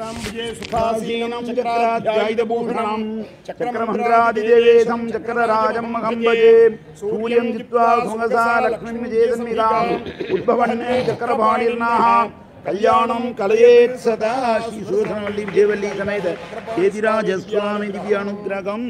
చక్రాంబుజే సుఖాసీనం చక్రాధ్యాయుధభూషణం చక్రమంత్రాదిదేవేశం చక్రరాజం మహంభజే సూర్యం జిత్వా సుమసా లక్ష్మీం విజేతన్మిదాం ఉద్భవన్నే చక్రపాణిర్నాః కళ్యాణం కలయేత్ సదా శ్రీ సుదర్శనవల్లి విజయవల్లి సమేత కేతిరాజస్వామి దివ్యానుగ్రహం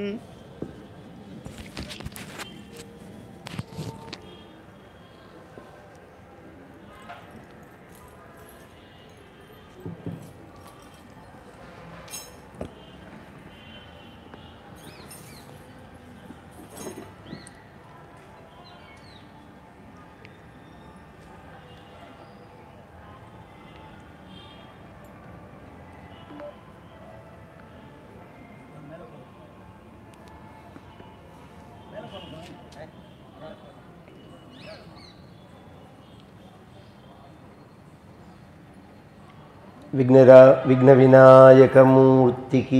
విఘ్నరా విఘ్న వినాయకమూర్తికి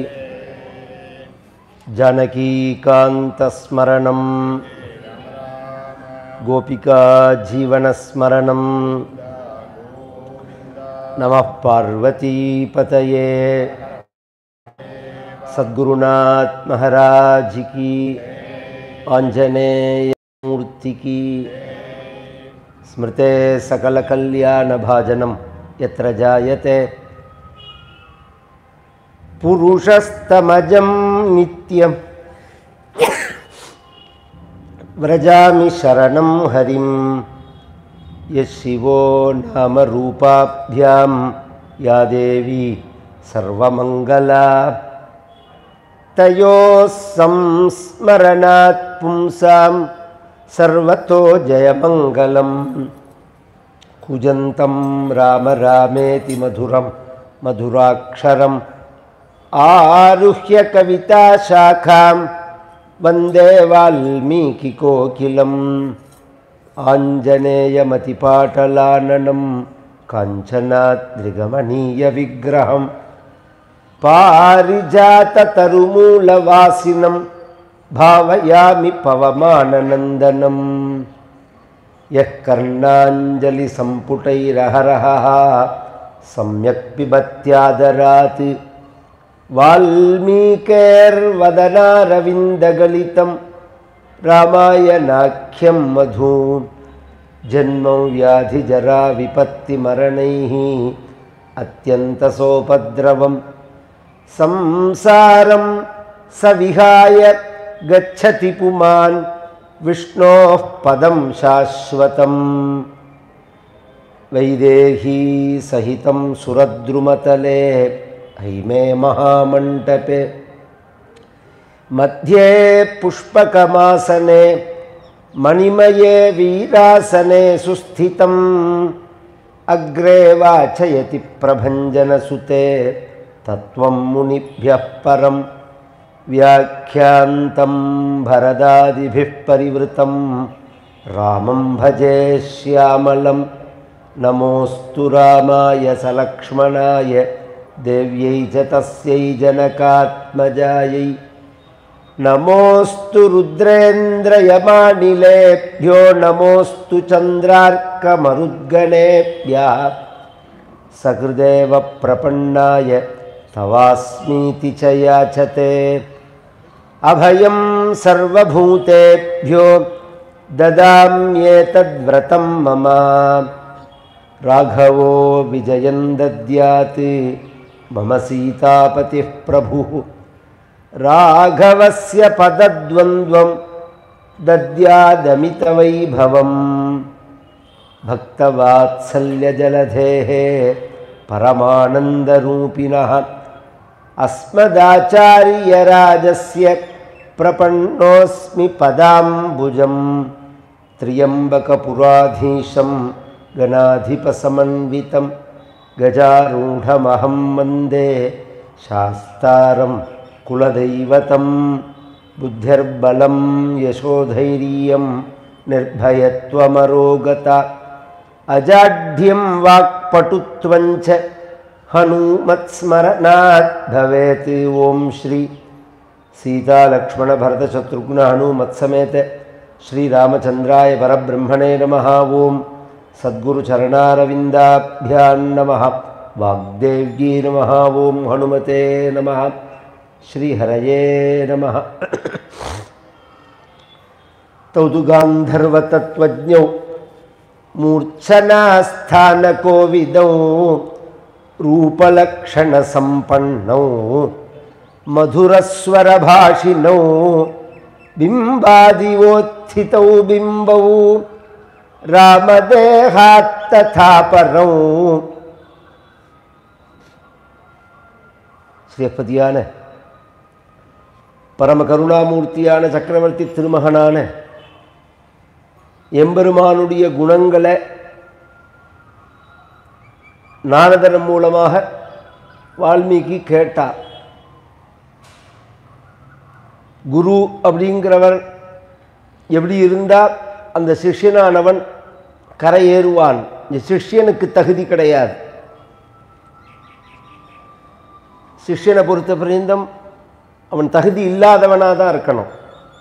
జానకీకాంతస్మరణం గోపికా జీవనస్మరణం నమ పార్వతీపతయే సద్గురునాథ్ మహారాజ్కి ఆంజనేయమూర్తికి స్మృతే సకలకల్యాణభాజనం यत्र जायते पुरुषस्तमजं नित्यं व्रजामि शरणं हरिं यः शिवो नामरूपाभ्यां या देवी सर्वमङ्गला तयोः संस्मरणात् पुंसां सर्वतो जयमङ्गलम् कुजन्तं राम रामेति मधुरं मधुराक्षरम् आरुह्य कविताशाखां वन्दे वाल्मीकिकोकिलम् आञ्जनेयमतिपाटलाननं काञ्चनाद्रिगमनीयविग्रहं पारिजाततरुमूलवासिनं भावयामि पवमाननन्दनम् यः कर्णाञ्जलिसम्पुटैरहरहः सम्यक् पिबत्यादरात् वाल्मीकेर्वदनारविन्दगलितं रामायणाख्यं मधु जन्मौ व्याधिजराविपत्तिमरणैः अत्यन्तसोपद्रवं संसारं स विहाय गच्छति पुमान् विष्णोः पदं शाश्वतम् वैदेही सहितं सुरद्रुमतले हैमे महामण्डपे मध्ये पुष्पकमासने मणिमये वीरासने सुस्थितम् अग्रे वाचयति प्रभञ्जनसुते तत्त्वं मुनिभ्यः परम् व्याख्यान्तं भरदादिभिः परिवृतं रामं भजे श्यामलं नमोऽस्तु रामाय सलक्ष्मणाय देव्यै च तस्यै जनकात्मजायै नमोऽस्तु रुद्रेन्द्रयमानिलेभ्यो नमोऽस्तु चन्द्रार्कमरुद्गणेभ्यः सकृदेव प्रपन्नाय तवास्मीति च याचते अभयं सर्वभूतेभ्यो ददाम्येतद्व्रतं मम राघवो विजयं दद्यात् मम सीतापतिः प्रभुः राघवस्य पदद्वन्द्वं दद्यादमितवैभवम् भक्तवात्सल्यजलधेः परमानन्दरूपिणः अस्मदाचार्यराजस्य प्रपन्नोऽस्मि पदाम्बुजं त्र्यम्बकपुराधीशं गणाधिपसमन्वितं गजारूढमहं वन्दे शास्तारं कुलदैवतं बुद्धिर्बलं यशोधैर्यं निर्भयत्वमरोगता अजाढ्यं वाक्पटुत्वञ्च हनूमत्स्मरणात् भवेत् ॐ श्री सीतालक्ष्मणभरतशत्रुघ्न हनूमत्समेत श्रीरामचन्द्राय परब्रह्मणे नमः ॐ सद्गुरुचरणारविन्दाभ्यां नमः वाग्देव्यै नमः ॐ हनुमते नमः श्रीहरये नमः तौ तु गान्धर्वतत्त्वज्ञौ मूर्च्छनास्थानकोविदौ रूपलक्षणसम्पन्नौ मधुरस्वरभाषिणौ बिम्बादिवोत्थितौ बिम्बौ रामदेहात् तथा परौ ஸ்ரீபதியான பரம கருணாமூர்த்தியான சக்கரவர்த்தி திருமகனான எம்பெருமானுடைய குணங்களை நாரதன் மூலமாக வால்மீகி கேட்டார் குரு அப்படிங்கிறவர் எப்படி இருந்தால் அந்த சிஷ்யனானவன் கரையேறுவான் இந்த சிஷ்யனுக்கு தகுதி கிடையாது சிஷ்யனை பொறுத்த பிரிந்தம் அவன் தகுதி இல்லாதவனாக தான் இருக்கணும்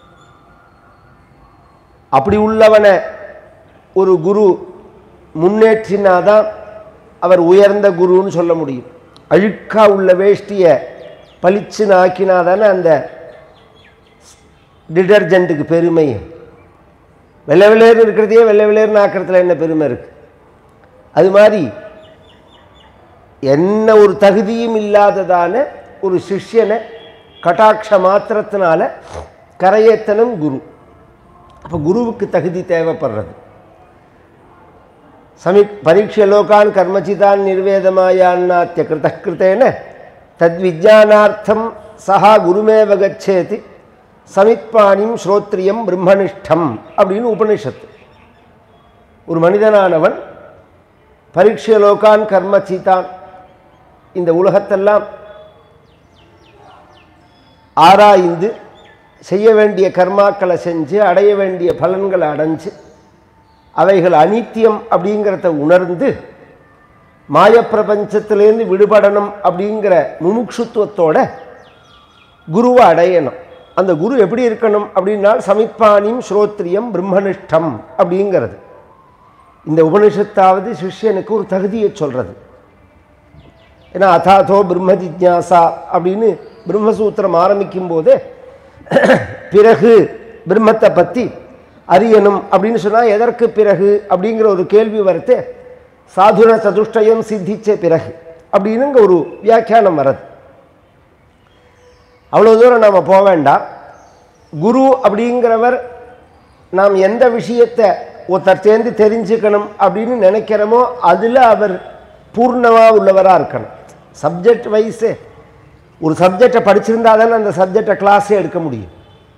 அப்படி உள்ளவனை ஒரு குரு முன்னேற்றினாதான் அவர் உயர்ந்த குருன்னு சொல்ல முடியும் அழுக்கா உள்ள வேஷ்டியை பளிச்சுன்னு ஆக்கினாதானே அந்த டிடர்ஜென்ட்டுக்கு பெருமை வெள்ளை வெள்ளையர்னு இருக்கிறதையே வெள்ளை வெள்ளையர்னு ஆக்கிறதுல என்ன பெருமை இருக்கு அது மாதிரி என்ன ஒரு தகுதியும் இல்லாததான ஒரு சிஷ்யனை கட்டாட்ச மாத்திரத்தினால கரையேத்தனம் குரு அப்போ குருவுக்கு தகுதி தேவைப்படுறது சமி பரீட்ச லோகான் கர்மச்சிதான் நிர்வேதமாயான்னாத்திய கிருத கிருத்தேன தத்விஜானார்த்தம் சஹா குருமேவ கச்சேதி சமித்பாணிம் ஸ்ரோத்ரியம் பிரம்மனிஷ்டம் அப்படின்னு உபனிஷத்து ஒரு மனிதனானவன் பரீட்ச லோகான் கர்மச்சிதான் இந்த உலகத்தெல்லாம் ஆராய்ந்து செய்ய வேண்டிய கர்மாக்களை செஞ்சு அடைய வேண்டிய பலன்களை அடைஞ்சு அவைகள் அனித்தியம் அப்படிங்கிறத உணர்ந்து மாயப்பிரபஞ்சத்திலேருந்து விடுபடணும் அப்படிங்கிற முமுட்சுத்துவத்தோட குருவை அடையணும் அந்த குரு எப்படி இருக்கணும் அப்படின்னால் சமிப்பானியும் ஸ்ரோத்ரியம் பிரம்மனிஷ்டம் அப்படிங்கிறது இந்த உபனிஷத்தாவது சிஷ்யனுக்கு ஒரு தகுதியை சொல்கிறது ஏன்னா அதாதோ பிரம்ம ஜிக்ஞாசா அப்படின்னு பிரம்மசூத்திரம் ஆரம்பிக்கும் போதே பிறகு பிரம்மத்தை பற்றி அறியணும் அப்படின்னு சொன்னால் எதற்கு பிறகு அப்படிங்கிற ஒரு கேள்வி வரத்தே சாதுர சதுஷ்டயம் சித்திச்ச பிறகு அப்படின்னுங்க ஒரு வியாக்கியானம் வரது அவ்வளோ தூரம் நாம் போக வேண்டாம் குரு அப்படிங்கிறவர் நாம் எந்த விஷயத்தை ஒருத்தர் சேர்ந்து தெரிஞ்சுக்கணும் அப்படின்னு நினைக்கிறோமோ அதில் அவர் பூர்ணமாக உள்ளவராக இருக்கணும் சப்ஜெக்ட் வைஸே ஒரு சப்ஜெக்டை படிச்சிருந்தா தானே அந்த சப்ஜெக்டை கிளாஸே எடுக்க முடியும்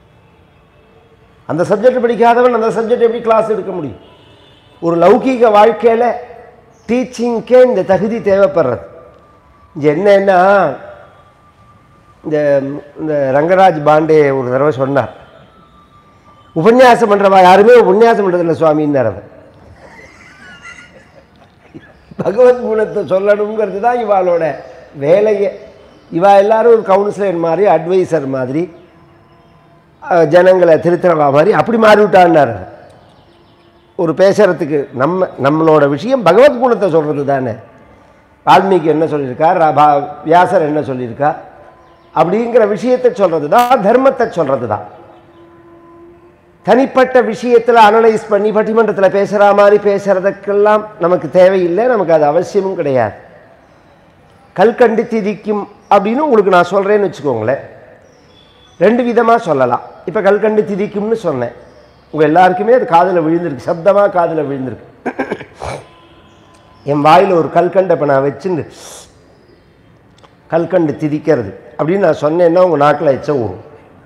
அந்த சப்ஜெக்ட் படிக்காதவன் அந்த சப்ஜெக்ட் எப்படி கிளாஸ் எடுக்க முடியும் ஒரு லௌகீக வாழ்க்கையில் டீச்சிங்க்கே இந்த தகுதி தேவைப்படுறது இங்க என்னன்னா இந்த இந்த ரங்கராஜ் பாண்டே ஒரு தடவை சொன்னார் உபன்யாசம் பண்ணுறவா யாருமே உபன்யாசம் பண்ணுறதில்ல சுவாமின்னார் அவர் பகவத் குணத்தை சொல்லணுங்கிறது தான் இவாளோட வேலையே இவா எல்லாரும் ஒரு கவுன்சிலர் மாதிரி அட்வைசர் மாதிரி அஹ், ஜனங்களை திருத்தரவா மாதிரி அப்படி மாறிவிட்டான்னார் ஒரு பேசுறதுக்கு நம்ம நம்மளோட விஷயம் பகவத் குணத்தை சொல்கிறது தானே வால்மீகி என்ன சொல்லியிருக்கார் ரபா- வியாசர் என்ன சொல்லியிருக்கார் அப்படிங்கிற விஷயத்தை சொல்கிறது தான் தர்மத்தை சொல்கிறது தான் தனிப்பட்ட விஷயத்தில் அனலைஸ் பண்ணி பட்டிமன்றத்தில் பேசுகிற மாதிரி பேசுகிறதுக்கெல்லாம் நமக்கு தேவையில்லை நமக்கு அது அவசியமும் கிடையாது கல்கண்டு திதிக்கும் அப்படின்னு உங்களுக்கு நான் சொல்கிறேன்னு வச்சுக்கோங்களேன் ரெண்டு விதமாக சொல்லலாம் இப்போ கல்கண்டு திதிக்கும்னு சொன்னேன் உங்கள் எல்லாருக்குமே அது காதில் விழுந்திருக்கு சப்தமாக காதில் விழுந்திருக்கு என் வாயில் ஒரு கல்கண்டை இப்போ நான் வச்சுன்னு கல்கண்டு திதிக்கிறது அப்படின்னு நான் சொன்னேன்னா உங்கள் நாக்கில் எச்ச ஊறும்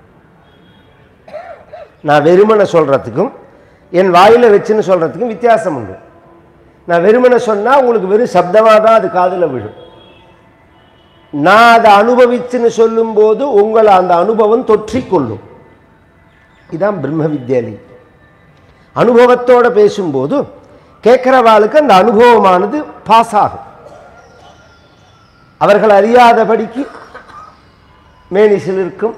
நான் வெறுமனை சொல்கிறதுக்கும் என் வாயில் வச்சுன்னு சொல்கிறதுக்கும் வித்தியாசம் உண்டு நான் வெறுமனை சொன்னால் உங்களுக்கு வெறும் சப்தமாக தான் அது காதில் விழும் நான் அதை அனுபவிச்சுன்னு சொல்லும்போது உங்களை அந்த அனுபவம் தொற்றிக்கொள்ளும் இதான் பிரம்ம வித்யாலி அனுபவத்தோட பேசும்போது கேட்குறவாளுக்கு அந்த அனுபவமானது பாஸ் ஆகும் அவர்கள் அறியாதபடிக்கு மேனிசில் இருக்கும்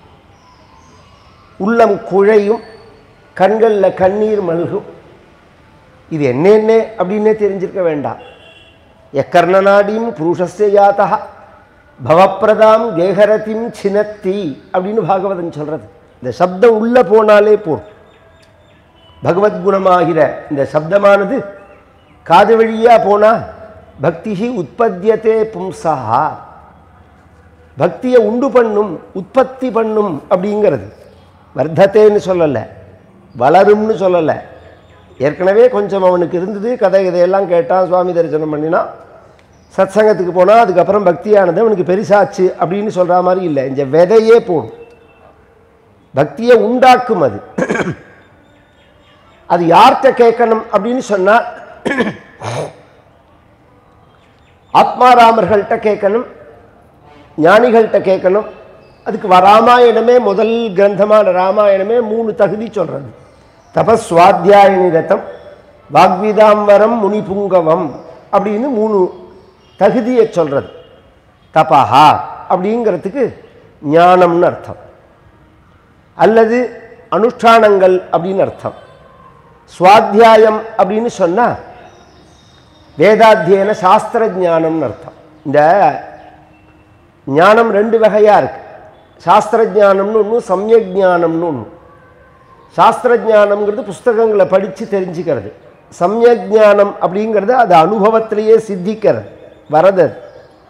உள்ளம் குழையும் கண்களில் கண்ணீர் மல்கும் இது என்னென்ன அப்படின்னே தெரிஞ்சிருக்க வேண்டாம் எக்கர்ணநாடியும் புருஷஸ்ய ஜாத்தா பவப்பிரதாம் கேகரதிம் சினத்தி அப்படின்னு பாகவதன் சொல்றது இந்த சப்தம் உள்ள போனாலே போதும் பகவத்குணமாகிற இந்த சப்தமானது காது வழியா போனா பக்திஹி உற்பத்தியத்தே பும்சா பக்தியை உண்டு பண்ணும் உற்பத்தி பண்ணும் அப்படிங்கிறது வர்த்தத்தேன்னு சொல்லலை வளரும்னு சொல்லலை ஏற்கனவே கொஞ்சம் அவனுக்கு இருந்தது கதை இதையெல்லாம் கேட்டான் சுவாமி தரிசனம் பண்ணினா சத்சங்கத்துக்கு போனால் அதுக்கப்புறம் பக்தியானது அவனுக்கு பெருசாச்சு அப்படின்னு சொல்கிற மாதிரி இல்லை இந்த விதையே போடும் பக்தியை உண்டாக்கும் அது அது யார்கிட்ட கேட்கணும் அப்படின்னு சொன்னால் ஆத்மாராமர்கள்ட்ட கேட்கணும் ஞானிகள்கிட்ட கேட்கணும் அதுக்கு வ- ராமாயணமே முதல் கிரந்தமான ராமாயணமே மூணு தகுதி சொல்றது தபஸ்வாத்தியாய நிரதம் வாக்விதாம்பரம் முனிபுங்கவம் அப்படின்னு மூணு தகுதியை சொல்றது தபஹா அப்படிங்கிறதுக்கு ஞானம்னு அர்த்தம் அல்லது அனுஷ்டானங்கள் அப்படின்னு அர்த்தம் சுவாத்தியாயம் அப்படின்னு சொன்னா வேதாத்தியன சாஸ்திர ஞானம்னு அர்த்தம் இந்த ஞானம் ரெண்டு வகையா இருக்கு சாஸ்திர ஞானம்னு ஒன்று சமயக் ஞானம்னு ஒன்று சாஸ்திர ஞானம்ங்கிறது புஸ்தகங்களை படித்து தெரிஞ்சுக்கிறது சமயக் ஞானம் அப்படிங்கிறது அது அனுபவத்திலேயே சித்திக்கிறது வரது அது.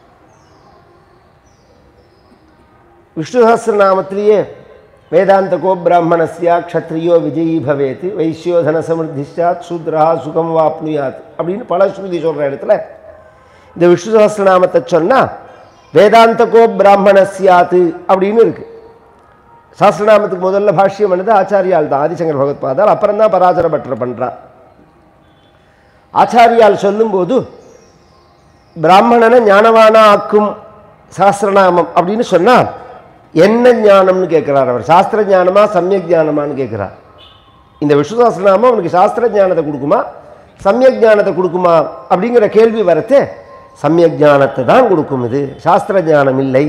விஷ்ணு சஹஸ்ரநாமத்திலேயே வேதாந்த கோ பிராமணஸ்யா க்ஷத்ரியோ விஜயி பவேத் வைஷ்யோதன சமிருத்திஷாத் சூத்ரா சுகம் வாப்னுயாத் அப்படின்னு பல ஸ்ருதி சொல்கிற இடத்துல இந்த விஷ்ணு சஹஸ்ரநாமத்தை சொன்னால் வேதாந்த கோ பிராமணஸ்யாத்து அப்படின்னு இருக்கு சாஸ்திரநாமத்துக்கு முதல்ல பாஷ்யம் பண்ணது ஆச்சாரியால் தான் ஆதிசங்கர் பகவத்பாதால் அப்புறம் தான் பராசர பட்டர் பண்ணுறான் ஆச்சாரியால் சொல்லும்போது பிராமணனை ஞானவானா ஆக்கும் சாஸ்திரநாமம் அப்படின்னு சொன்னால் என்ன ஞானம்னு கேட்குறார் அவர் சாஸ்திர ஞானமா சமயக் ஞானமான்னு கேட்குறார் இந்த விஷ்ணு சாஸ்திரநாமம் அவனுக்கு சாஸ்திர ஞானத்தை கொடுக்குமா சமயக் ஞானத்தை கொடுக்குமா அப்படிங்கிற கேள்வி வரத்தே சமயக் ஞானத்தை தான் கொடுக்கும் இது சாஸ்திர ஞானம் இல்லை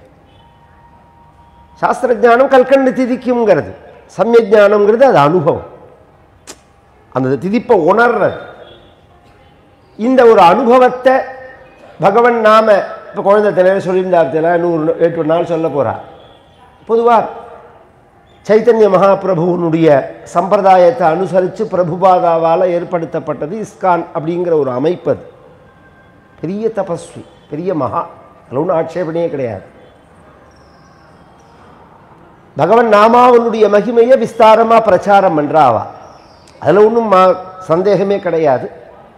சாஸ்திர ஞானம் கல்கண்டு திதிக்குங்கிறது சமயக் ஞானம்ங்கிறது அது அனுபவம் அந்த திதிப்பை உணர்றது இந்த ஒரு அனுபவத்தை பகவன் நாம இப்போ குழந்தை தலைவர் சொல்லியிருந்தார் நூறு எட்டு நாள் சொல்ல போறா பொதுவாக சைத்தன்ய மகாபிரபுவனுடைய சம்பிரதாயத்தை அனுசரித்து பிரபுபாதாவால் ஏற்படுத்தப்பட்டது இஸ்கான் அப்படிங்கிற ஒரு அமைப்பு அது பெரிய தபஸ்வி பெரிய மகா அதில் ஒன்றும் ஆட்சேபனையே கிடையாது பகவன் நாமாவனுடைய மகிமையை விஸ்தாரமாக பிரச்சாரம் பண்ணுறாவா அதில் ஒன்றும் மா சந்தேகமே கிடையாது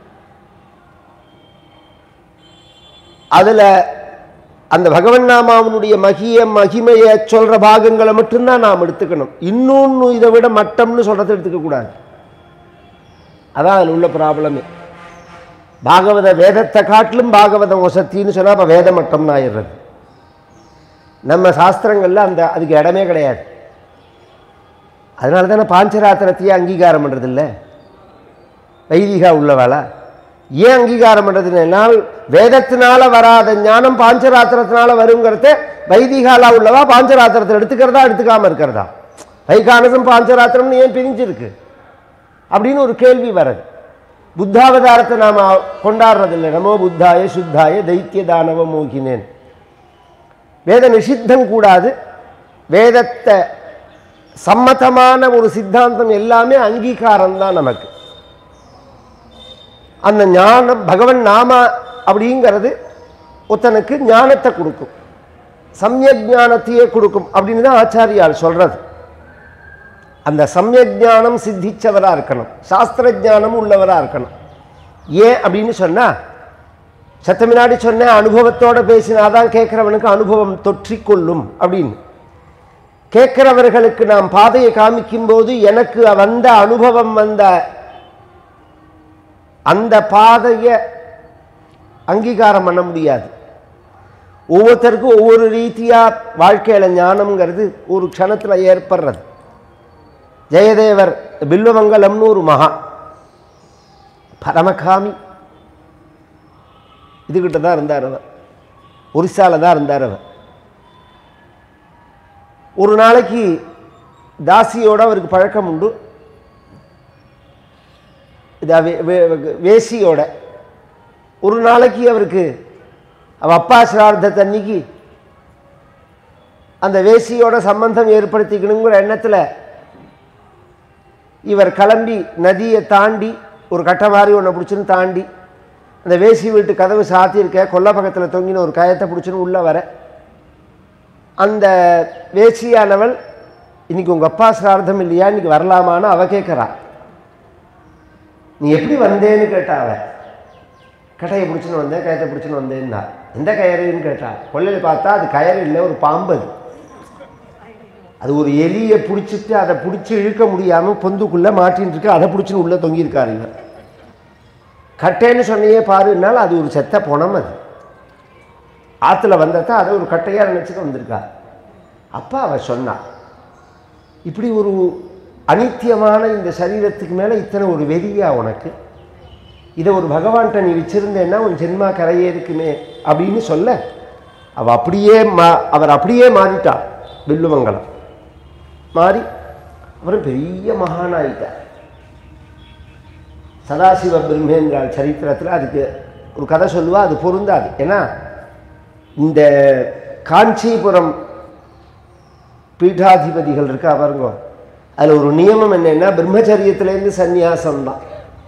அதில் அந்த பகவன் நாமாவனுடைய மகிய மகிமையை சொல்கிற பாகங்களை மட்டும்தான் நாம் எடுத்துக்கணும் இன்னொன்று இதை விட மட்டம்னு சொல்கிறத எடுத்துக்கக்கூடாது அதான் அதில் உள்ள ப்ராப்ளமே பாகவத வேதத்தை காட்டிலும் பாகவதம் வசத்தின்னு சொன்னால் அப்போ வேத மட்டம்னு ஆயிடுறது நம்ம சாஸ்திரங்களில் அந்த அதுக்கு இடமே கிடையாது அதனால தானே பாஞ்சராத்திரத்தையே அங்கீகாரம் பண்ணுறதில்ல வைதிகா உள்ளவாளா ஏன் அங்கீகாரம் பண்ணுறதுனால் வேதத்தினால வராத ஞானம் பாஞ்சராத்திரத்தினால வருங்கிறத வைதிகாலா உள்ளவா பாஞ்சராத்திரத்தை எடுத்துக்கிறதா எடுத்துக்காம இருக்கிறதா வைகானசம் பாஞ்சராத்திரம்னு ஏன் பிரிஞ்சிருக்கு அப்படின்னு ஒரு கேள்வி வருது புத்தாவதாரத்தை நாம் கொண்டாடுறதில்லை நமோ புத்தாய சுத்தாய தைத்திய தானவ மோகினேன் வேத நிஷித்தம் கூடாது வேதத்தை சம்மதமான ஒரு சித்தாந்தம் எல்லாமே அங்கீகாரம் தான் நமக்கு அந்த ஞானம் பகவன் நாம அப்படிங்கிறது ஒருத்தனுக்கு ஞானத்தை கொடுக்கும் சமயக் ஞானத்தையே கொடுக்கும் அப்படின்னு தான் ஆச்சாரியால் சொல்றது அந்த சமயக் ஞானம் சித்திச்சவராக இருக்கணும் சாஸ்திர ஞானம் உள்ளவராக இருக்கணும் ஏன் அப்படின்னு சொன்னா சத்த முன்னாடி சொன்ன அனுபவத்தோட பேசினாதான் கேட்குறவனுக்கு அனுபவம் தொற்றிக்கொள்ளும் அப்படின்னு கேட்கிறவர்களுக்கு நாம் பாதையை காமிக்கும் போது எனக்கு வந்த அனுபவம் வந்த அந்த பாதையை அங்கீகாரம் பண்ண முடியாது ஒவ்வொருத்தருக்கும் ஒவ்வொரு ரீதியாக வாழ்க்கையில் ஞானம்ங்கிறது ஒரு க்ஷணத்தில் ஏற்படுறது ஜெயதேவர் பில்வமங்கலம்னு ஒரு மகா பரமகாமி இதுகிட்ட தான் இருந்தார் அவர் ஒரிசால தான் இருந்தார் அவர் ஒரு நாளைக்கு தாசியோட அவருக்கு பழக்கம் உண்டு இதா வே- வே- வேசியோட ஒரு நாளைக்கு அவருக்கு அவ அப்பா சிரார்த்தத்தை அன்னைக்கு அந்த வேசியோட சம்பந்தம் ஏற்படுத்திக்கணுங்கிற எண்ணத்தில் இவர் கிளம்பி நதியை தாண்டி ஒரு கட்டை மாதிரி ஒன்றை பிடிச்சுன்னு தாண்டி அந்த வேசி வீட்டு கதவு சாத்தியிருக்க கொல்லை பக்கத்தில் தொங்கின ஒரு கயத்தை பிடிச்சுன்னு உள்ளே வர அந்த வேசியானவள் இன்னைக்கு உங்கள் அப்பா சிரார்த்தம் இல்லையா இன்னைக்கு வரலாமான்னு அவ கேட்குறா நீ எப்படி வந்தேன்னு கேட்டா அவ கட்டையை பிடிச்சுன்னு வந்தேன் கயத்தை பிடிச்சுன்னு வந்தேன்னா எந்த கயறுன்னு கேட்டா கொள்ளையில் பார்த்தா அது கயறு இல்லை ஒரு பாம்பு அது அது ஒரு எலியை பிடிச்சிட்டு அதை பிடிச்சி இழுக்க முடியாமல் பொந்துக்குள்ளே மாட்டின்னு இருக்கு அதை பிடிச்சின்னு உள்ளே தொங்கியிருக்காரு இவர் கட்டைன்னு சொன்னையே பாருன்னால அது ஒரு செத்த புணம் அது ஆற்றுல வந்ததா அதை ஒரு கட்டையாக நினச்சிட்டு வந்திருக்கா அப்பா அவ சொன்னா இப்படி ஒரு அனித்தியமான இந்த சரீரத்துக்கு மேலே இத்தனை ஒரு வெறியா உனக்கு இதை ஒரு பகவான்கிட்ட நீ வச்சிருந்தேன்னா உன் ஜென்மா கரையேறுக்குமே அப்படின்னு சொல்ல அவ அப்படியே மா அவர் அப்படியே மாறிட்டார் வில்லுமங்கலம் மாறி அப்புறம் பெரிய மகானாயிட்டார் சதாசிவ பிரம்மேந்திரால் சரித்திரத்தில் அதுக்கு ஒரு கதை சொல்லுவா அது பொருந்தாது ஏன்னா இந்த காஞ்சிபுரம் பீட்டாதிபதிகள் இருக்கா பாருங்க அதில் ஒரு நியமம் என்னன்னா பிரம்மச்சரியத்திலேருந்து சந்நியாசம் தான்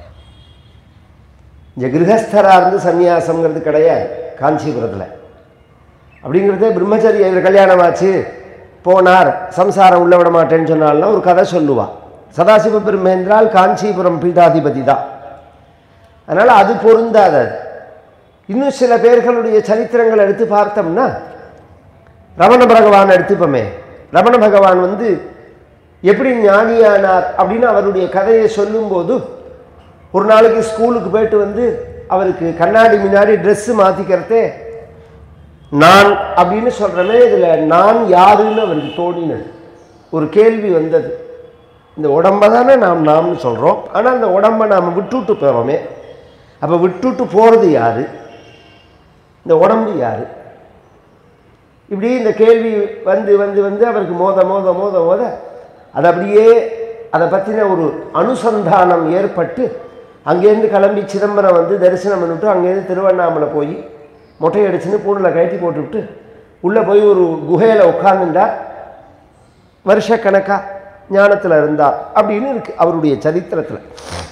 இந்த கிரகஸ்தரா இருந்து சந்நியாசம்ங்கிறது கிடையாது காஞ்சிபுரத்தில் அப்படிங்கிறதே பிரம்மச்சரிய இவர் கல்யாணம் ஆச்சு போனார் சம்சாரம் உள்ள விட மாட்டேன்னு சொன்னால்னா ஒரு கதை சொல்லுவா சதாசிவ பிரம்மேந்திரால் காஞ்சிபுரம் பீடாதிபதி தான் அதனால் அது பொருந்தாது அது இன்னும் சில பேர்களுடைய சரித்திரங்களை எடுத்து பார்த்தோம்னா ரமண பகவான் எடுத்துப்போமே ரமண பகவான் வந்து எப்படி ஞானியானார் அப்படின்னு அவருடைய கதையை சொல்லும்போது ஒரு நாளைக்கு ஸ்கூலுக்கு போயிட்டு வந்து அவருக்கு கண்ணாடி முன்னாடி ட்ரெஸ்ஸு மாற்றிக்கிறதே நான் அப்படின்னு சொல்கிறமே இதில் நான் யாருன்னு அவருக்கு தோணினது ஒரு கேள்வி வந்தது இந்த உடம்பை தானே நாம் நாம்னு சொல்கிறோம் ஆனால் அந்த உடம்பை நாம் விட்டுட்டு போகிறோமே அப்போ விட்டுட்டு போகிறது யாரு இந்த உடம்பு யாரு இப்படி இந்த கேள்வி வந்து வந்து வந்து அவருக்கு மோத மோத மோத மோத அது அப்படியே அதை பற்றின ஒரு அனுசந்தானம் ஏற்பட்டு அங்கேருந்து கிளம்பி சிதம்பரம் வந்து தரிசனம் பண்ணிவிட்டு அங்கேருந்து திருவண்ணாமலை போய் மொட்டை அடிச்சுன்னு பூணில் கழட்டி போட்டுவிட்டு உள்ளே போய் ஒரு குகையில் உட்கார்ந்துட்டார் வருஷக்கணக்காக ஞானத்தில் இருந்தார் அப்படின்னு இருக்கு அவருடைய சரித்திரத்தில்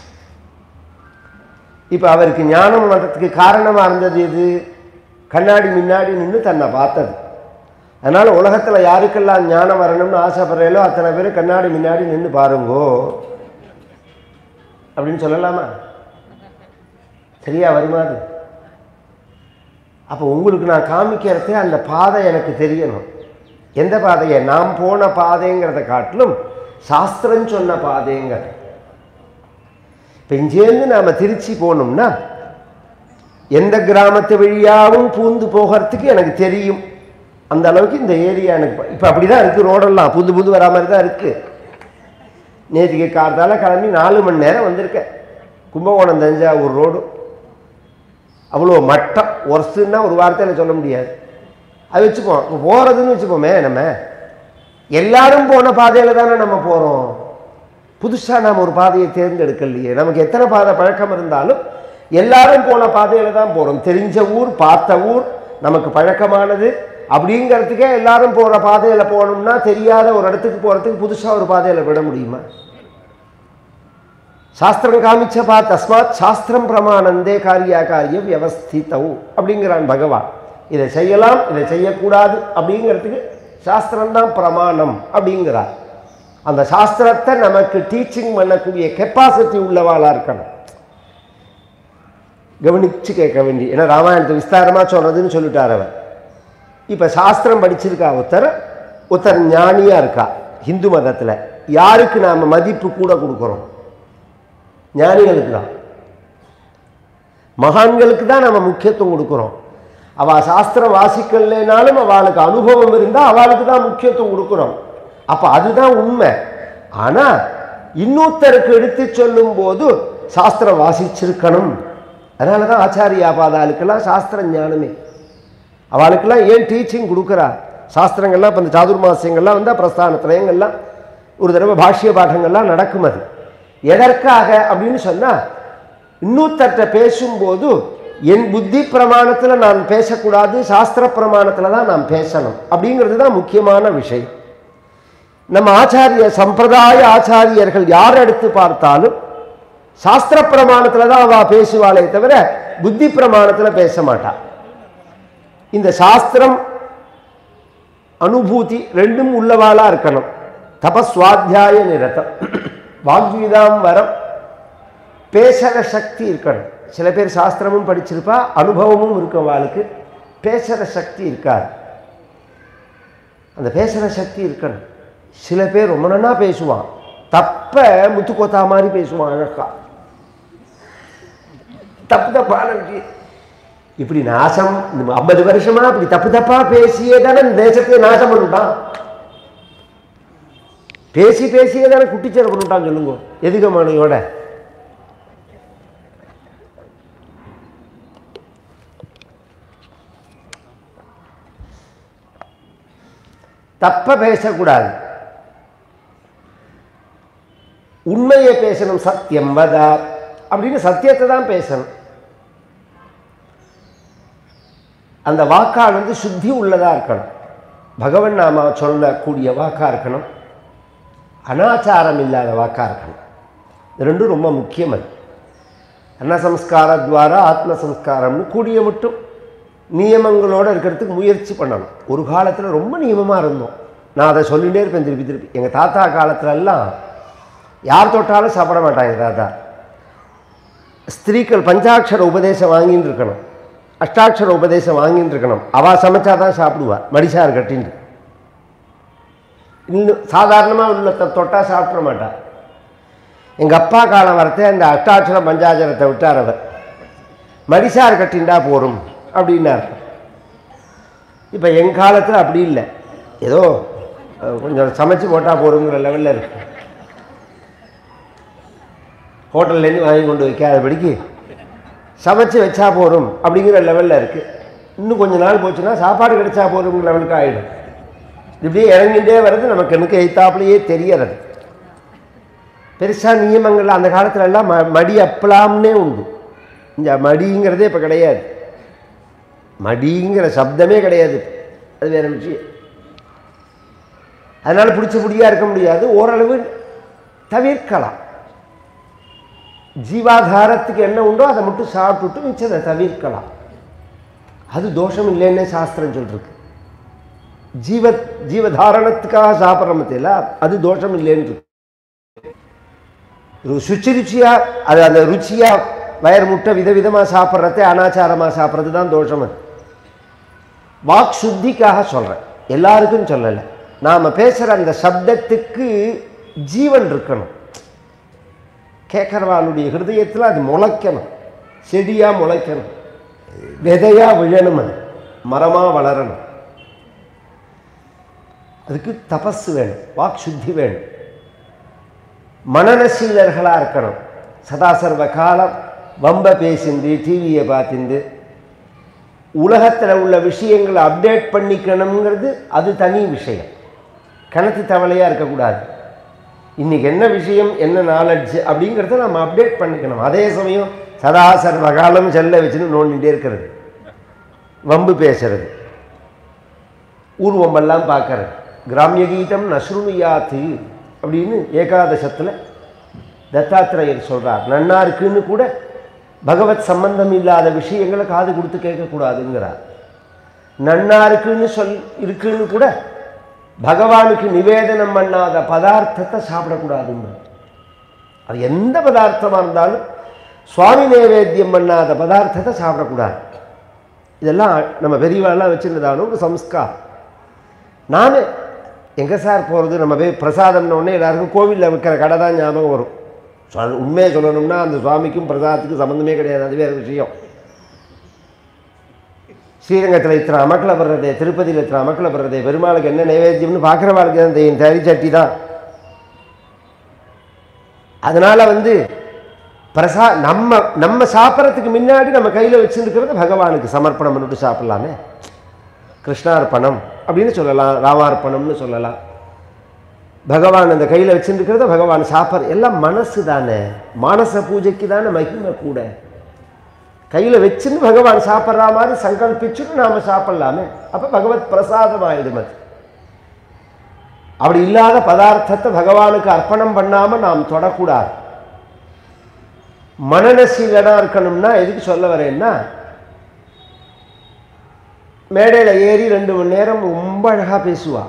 இப்போ அவருக்கு ஞானம் வர்றதுக்கு காரணமாக இருந்தது எது கண்ணாடி முன்னாடி நின்று தன்னை பார்த்தது அதனால் உலகத்தில் யாருக்கெல்லாம் ஞானம் வரணும்னு ஆசைப்படுறீங்களோ அத்தனை பேர் கண்ணாடி முன்னாடி நின்று பாருங்கோ அப்படின்னு சொல்லலாமா சரியா வருமா அது அப்போ உங்களுக்கு நான் காமிக்கிறதே அந்த பாதை எனக்கு தெரியணும் எந்த பாதையை நாம் போன பாதைங்கிறத காட்டிலும் சாஸ்திரம் சொன்ன பாதைங்கிறது இப்போ இங்கேருந்து நாம் திருச்சி போகணும்னா எந்த கிராமத்து வழியாகவும் பூந்து போகிறதுக்கு எனக்கு தெரியும் அந்த அளவுக்கு இந்த ஏரியா எனக்கு இப்போ அப்படி தான் இருக்குது ரோடெல்லாம் புது புது வரா மாதிரி தான் இருக்குது நேற்றுக்கு கார்த்தால கிளம்பி நாலு மணி நேரம் வந்திருக்கேன் கும்பகோணம் தஞ்சாவூர் ரோடு அவ்வளோ மட்டம் ஒர்ஸ்ட்டுன்னா ஒரு வார்த்தையில் சொல்ல முடியாது அது வச்சுப்போம் இப்போ போகிறதுன்னு வச்சுப்போமே நம்ம எல்லாரும் போன பாதையில் தானே நம்ம போகிறோம் புதுசாக நாம் ஒரு பாதையை தேர்ந்தெடுக்கலையே நமக்கு எத்தனை பாதை பழக்கம் இருந்தாலும் எல்லாரும் போன பாதையில் தான் போகிறோம் தெரிஞ்ச ஊர் பார்த்த ஊர் நமக்கு பழக்கமானது அப்படிங்கிறதுக்கே எல்லாரும் போகிற பாதையில் போகணும்னா தெரியாத ஒரு இடத்துக்கு போகிறதுக்கு புதுசாக ஒரு பாதையில் விட முடியுமா சாஸ்திரம் காமிச்ச பா தஸ்மாத் சாஸ்திரம் பிரமாணந்தே காரியா காரிய வியவஸ்தித்தவு அப்படிங்கிறான் பகவான் இதை செய்யலாம் இதை செய்யக்கூடாது அப்படிங்கிறதுக்கு சாஸ்திரம்தான் பிரமாணம் அப்படிங்கிறார் அந்த சாஸ்திரத்தை நமக்கு டீச்சிங் பண்ணக்கூடிய கெப்பாசிட்டி உள்ளவாளாக இருக்கணும் கவனிச்சு கேட்க வேண்டி ஏன்னா ராமாயணத்தை விஸ்தாரமாக சொல்கிறதுன்னு சொல்லிட்டார் அவர் இப்போ சாஸ்திரம் படிச்சிருக்கா ஒருத்தர் ஒருத்தர் ஞானியாக இருக்கா ஹிந்து மதத்தில் யாருக்கு நாம் மதிப்பு கூட கொடுக்குறோம் ஞானிகளுக்கு தான் மகான்களுக்கு தான் நம்ம முக்கியத்துவம் கொடுக்குறோம் அவள் சாஸ்திரம் வாசிக்கலைனாலும் அவளுக்கு அனுபவம் இருந்தால் அவளுக்கு தான் முக்கியத்துவம் கொடுக்குறோம் அப்போ அதுதான் உண்மை ஆனால் இன்னொருத்தருக்கு எடுத்து சொல்லும்போது சாஸ்திரம் வாசிச்சிருக்கணும் அதனால தான் ஆச்சாரியா பாதாளுக்கெல்லாம் சாஸ்திர ஞானமே அவளுக்கெல்லாம் ஏன் டீச்சிங் கொடுக்குறா சாஸ்திரங்கள்லாம் இப்போ இந்த சாதுர்மாசியங்கள்லாம் வந்தால் பிரஸ்தானத்திலயங்கள்லாம் ஒரு தடவை பாஷ்ய பாடங்கள்லாம் நடக்கும் அது எதற்காக அப்படின்னு சொன்னால் இன்னொருத்தர்கிட்ட பேசும்போது என் புத்தி பிரமாணத்தில் நான் பேசக்கூடாது சாஸ்திர பிரமாணத்தில் தான் நான் பேசணும் அப்படிங்கிறது தான் முக்கியமான விஷயம் நம்ம ஆச்சாரிய சம்பிரதாய ஆச்சாரியர்கள் யார் எடுத்து பார்த்தாலும் சாஸ்திர பிரமாணத்தில் தான் அவள் பேசுவாளே தவிர புத்தி பிரமாணத்தில் பேச மாட்டா இந்த சாஸ்திரம் அனுபூதி ரெண்டும் உள்ளவாளா இருக்கணும் தபஸ்வாத்தியாய நிரதம் வாக்வீதாம் வரம் பேசுகிற சக்தி இருக்கணும் சில பேர் சாஸ்திரமும் படிச்சிருப்பா அனுபவமும் இருக்கும் அவளுக்கு பேசுகிற சக்தி இருக்காது அந்த பேசுகிற சக்தி இருக்கணும் சில பேர் ரொம்ப நன்னா பேசுவான் தப்ப முத்து கொத்தா மாதிரி பேசுவான் அழகா தப்பு தப்பான விஷயம் இப்படி நாசம் ஐம்பது வருஷமா இப்படி தப்பு தப்பா பேசியே தானே இந்த தேசத்தை நாசம் பண்ணிட்டான் பேசி பேசியே தானே குட்டிச்சேர பண்ணிட்டான் சொல்லுங்க எதுக்கமானையோட தப்ப பேசக்கூடாது உண்மையை பேசணும் சத்தியம் வதா அப்படின்னு சத்தியத்தை தான் பேசணும் அந்த வாக்கால் வந்து சுத்தி உள்ளதா இருக்கணும் பகவன் நாம சொல்லக்கூடிய வாக்கா இருக்கணும் அனாச்சாரம் இல்லாத வாக்கா இருக்கணும் இது ரெண்டும் ரொம்ப முக்கியம் அது அன்னசம்ஸ்காரத்வாரா ஆத்ம சம்ஸ்காரம்னு கூடிய மட்டும் நியமங்களோடு இருக்கிறதுக்கு முயற்சி பண்ணணும் ஒரு காலத்தில் ரொம்ப நியமமாக இருந்தோம் நான் அதை சொல்லிகிட்டே இருப்பேன் திருப்பி திருப்பி எங்கள் தாத்தா காலத்துல எல்லாம் யார் தொட்டாலும் சாப்பிட மாட்டாங்க தாத்தா ஸ்திரீக்கள் பஞ்சாட்சர உபதேசம் வாங்கின்னு இருக்கணும் அஷ்டாட்சர உபதேசம் வாங்கின்னு இருக்கணும் அவள் சமைச்சா தான் சாப்பிடுவா மடிசார் கட்டின்னு இன்னும் சாதாரணமாக உள்ள தொ- தொட்டா சாப்பிட மாட்டா எங்கள் அப்பா காலம் வரத்தே அந்த அஷ்டாட்சர பஞ்சாட்சரத்தை விட்டார் அவர் மடிசார் கட்டிண்டா போரும் அப்படின்னார் இப்போ என் காலத்தில் அப்படி இல்லை ஏதோ அஹ், கொஞ்சம் சமைச்சு போட்டால் போருங்கிற லெவலில் இருக்கு ஹோட்டல்லேருந்து வாங்கி கொண்டு வைக்காதபடிக்கு சமைச்சு வச்சா போதும் அப்படிங்கிற லெவலில் இருக்குது இன்னும் கொஞ்ச நாள் போச்சுன்னா சாப்பாடு கிடைச்சா போதுங்கிற லெவலுக்கு ஆகிடும் இப்படியே இறங்கிட்டே வர்றது நமக்கு எனக்கு எய்த்தாப்புலையே தெரியறது பெருசாக நியமங்கள் அந்த காலத்துல எல்லாம் ம மடி அப்பலாம்னே உண்டு இந்த மடிங்கிறதே இப்போ கிடையாது மடிங்கிற சப்தமே கிடையாது அது வேற விஷயம் அதனால் பிடிச்சபடியாக இருக்க முடியாது ஓரளவு தவிர்க்கலாம் ஜீவாதாரத்துக்கு என்ன உண்டோ அதை மட்டும் சாப்பிட்டுட்டு மிச்சத்தை தவிர்க்கலாம் அது தோஷம் இல்லைன்னே சாஸ்திரம் சொல்லிருக்கு ஜீவ ஜீவதாரணத்துக்காக சாப்பிட்ற மத்தியில் அது தோஷம் இல்லைன்னு இருக்கு. ஒரு சுச்சி ருச்சியாக அது அந்த ருச்சியாக வயர் முட்டை விதவிதமாக சாப்பிட்றதே அனாச்சாரமாக சாப்பிட்றது தான் தோஷம் அது வாக் சுத்திக்காக சொல்கிறேன் எல்லாருக்கும் சொல்லலை நாம் பேசுகிற அந்த சப்தத்துக்கு ஜீவன் இருக்கணும் கேட்குறவாளுடைய ஹிருதயத்தில் அது முளைக்கணும் செடியாக முளைக்கணும் விதையாக விழணும் அது மரமாக வளரணும் அதுக்கு தபஸ் வேணும் வாக் சுத்தி வேணும் மனநசீலர்களாக இருக்கணும் சதா சர்வ காலம் வம்ப பேசிந்து டிவியை பார்த்துண்டு உலகத்தில் உள்ள விஷயங்களை அப்டேட் பண்ணிக்கணுங்கிறது அது தனி விஷயம் கணத்து தவளையாக இருக்கக்கூடாது இன்னைக்கு என்ன விஷயம் என்ன நாலெட்ஜ் அப்படிங்கிறத நம்ம அப்டேட் பண்ணிக்கணும் அதே சமயம் சதா சர்வ காலம் செல்ல வச்சுன்னு நோண்டிகிட்டே இருக்கிறது வம்பு பேசுறது ஊர்வம்பெல்லாம் பார்க்கறது கிராமிய கீதம் நஸ்ருணியாத்து அப்படின்னு ஏகாதசத்தில் தத்தாத்திரேயர் சொல்றார் நன்னா இருக்குன்னு கூட பகவத் சம்பந்தம் இல்லாத விஷயங்களை காது கொடுத்து கேட்கக்கூடாதுங்கிறார் நன்னா இருக்குன்னு சொல் இருக்குன்னு கூட பகவானுக்கு நிவேதனம் பண்ணாத பதார்த்தத்தை சாப்பிடக்கூடாதுங்கிறார் அது எந்த பதார்த்தமாக இருந்தாலும் சுவாமி நைவேத்தியம் பண்ணாத பதார்த்தத்தை சாப்பிடக்கூடாது இதெல்லாம் நம்ம பெரியவாள்லாம் வச்சுருந்தாலும் ஒரு சம்ஸ்கார் நான் எங்கே சார் போகிறது நம்ம போய் பிரசாதம்னு உடனே எல்லாருக்கும் கோவிலில் விற்கிற கடை தான் ஞாபகம் வரும் சொல் உண்மையை சொல்லணும்னா அந்த சுவாமிக்கும் பிரசாதத்துக்கும் சம்மந்தமே கிடையாது அது வேறு விஷயம் ஸ்ரீரங்கத்தில் இத்தனை அமக்கலை படுறதே திருப்பதியில் இத்தனை அமக்கலை படுறதே பெருமாளுக்கு என்ன நைவேத்தியம்னு பார்க்குறவாளுக்கு தான் தெரியும் தறி சட்டி தான் அதனால் வந்து பிரசா நம்ம நம்ம சாப்பிட்றதுக்கு முன்னாடி நம்ம கையில் வச்சுருக்கிறது பகவானுக்கு சமர்ப்பணம் பண்ணிட்டு சாப்பிட்லாமே கிருஷ்ணார்ப்பணம் அப்படின்னு சொல்லலாம் ராமார்ப்பணம்னு சொல்லலாம் பகவான் அந்த கையில் வச்சுருக்கிறத பகவான் சாப்பிட்ற எல்லாம் மனசு தானே மானச பூஜைக்கு தானே மகிமை கூட கையில் வச்சுன்னு பகவான் சாப்பிட்ற மாதிரி சங்கல்பிச்சுன்னு நாம் சாப்பிட்லாமே அப்போ பகவத் பிரசாதம் ஆயிடும் அது அப்படி இல்லாத பதார்த்தத்தை பகவானுக்கு அர்ப்பணம் பண்ணாமல் நாம் தொடக்கூடாது மனநசீலனாக இருக்கணும்னா எதுக்கு சொல்ல வரேன்னா மேடையில் ஏறி ரெண்டு மணி நேரம் ரொம்ப அழகாக பேசுவா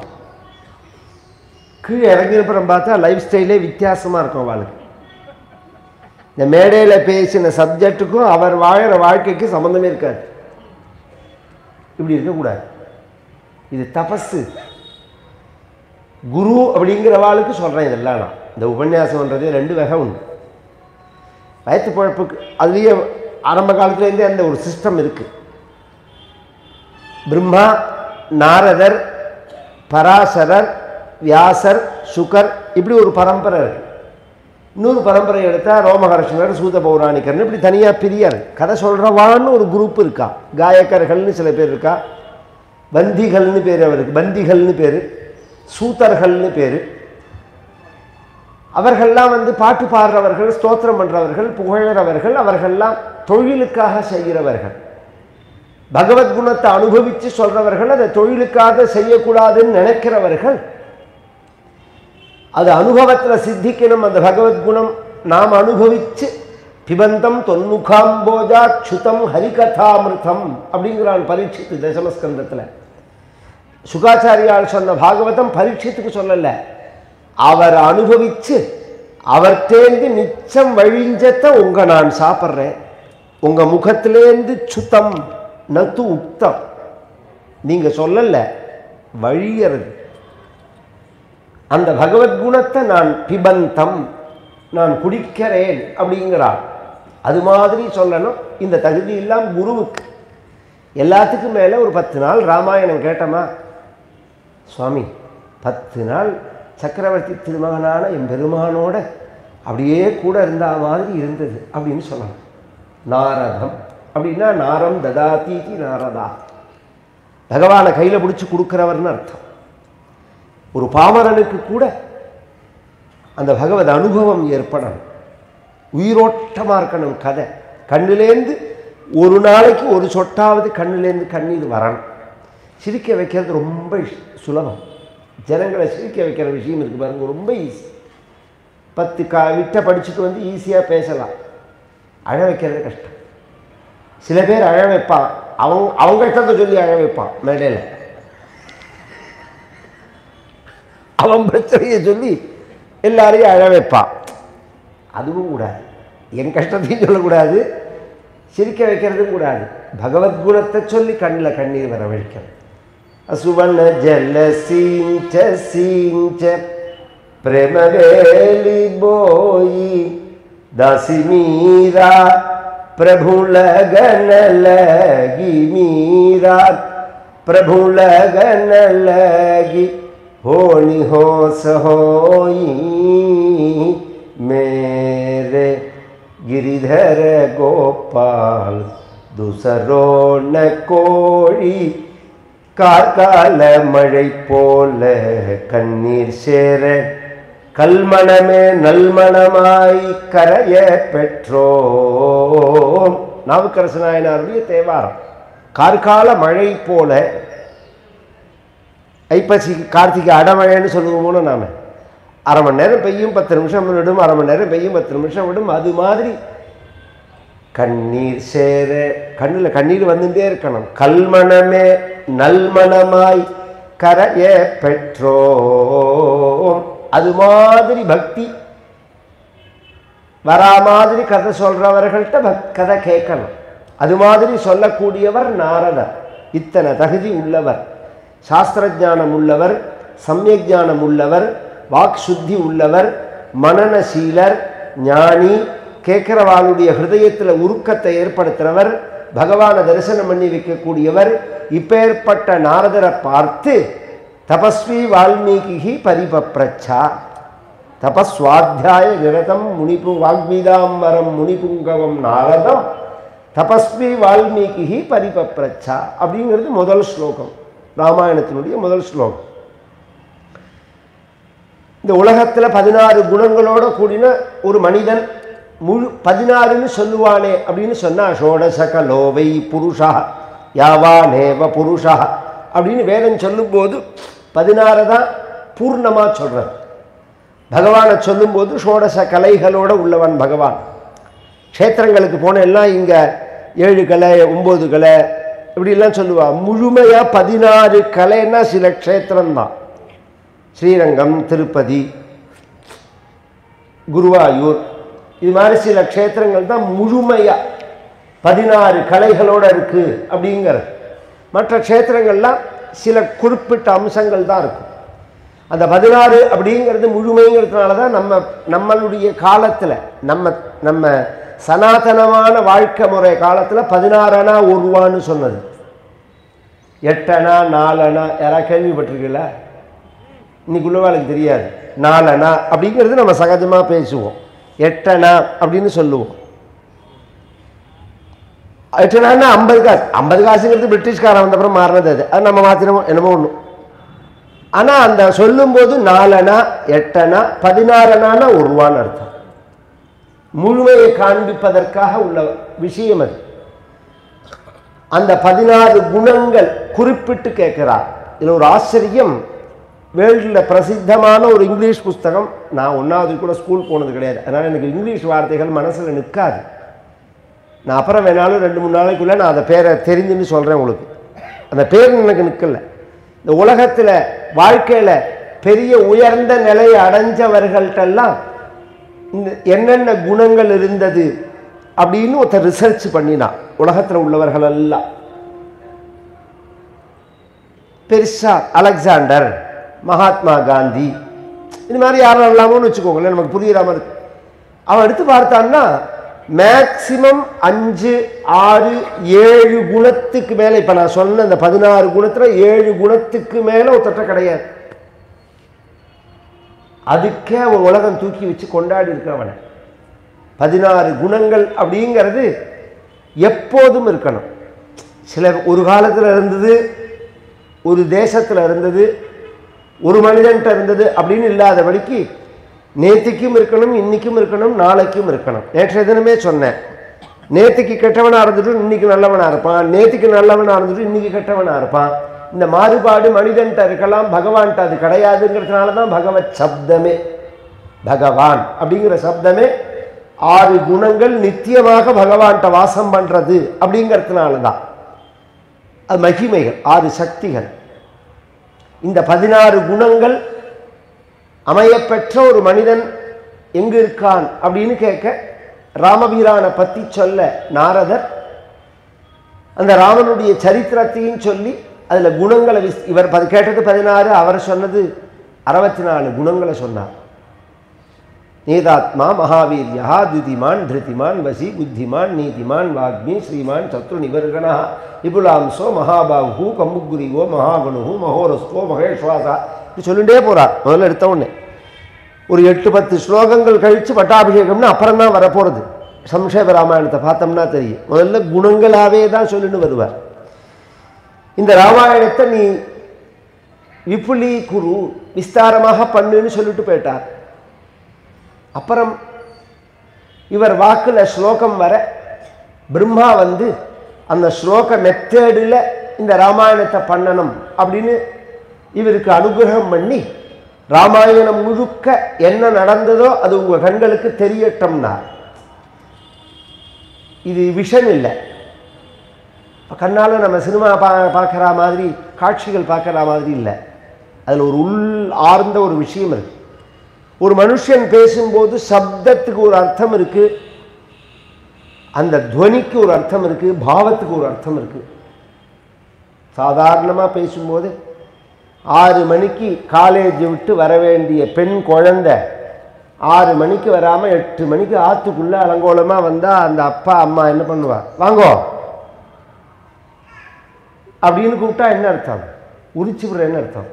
கீழே இறங்கினப்புறம் பார்த்தா லைஃப் ஸ்டைலே வித்தியாசமாக இருக்கும் அவளுக்கு இந்த மேடையில் பேசின சப்ஜெக்ட்டுக்கும் அவர் வாழற வாழ்க்கைக்கு சம்மந்தமே இருக்காது இப்படி இருக்கக்கூடாது இது தபஸு குரு அப்படிங்கிறவாளுக்கு சொல்கிறேன் இதெல்லாம் நான் இந்த உபன்யாசம்ன்றது ரெண்டு வகை உண்டு வயத்து பழப்புக்கு அதுலேயே ஆரம்ப காலத்துலேருந்தே அந்த ஒரு சிஸ்டம் இருக்குது பிரம்மா நாரதர் பராசரர் வியாசர் சுகர் இப்படி ஒரு பரம்பரை இருக்கு இன்னொரு பரம்பரை எடுத்தால் ரோமஹர்ஷனர் சூத பௌராணிகர்னு இப்படி தனியாக பிரியார் கதை சொல்கிறவான்னு ஒரு குரூப் இருக்கா காயக்கர்கள்னு சில பேர் இருக்கா பந்திகள்னு பேர் அவருக்கு பந்திகள்னு பேர் சூத்தர்கள்னு பேர் அவர்கள்லாம் வந்து பாட்டு பாடுறவர்கள் ஸ்தோத்திரம் பண்ணுறவர்கள் புகழறவர்கள் அவர்கள்லாம் தொழிலுக்காக செய்கிறவர்கள் பகவத் குணத்தை அனுபவித்து சொல்றவர்கள் அதை தொழிலுக்காக செய்யக்கூடாதுன்னு நினைக்கிறவர்கள் அது அனுபவத்தில் சித்திக்கணும் அந்த பகவத் குணம் நாம் அனுபவித்து பிபந்தம் தொன்முகாம்போஜா சுதம் ஹரிகதாமிருதம் அப்படிங்கிறான் பரீட்சித்து தசமஸ்கந்தத்தில் சுகாச்சாரியால் சொன்ன பாகவதம் பரீட்சத்துக்கு சொல்லலை அவர் அனுபவித்து அவர்கிட்டேந்து மிச்சம் வழிஞ்சத்தை உங்க நான் சாப்பிட்றேன் உங்க முகத்திலேந்து சுத்தம் நத்து உக்தம் நீங்க சொல்லல வழியறது அந்த பகவத் குணத்தை நான் பிபந்தம் நான் குடிக்கிறேன் அப்படிங்கிறார் அது மாதிரி சொல்லணும் இந்த தகுதி எல்லாம் குருவுக்கு எல்லாத்துக்கும் மேலே ஒரு பத்து நாள் ராமாயணம் கேட்டோமா சுவாமி பத்து நாள் சக்கரவர்த்தி திருமகனான என் பெருமானோட அப்படியே கூட இருந்த மாதிரி இருந்தது அப்படின்னு சொல்லணும் நாரதம் அப்படின்னா நாரம் ததாதீதி நாரதா பகவானை கையில் பிடிச்சி கொடுக்குறவர்னு அர்த்தம் ஒரு பாமரனுக்கு கூட அந்த பகவத் அனுபவம் ஏற்படணும் உயிரோட்டமாக இருக்கணும் கதை கண்ணிலேந்து ஒரு நாளைக்கு ஒரு சொட்டாவது கண்ணிலேருந்து கண்ணீர் வரணும் சிரிக்க வைக்கிறது ரொம்ப இஷ்- சுலபம் ஜனங்களை சிரிக்க வைக்கிற விஷயம் இருக்குது பாருங்க ரொம்ப ஈஸி பத்து கா விட்ட படிச்சுட்டு வந்து ஈஸியாக பேசலாம் அழ வைக்கிறது கஷ்டம் சில பேர் அழ வைப்பான் அவங்க அவங்க இஷ்டத்தை சொல்லி அழ வைப்பான் மேடையில் அவன் பிரச்சனையை சொல்லி எல்லாரையும் அழ வைப்பான் அதுவும் கூடாது என் கஷ்டத்தையும் சொல்லக்கூடாது சிரிக்க வைக்கிறதும் கூடாது பகவத் குணத்தை சொல்லி கண்ணில் கண்ணீர் வர வைக்கணும் அசுவன ஜல சீஞ்ச சீஞ்ச பிரேமவேலி போயி தாசி மீரா பிரபு லகன லகி மீரா प्रभु लगन लगी होनी होश होई मेरे गिरिधर गोपाल दूसरो न कोழி கார்கால மழை போல கண்ணீர் சேர கல்மணமே நல்மணமாய் கரைய பெற்றோம் நாவுக்கரசு நாயனாருடைய தேவாரம் கார்கால மழை போல ஐப்பசி கார்த்திகை அடமழைன்னு சொல்லுவோமோன்னு நாம அரை மணி நேரம் பெய்யும் பத்து நிமிஷம் விடும் அரை மணி நேரம் பெய்யும் பத்து நிமிஷம் விடும் அது மாதிரி கண்ணீர் சேர கண்ணில் கண்ணீர் வந்துட்டே இருக்கணும் கல்மணமே நல்மணமாய் கரைய பெற்றோம் அது மாதிரி பக்தி வரா மாதிரி கதை சொல்றவர்கள்ட்ட பக் கதை கேட்கணும் அது மாதிரி சொல்லக்கூடியவர் நாரதர் இத்தனை தகுதி உள்ளவர் சாஸ்திர ஞானம் உள்ளவர் சமயக் ஞானம் உள்ளவர் வாக் சுத்தி உள்ளவர் மனநசீலர் ஞானி கேட்கிறவாளுடைய ஹிருதயத்தில் உருக்கத்தை ஏற்படுத்துகிறவர் பகவானை தரிசனம் பண்ணி வைக்கக்கூடியவர் இப்பேற்பட்ட நாரதரை பார்த்து தபஸ்வி வால்மீகி பரிபப்ரச்சா தபஸ்வாத்தியாய நிரதம் முனிபு வாக்மீதாம்பரம் முனிபுங்கவம் நாரதம் தபஸ்வி வால்மீகி பரிபப்ரச்சா அப்படிங்கிறது முதல் ஸ்லோகம் ராமாயணத்தினுடைய முதல் ஸ்லோகம் இந்த உலகத்தில் பதினாறு குணங்களோட கூடின ஒரு மனிதன் முழு பதினாறுன்னு சொல்லுவானே அப்படின்னு சொன்னா ஷோடசக லோவை புருஷா யாவா நேவ புருஷா அப்படின்னு வேதம் சொல்லும்போது பதினாறு தான் பூர்ணமாக சொல்கிறது பகவானை சொல்லும்போது ஷோடச கலைகளோட உள்ளவன் பகவான் க்ஷேத்திரங்களுக்கு போன எல்லாம் இங்கே ஏழு கலை ஒம்பது கலை இப்படிலாம் சொல்லுவா முழுமையாக பதினாறு கலைன்னா சில க்ஷேத்திரம்தான் ஸ்ரீரங்கம் திருப்பதி குருவாயூர் இது மாதிரி சில க்ஷேத்திரங்கள் தான் முழுமையாக பதினாறு கலைகளோட இருக்கு அப்படிங்கிறது மற்ற க்ஷேத்திரங்கள்லாம் சில குறிப்பிட்ட அம்சங்கள் தான் இருக்கும் அந்த பதினாறு அப்படிங்கிறது முழுமைங்கிறதுனால தான் நம்ம நம்மளுடைய காலத்தில் நம்ம நம்ம சனாதனமான வாழ்க்கை முறை காலத்தில் பதினாறனா ஒரு ரூபான்னு சொன்னது எட்டனா நாலனா யாராவது கேள்விப்பட்டிருக்கீங்களா இன்னைக்கு உள்ளவாளுக்கு தெரியாது நாலனா அப்படிங்கிறது நம்ம சகஜமாக பேசுவோம் எட்டனா அப்படின்னு சொல்லுவோம் எட்டனான்னா ஐம்பது காசு ஐம்பது காசுங்கிறது பிரிட்டிஷ்காரன் வந்தப்புறம் மாறினது அது அது நம்ம மாத்திரமோ என்னமோ ஒன்று ஆனால் அந்த சொல்லும்போது நாலனா எட்டனா பதினாறனானா ஒரு ரூபான்னு அர்த்தம் முழுமையை காண்பிப்பதற்காக உள்ள விஷயம் அது அந்த பதினாறு குணங்கள் குறிப்பிட்டு கேட்கிறார் இதில் ஒரு ஆச்சரியம் வேர்ல்டில் பிரசித்தமான ஒரு இங்கிலீஷ் புஸ்தகம் நான் ஒன்றாவது கூட ஸ்கூல் போனது கிடையாது அதனால் எனக்கு இங்கிலீஷ் வார்த்தைகள் மனசில் நிற்காது நான் அப்புறம் வேணாலும் ரெண்டு மூணு நாளைக்குள்ளே நான் அந்த பேரை தெரிஞ்சுன்னு சொல்கிறேன் உங்களுக்கு அந்த பேர் எனக்கு நிற்கல இந்த உலகத்தில் வாழ்க்கையில் பெரிய உயர்ந்த நிலையை அடைஞ்சவர்கள்ட்டெல்லாம் இந்த என்னென்ன குணங்கள் இருந்தது அப்படின்னு ஒருத்தர் ரிசர்ச் பண்ணினான் உலகத்தில் உள்ளவர்கள் எல்லாம் பெருசா அலெக்சாண்டர் மகாத்மா காந்தி இது மாதிரி யாரும் இல்லாமோன்னு வச்சுக்கோங்களேன் நமக்கு புரியுற மாதிரி இருக்கு. அவன் எடுத்து பார்த்தான்னா மேக்சிமம் அஞ்சு ஆறு ஏழு குணத்துக்கு மேலே இப்போ நான் சொன்ன இந்த பதினாறு குணத்தில் ஏழு குணத்துக்கு மேலே ஒருத்தட்ட கிடையாது அதுக்கே அவன் உலகம் தூக்கி வச்சு கொண்டாடி இருக்கிறவனை பதினாறு குணங்கள் அப்படிங்கிறது எப்போதும் இருக்கணும் சிலர் ஒரு காலத்தில் இருந்தது ஒரு தேசத்தில் இருந்தது ஒரு மனிதன்ட்ட இருந்தது அப்படின்னு இல்லாதபடிக்கு நேத்திக்கும் இருக்கணும் இன்னைக்கும் இருக்கணும் நாளைக்கும் இருக்கணும் நேற்றைய தினமே சொன்னேன் நேத்திக்கு கெட்டவனாக இருந்துட்டு இன்னைக்கு நல்லவனாக இருப்பான் நேத்திக்கு நல்லவனாக இருந்துட்டு இன்னைக்கு கெட்டவனாக இருப்பான் இந்த மாறுபாடு மனிதன்ட்ட இருக்கலாம் பகவான்கிட்ட அது கிடையாதுங்கிறதுனால தான் பகவத் சப்தமே பகவான் அப்படிங்கிற சப்தமே ஆறு குணங்கள் நித்தியமாக பகவான்கிட்ட வாசம் பண்ணுறது அப்படிங்கிறதுனால தான் அது மகிமைகள் ஆறு சக்திகள் இந்த பதினாறு குணங்கள் அமையப்பெற்ற ஒரு மனிதன் எங்கு இருக்கான் அப்படின்னு கேட்க ராமபீரானை பற்றி சொல்ல நாரதர் அந்த ராமனுடைய சரித்திரத்தையும் சொல்லி அதில் குணங்களை விஸ் இவர் பதி கேட்டது பதினாறு அவர் சொன்னது அறுபத்தி நாலு குணங்களை சொன்னார் நேதாத்மா மகாவீரியா துதிமான் திருதிமான் வசி புத்திமான் நீதிமான் வாக்மி ஸ்ரீமான் சத்ரு நிவர்கணா விபுலாம்சோ மகாபாகு கம்புகுரிவோ மகாகுணு மகோரஸ்கோ மகேஸ்வாசா இப்படி சொல்லிட்டே போறார் முதல்ல எடுத்த உடனே ஒரு எட்டு பத்து ஸ்லோகங்கள் கழித்து பட்டாபிஷேகம்னு அப்புறம் தான் வரப்போகிறது சம்ஷேப ராமாயணத்தை பார்த்தோம்னா தெரியும் முதல்ல குணங்களாகவே தான் சொல்லிட்டு வருவார் இந்த ராமாயணத்தை நீ விப்புலி குரு விஸ்தாரமாக பண்ணுன்னு சொல்லிட்டு போயிட்டார் அப்புறம் இவர் வாக்குல ஸ்லோகம் வர பிரம்மா வந்து அந்த ஸ்லோக மெத்தேடில் இந்த ராமாயணத்தை பண்ணணும் அப்படின்னு இவருக்கு அனுகிரகம் பண்ணி ராமாயணம் முழுக்க என்ன நடந்ததோ அது உங்கள் கண்களுக்கு தெரியட்டும்னார் இது விஷன் இல்லை கண்ணால் நம்ம சினிமா பா பார்க்குற மாதிரி காட்சிகள் பார்க்குற மாதிரி இல்லை அதில் ஒரு உள் ஆர்ந்த ஒரு விஷயம் இருக்கு ஒரு மனுஷன் பேசும்போது சப்தத்துக்கு ஒரு அர்த்தம் இருக்கு அந்த துவனிக்கு ஒரு அர்த்தம் இருக்கு பாவத்துக்கு ஒரு அர்த்தம் இருக்கு சாதாரணமாக பேசும்போது ஆறு மணிக்கு காலேஜ் விட்டு வர வேண்டிய பெண் குழந்தை ஆறு மணிக்கு வராமல் எட்டு மணிக்கு ஆற்றுக்குள்ளே அலங்கோலமாக வந்தால் அந்த அப்பா அம்மா என்ன பண்ணுவா வாங்கோ அப்படின்னு கூப்பிட்டா என்ன அர்த்தம் உரிச்சு விடுறேன்னு அர்த்தம்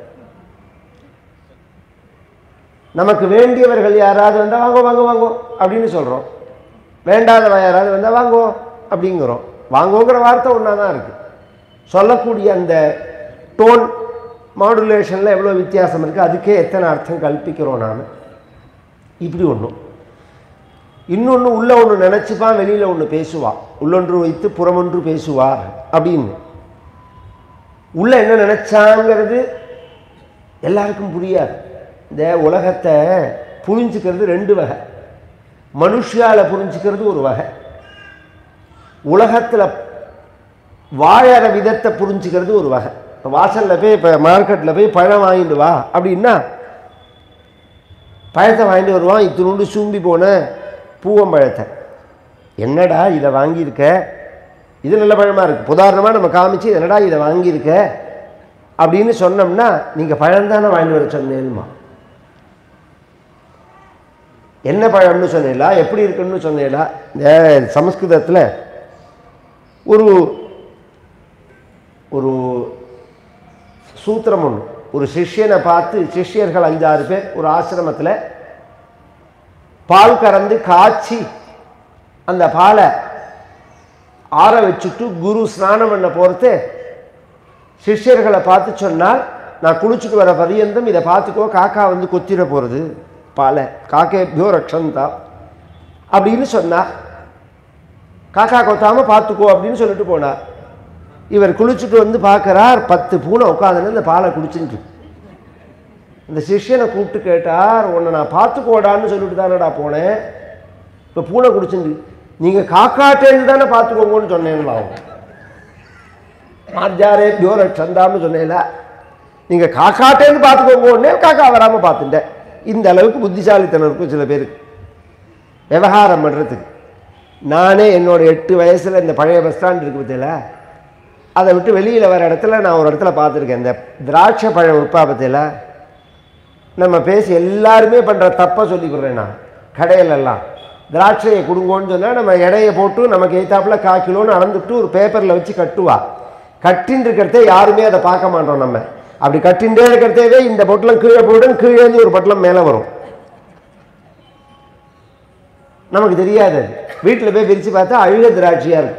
நமக்கு வேண்டியவர்கள் யாராவது வந்தால் வாங்கோ வாங்கோ வாங்கோ அப்படின்னு சொல்கிறோம் வேண்டாதவ யாராவது வந்தால் வாங்கோ அப்படிங்கிறோம் வாங்கோங்கிற வார்த்தை ஒன்றா தான் இருக்குது சொல்லக்கூடிய அந்த டோன் மாடுலேஷனில் எவ்வளோ வித்தியாசம் இருக்குது அதுக்கே எத்தனை அர்த்தம் கல்பிக்கிறோம் நாம் இப்படி ஒன்றும் இன்னொன்று உள்ள ஒன்று நினச்சிப்பான் வெளியில் ஒன்று பேசுவான் உள்ளொன்று வைத்து புறமொன்று பேசுவார் அப்படின்னு உள்ள என்ன நினைச்சாங்கிறது எல்லாருக்கும் புரியாது இந்த உலகத்தை புரிஞ்சுக்கிறது ரெண்டு வகை மனுஷியால புரிஞ்சுக்கிறது ஒரு வகை உலகத்தில் வாழற விதத்தை புரிஞ்சுக்கிறது ஒரு வகை இப்போ வாசலில் போய் இப்போ மார்க்கெட்டில் போய் பழம் வாங்கிட்டு வா அப்படின்னா பழத்தை வாங்கிட்டு வருவான் இத்தினோண்டு சூம்பி போன பூவம்பழத்தை என்னடா இதை வாங்கியிருக்க இது நல்ல பழமாக இருக்குது உதாரணமாக நம்ம காமிச்சு என்னடா இதை வாங்கியிருக்க அப்படின்னு சொன்னோம்னா நீங்கள் பழம் தானே வாங்கிட்டு வர சொன்னேன்மா என்ன பழம்னு சொன்னீங்களா எப்படி இருக்குன்னு சொன்னீங்களா இந்த சமஸ்கிருதத்தில் ஒரு ஒரு சூத்திரம் ஒன்று ஒரு சிஷ்யனை பார்த்து சிஷ்யர்கள் அஞ்சாறு பேர் ஒரு ஆசிரமத்தில் பால் கறந்து காய்ச்சி அந்த பாலை ஆற வச்சுட்டு குரு ஸ்நானம் பண்ண போகிறது சிஷ்யர்களை பார்த்து சொன்னால் நான் குளிச்சுட்டு வர பரியந்தம் இதை பார்த்துக்கோ காக்கா வந்து கொத்திட போகிறது பாலை காக்கேபியோ ரக்ஷந்தா அப்படின்னு சொன்னா காக்கா கொத்தாமல் பார்த்துக்கோ அப்படின்னு சொல்லிட்டு போனார் இவர் குளிச்சுட்டு வந்து பார்க்கறார் பத்து பூனை உட்காந்துன்னு இந்த பாலை குடிச்சுட்டு இந்த சிஷ்யனை கூப்பிட்டு கேட்டார் உன்னை நான் பார்த்துக்கோடான்னு சொல்லிட்டு தானடா போனேன் இப்போ பூனை குடிச்சுட்டு நீங்கள் காக்காட்டேன்னு தானே பார்த்துக்கோங்கன்னு சொன்னேங்களா அவங்க மார்ஜாரே ஜோர சந்தான்னு சொன்னேன்ல நீங்கள் காக்காட்டேன்னு பார்த்துக்கோங்கன்னே காக்கா வராமல் பார்த்துட்டேன் இந்த அளவுக்கு புத்திசாலித்தனம் இருக்கும் சில பேருக்கு விவகாரம் பண்ணுறதுக்கு நானே என்னோட எட்டு வயசில் இந்த பழைய பஸ் ஸ்டாண்ட் இருக்கு பார்த்தீங்களா அதை விட்டு வெளியில் வர இடத்துல நான் ஒரு இடத்துல பார்த்துருக்கேன் இந்த திராட்சை பழம் விற்பா பார்த்தீங்களா நம்ம பேசி எல்லாருமே பண்ணுற தப்பை சொல்லிக்கிறேன் நான் கடையிலெல்லாம் திராட்சையை கொடுங்கோன்னு சொன்னால் நம்ம எடையை போட்டு நமக்கு எய்த்தாப்புல கா கிலோன்னு அளந்துட்டு ஒரு பேப்பரில் வச்சு கட்டுவா கட்டின்னு இருக்கிறதே யாருமே அதை பார்க்க மாட்டோம் நம்ம அப்படி கட்டின்டே இருக்கிறதேவே இந்த பொட்டலம் கீழே போய்டும் கீழே இருந்து ஒரு பொட்டலம் மேலே வரும் நமக்கு தெரியாது அது வீட்டில் போய் பிரித்து பார்த்தா அழுக திராட்சையாக இருக்கும்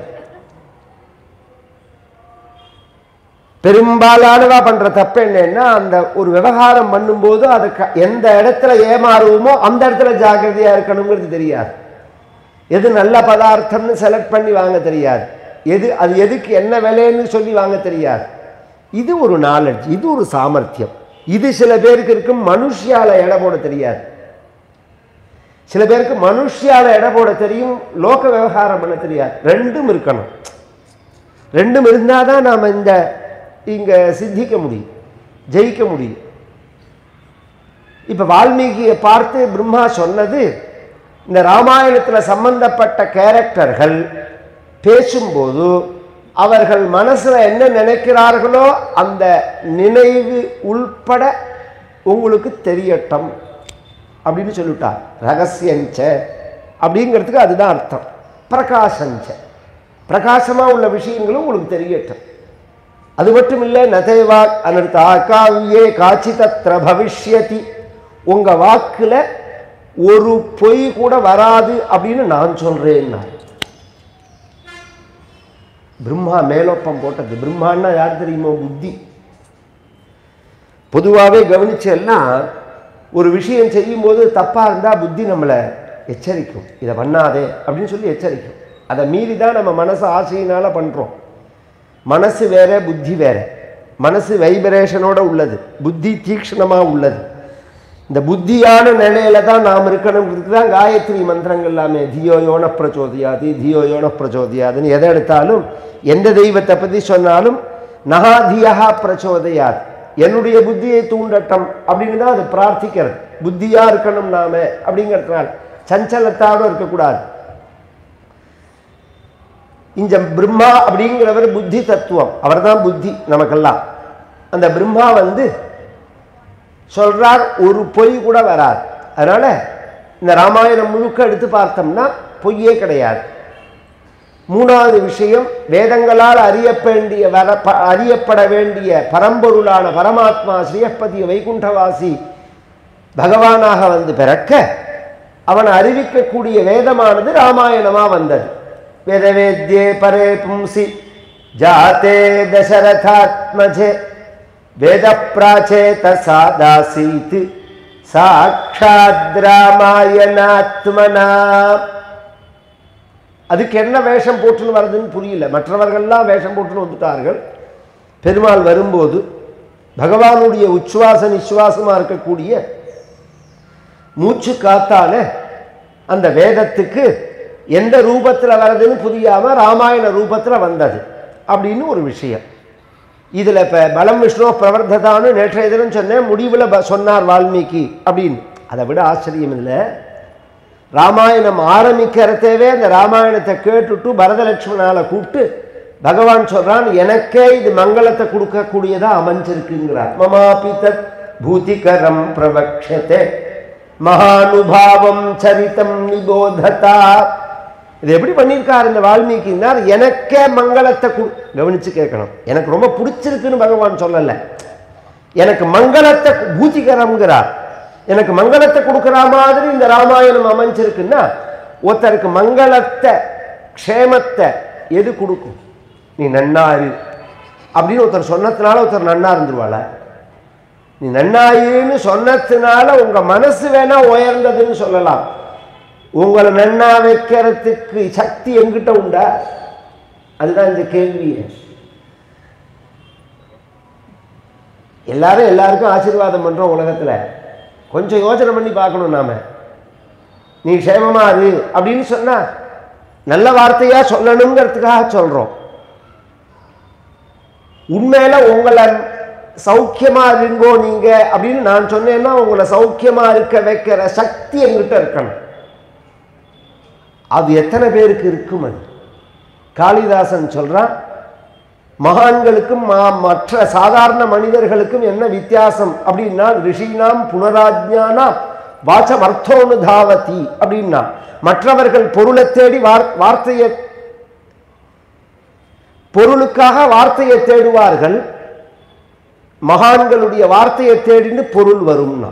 பெரும்பாலானவா பண்ற தப்பு என்னன்னா அந்த ஒரு விவகாரம் பண்ணும்போது அது க- எந்த இடத்துல ஏமாறுவோமோ அந்த இடத்துல ஜாக்கிரதையா இருக்கணுங்கிறது தெரியாது எது நல்ல பதார்த்தம்னு செலக்ட் பண்ணி வாங்க தெரியாது எது அது எதுக்கு என்ன விலைன்னு சொல்லி வாங்க தெரியாது இது ஒரு நாலெட்ஜ் இது ஒரு சாமர்த்தியம் இது சில பேருக்கு இருக்கும் மனுஷியால எடை போட தெரியாது சில பேருக்கு மனுஷியால எடை போட தெரியும் லோக விவகாரம் பண்ண தெரியாது ரெண்டும் இருக்கணும் ரெண்டும் இருந்தால் தான் நாம் இந்த இங்கே சித்திக்க முடியும் ஜெயிக்க முடியும் இப்போ வால்மீகியை பார்த்து பிரம்மா சொன்னது இந்த ராமாயணத்தில் சம்பந்தப்பட்ட கேரக்டர்கள் பேசும்போது அவர்கள் மனசில் என்ன நினைக்கிறார்களோ அந்த நினைவு உள்பட உங்களுக்கு தெரியட்டும் அப்படின்னு சொல்லிட்டார் ரகசியஞ்ச அப்படிங்கிறதுக்கு அதுதான் அர்த்தம் பிரகாசஞ்ச பிரகாசமாக உள்ள விஷயங்களும் உங்களுக்கு தெரியட்டும் அது மட்டும் இல்லை நதேவா அனர்த்தா காவியே காட்சி தத்திர பவிஷ்யதி உங்க வாக்குல ஒரு பொய் கூட வராது அப்படின்னு நான் சொல்றேன்னா பிரம்மா மேலோப்பம் போட்டது பிரம்மான்னா யார் தெரியுமோ புத்தி பொதுவாகவே கவனிச்சேன்னா ஒரு விஷயம் செய்யும்போது தப்பாக இருந்தால் புத்தி நம்மளை எச்சரிக்கும் இதை பண்ணாதே அப்படின்னு சொல்லி எச்சரிக்கும் அதை மீறி தான் நம்ம மனசு ஆசையினால பண்ணுறோம் மனசு வேற புத்தி வேற மனசு வைப்ரேஷனோட உள்ளது புத்தி தீக்ஷ்ணமாக உள்ளது இந்த புத்தியான நிலையில தான் நாம் இருக்கணுங்கிறதுக்கு தான் காயத்ரி மந்திரங்கள் எல்லாமே தியோ யோன பிரச்சோதியாது தியோ யோன பிரச்சோதியாதுன்னு எதை எடுத்தாலும் எந்த தெய்வத்தை பற்றி சொன்னாலும் நகாதியா பிரச்சோதயாது என்னுடைய புத்தியை தூண்டட்டும் அப்படின்னு தான் அது பிரார்த்திக்கிறது புத்தியா இருக்கணும் நாம அப்படிங்கிறதுனால சஞ்சலத்தோட இருக்கக்கூடாது இந்த பிரம்மா அப்படிங்கிறவர் புத்தி தத்துவம் அவர்தான் புத்தி நமக்கெல்லாம் அந்த பிரம்மா வந்து சொல்றார் ஒரு பொய் கூட வராது அதனால இந்த ராமாயணம் முழுக்க எடுத்து பார்த்தோம்னா பொய்யே கிடையாது மூணாவது விஷயம் வேதங்களால் அறிய வேண்டிய வர ப- அறியப்பட வேண்டிய பரம்பொருளான பரமாத்மா ஸ்ரீயப்பதி வைகுண்டவாசி பகவானாக வந்து பிறக்க அவன் அறிவிக்கக்கூடிய வேதமானது ராமாயணமா வந்தது வேதவேத்யே பரே பும்சி ஜாதே தசரதாத்மஜே வேத பிராச்சேத சாதாசீத் சாட்சாத் ராமாயணாத்மனா அதுக்கு என்ன வேஷம் போட்டுன்னு வருதுன்னு புரியல மற்றவர்கள்லாம் வேஷம் போட்டுன்னு வந்துட்டார்கள் பெருமாள் வரும்போது பகவானுடைய உச்சுவாச நிச்சுவாசமாக இருக்கக்கூடிய மூச்சு காத்தால அந்த வேதத்துக்கு எந்த ரூபத்தில் வருதுன்னு புரியாம ராமாயண ரூபத்தில் வந்தது அப்படின்னு ஒரு விஷயம் இதில் இப்போ பலம் விஷ்ணு பிரவர்த்ததான்னு நேற்றைய தினம் சொன்னேன் முடிவில் ப- சொன்னார் வால்மீகி அப்படின்னு அதை விட ஆச்சரியம் இல்லை ராமாயணம் ஆரம்பிக்கிறதவே அந்த ராமாயணத்தை கேட்டுட்டு பரதலட்சுமணால கூப்பிட்டு பகவான் சொல்றான் எனக்கே இது மங்களத்தை கொடுக்கக்கூடியதா அமைஞ்சிருக்குங்கிறார் மமாபி தத் பூதிகரம் பிரவக்ஷதே மகானுபாவம் சரிதம் நிபோததா இது எப்படி பண்ணியிருக்கார் இந்த வால்மீகினார் எனக்கே மங்களத்தை கு கவனிச்சு கேட்கணும் எனக்கு ரொம்ப பிடிச்சிருக்குன்னு பகவான் சொல்லலை எனக்கு மங்களத்தை பூதிகரம்ங்கிறார் எனக்கு மங்களத்தை கொடுக்குற மாதிரி இந்த ராமாயணம் அமைஞ்சிருக்குன்னா ஒருத்தருக்கு மங்களத்தை க்ஷேமத்தை எது கொடுக்கும் நீ நன்னாரு அப்படின்னு ஒருத்தர் சொன்னதுனால ஒருத்தர் நன்னா இருந்துருவாள நீ நன்னாயிருன்னு சொன்னதுனால உங்க மனசு வேணா உயர்ந்ததுன்னு சொல்லலாம் உங்களை நன்னா வைக்கிறதுக்கு சக்தி எங்கிட்ட உண்டா அதுதான் இந்த கேள்வி எல்லாரும் எல்லாருக்கும் ஆசீர்வாதம் பண்றோம் உலகத்துல கொஞ்சம் யோசனை பண்ணி பார்க்கணும் நாம நீ க்ஷேமமா இரு அப்படின்னு சொன்னா நல்ல வார்த்தையா சொல்லணுங்கிறதுக்காக சொல்றோம் உண்மையில உங்களை சௌக்கியமா இருங்கோ நீங்க அப்படின்னு நான் சொன்னேன்னா உங்களை சௌக்கியமா இருக்க வைக்கிற சக்தி என்கிட்ட இருக்கணும் அது எத்தனை பேருக்கு இருக்கும் அது காளிதாசன் சொல்றான் மகான்களுக்கும் மா- மற்ற சாதாரண மனிதர்களுக்கும் என்ன வித்தியாசம் அப்படின்னா ரிஷினாம் புனராஜ்ஞானா வாச்சம் அர்த்தோனுதாவதி அப்படின்னா மற்றவர்கள் பொருளை தேடி வார்- வார்த்தையை பொருளுக்காக வார்த்தையை தேடுவார்கள் மகான்களுடைய வார்த்தையை தேடின்னு பொருள் வரும்னா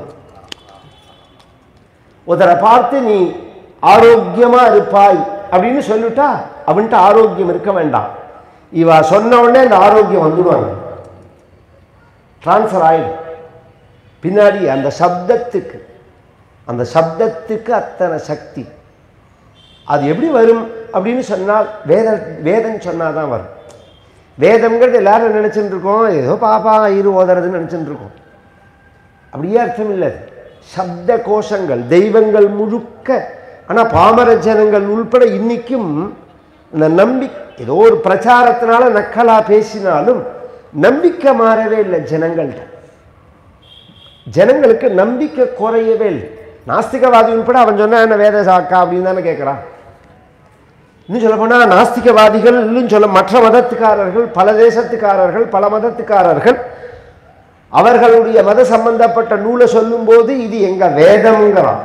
ஒருத்தரை பார்த்து நீ ஆரோக்கியமா இருப்பாய் அப்படின்னு சொல்லிட்டா அவன்கிட்ட ஆரோக்கியம் இருக்க வேண்டாம் இவ சொன்ன உடனே அந்த ஆரோக்கியம் வந்துடுவாங்க டிரான்ஸ்ஃபர் ஆயிடும் பின்னாடி அந்த சப்தத்துக்கு அந்த சப்தத்துக்கு அத்தனை சக்தி அது எப்படி வரும் அப்படின்னு சொன்னால் வேத வேதம் சொன்னாதான் வரும் வேதம்ங்கிறது எல்லாரும் நினைச்சுட்டு இருக்கோம் ஏதோ பாப்பா இரு ஓதுறதுன்னு நினைச்சுட்டு இருக்கோம் அப்படியே அர்த்தம் இல்லை அது. சப்த கோஷங்கள் தெய்வங்கள் முழுக்க ஆனால் பாமர ஜனங்கள் உள்பட இன்னைக்கும் இந்த நம்பி ஏதோ ஒரு பிரச்சாரத்தினால நக்கலா பேசினாலும் நம்பிக்கை மாறவே இல்லை ஜனங்கள்கிட்ட ஜனங்களுக்கு நம்பிக்கை குறையவே இல்லை நாஸ்திகவாதி உள்பட அவன் சொன்னா என்ன வேத சாக்கா அப்படின்னு தானே கேட்குறான் இன்னும் சொல்ல போனால் நாஸ்திகவாதிகள் இன்னும் சொல்ல மற்ற மதத்துக்காரர்கள் பல தேசத்துக்காரர்கள் பல மதத்துக்காரர்கள் அவர்களுடைய மத சம்பந்தப்பட்ட நூலை சொல்லும்போது இது எங்க வேதம்ங்கிறான்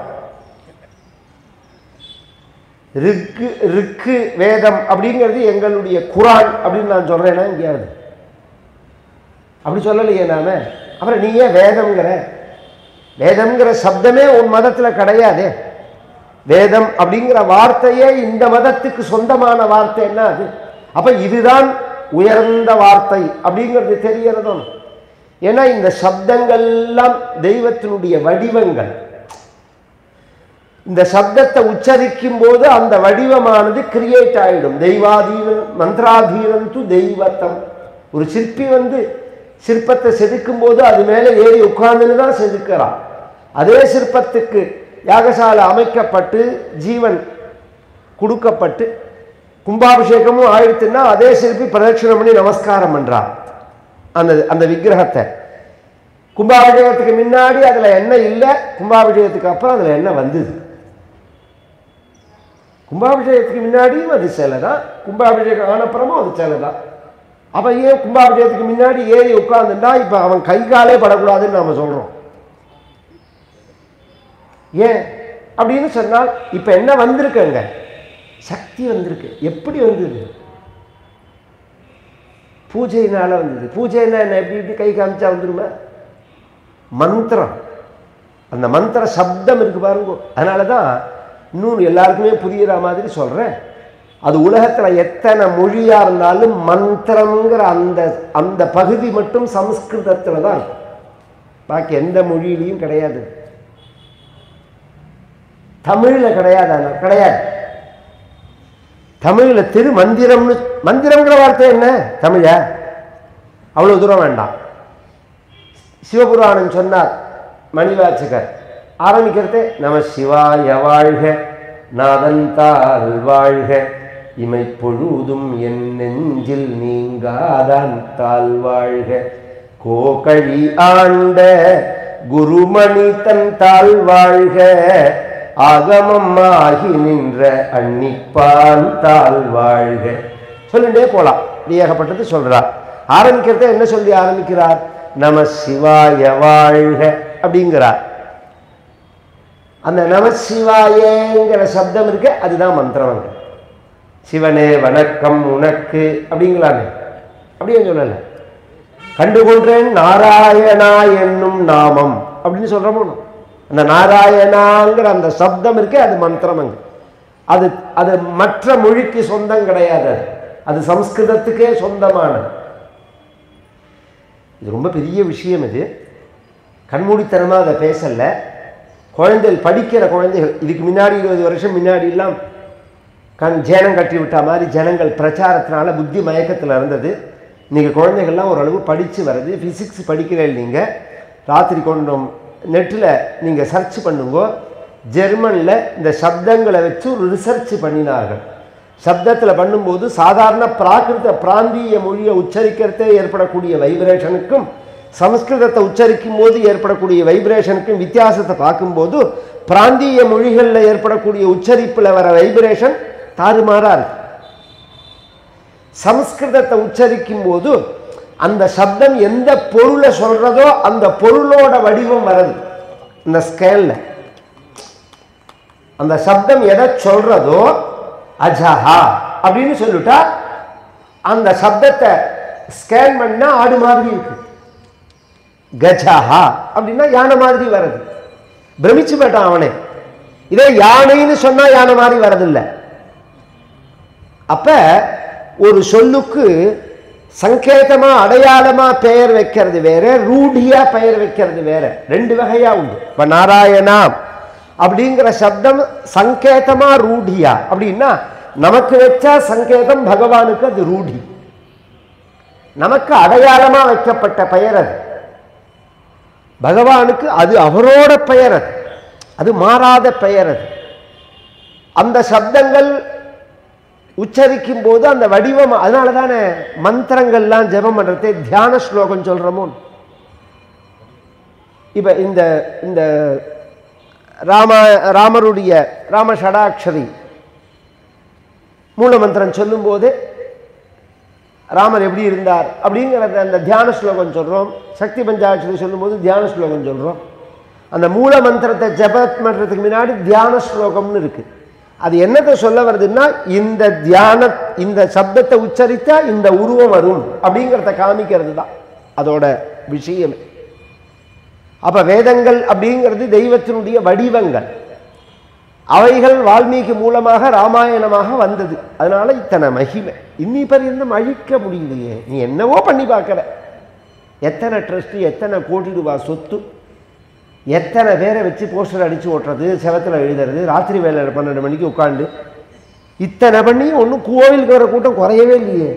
ரிக்கு ரிக்கு வேதம் அப்படிங்கிறது எங்களுடைய குரான் அப்படின்னு நான் சொல்றேன்னா எங்கேயாவது அப்படி சொல்லலையே நாம அப்புறம் நீ ஏன் வேதம்ங்கிற வேதம்ங்கிற சப்தமே உன் மதத்துல கிடையாதே வேதம் அப்படிங்கிற வார்த்தையே இந்த மதத்துக்கு சொந்தமான வார்த்தை என்ன அது அப்ப இதுதான் உயர்ந்த வார்த்தை அப்படிங்கிறது தெரியறதும் ஏன்னா இந்த சப்தங்கள் எல்லாம் தெய்வத்தினுடைய வடிவங்கள் இந்த சப்தத்தை உச்சரிக்கும் போது அந்த வடிவமானது கிரியேட் ஆயிடும் தெய்வாதீனம் மந்திராதீனம் து தெய்வத்தம் ஒரு சிற்பி வந்து சிற்பத்தை செதுக்கும் போது அது மேலே ஏறி உட்கார்ந்துன்னு தான் செதுக்கிறான் அதே சிற்பத்துக்கு யாகசாலை அமைக்கப்பட்டு ஜீவன் கொடுக்கப்பட்டு கும்பாபிஷேகமும் ஆயிடுத்துன்னா அதே சிற்பி பிரதட்சணம் பண்ணி நமஸ்காரம் பண்றான் அந்த அந்த விக்கிரகத்தை கும்பாபிஷேகத்துக்கு முன்னாடி அதுல எண்ணெய் இல்லை கும்பாபிஷேகத்துக்கு அப்புறம் அதுல எண்ணெய் வந்தது கும்பாபிஷேகத்துக்கு முன்னாடியும் அது சிலை தான் கும்பாபிஷேகம் ஆனப்புறமும் அது சிலை தான் அப்ப ஏன் கும்பாபிஷேகத்துக்கு முன்னாடி ஏறி உட்கார்ந்துட்டா இப்ப அவன் கை காலே படக்கூடாதுன்னு நாம சொல்றோம் ஏன் அப்படின்னு சொன்னால் இப்ப என்ன வந்திருக்குங்க சக்தி வந்திருக்கு எப்படி வந்தது பூஜையினால வந்தது பூஜைன்னா என்ன எப்படி இப்படி கை காமிச்சா வந்துருமா மந்திரம் அந்த மந்திர சப்தம் இருக்கு பாருங்க அதனால தான் இன்னும் எல்லாருக்குமே புரியுற மாதிரி சொல்றேன் அது உலகத்துல எத்தனை மொழியா இருந்தாலும் மந்திரங்கிற அந்த அந்த பகுதி மட்டும் சமஸ்கிருதத்துல தான் இருக்கும் பாக்கி எந்த மொழியிலையும் கிடையாது தமிழ்ல கிடையாது ஆனா கிடையாது தமிழ்ல திரு மந்திரம்னு மந்திரம்ங்கிற வார்த்தை என்ன தமிழ அவ்வளவு தூரம் வேண்டாம் சிவபுராணம் சொன்னார் மணிவாச்சகர் ஆரம்பிக்கிறதே நம சிவாய வாழ்க நாதந்தால் வாழ்க இமை பொழுதும் என் நெஞ்சில் நீங்காதான் தாழ் வாழ்க கோகழி ஆண்ட குருமணி தன் தாழ் வாழ்க ஆகமம் ஆகி நின்ற அன்னிப்பான் தாழ் வாழ்க சொல்லிட்டே போலாம் இப்படி ஏகப்பட்டது சொல்றார் ஆரம்பிக்கிறத என்ன சொல்லி ஆரம்பிக்கிறார் நம சிவாய வாழ்க அப்படிங்கிறார் அந்த நம சிவாயங்கிற சப்தம் இருக்கு அதுதான் மந்திரம் அங்க சிவனே வணக்கம் உனக்கு அப்படிங்களாங்க அப்படியே சொல்லல கண்டுகொண்டேன் நாராயணா என்னும் நாமம் அப்படின்னு சொல்றோமோ அந்த நாராயணாங்கிற அந்த சப்தம் இருக்கே அது மந்திரம் அங்க அது அது மற்ற மொழிக்கு சொந்தம் கிடையாது அது. அது சம்ஸ்கிருதத்துக்கே சொந்தமானது இது ரொம்ப பெரிய விஷயம் இது கண்மூடித்தனமாக அதை பேசல குழந்தைகள் படிக்கிற குழந்தைகள் இதுக்கு முன்னாடி இருபது வருஷம் முன்னாடிலாம் கண் ஜேனம் கட்டி விட்ட மாதிரி ஜனங்கள் பிரச்சாரத்தினால புத்தி மயக்கத்தில் இருந்தது நீங்கள் குழந்தைகள்லாம் ஓரளவு படித்து வருது ஃபிசிக்ஸ் படிக்கிறீர்கள் நீங்கள் ராத்திரி கொண்டோம் நெட்டில் நீங்கள் சர்ச் பண்ணுங்க ஜெர்மனில் இந்த சப்தங்களை வச்சு ஒரு ரிசர்ச் பண்ணினார்கள் சப்தத்தில் பண்ணும்போது சாதாரண பிராகிருத பிராந்திய மொழியை உச்சரிக்கிறதே ஏற்படக்கூடிய வைப்ரேஷனுக்கும் சமஸ்கிருதத்தை உச்சரிக்கும் போது ஏற்படக்கூடிய வைப்ரேஷனுக்கும் வித்தியாசத்தை பார்க்கும்போது பிராந்திய மொழிகளில் ஏற்படக்கூடிய உச்சரிப்பில் வர வைப்ரேஷன் தாறுமாறா இருக்கு சமஸ்கிருதத்தை உச்சரிக்கும் போது அந்த சப்தம் எந்த பொருளை சொல்றதோ அந்த பொருளோட வடிவம் வருது இந்த ஸ்கேல்ல அந்த சப்தம் எதை சொல்றதோ அஜஹா அப்படின்னு சொல்லிட்டா அந்த சப்தத்தை ஸ்கேன் பண்ணா ஆடு மாதிரி இருக்கு கஜஹா அப்படின்னா யானை மாதிரி வருது பிரமிச்சு போயிட்டான் அவனே இதே யானைன்னு சொன்னா யானை மாதிரி வரதில்லை அப்ப ஒரு சொல்லுக்கு சங்கேதமா அடையாளமா பெயர் வைக்கிறது வேற ரூಢியா பெயர் வைக்கிறது வேற ரெண்டு வகையா உண்டு இப்ப நாராயணா அப்படிங்கிற சப்தம் சங்கேதமா ரூಢியா அப்படின்னா நமக்கு வச்சா சங்கேதம் பகவானுக்கு அது ரூಢி நமக்கு அடையாளமா வைக்கப்பட்ட பெயர் அது பகவானுக்கு அது அவரோட பெயர் அது அது மாறாத பெயர் அது அந்த சப்தங்கள் உச்சரிக்கும் போது அந்த வடிவம் அதனால தானே மந்திரங்கள்லாம் ஜெபம் பண்ணுறதே தியான ஸ்லோகம் சொல்கிறோமோ இப்போ இந்த இந்த ராம ராமருடைய ராம ஷடாட்சரி மூல மந்திரம் சொல்லும்போது ராமர் எப்படி இருந்தார் அப்படிங்கிறத அந்த தியான ஸ்லோகம் சொல்கிறோம் சக்தி பஞ்சாட்சரி சொல்லும்போது தியான ஸ்லோகம் சொல்கிறோம் அந்த மூல மந்திரத்தை ஜபத் பண்ணுறதுக்கு முன்னாடி தியான ஸ்லோகம்னு இருக்கு அது என்னத்தை சொல்ல வருதுன்னா இந்த தியான இந்த சப்தத்தை உச்சரித்தா இந்த உருவம் வரும் அப்படிங்கிறத காமிக்கிறது தான் அதோட விஷயம் அப்ப வேதங்கள் அப்படிங்கிறது தெய்வத்தினுடைய வடிவங்கள் அவைகள் வால்மீகி மூலமாக ராமாயணமாக வந்தது அதனால இத்தனை மகிமை இன்னி பரியந்தம் அழிக்க முடியலையே நீ என்னவோ பண்ணி பார்க்கற எத்தனை ட்ரஸ்ட் எத்தனை கோடி ரூபாய் சொத்து எத்தனை பேரை வச்சு போஸ்டர் அடிச்சு ஓட்டுறது செவத்தில் எழுதுறது ராத்திரி வேலை பன்னெண்டு மணிக்கு உட்காந்து இத்தனை பண்ணி ஒன்றும் கோவிலுக்கு வர கூட்டம் குறையவே இல்லையே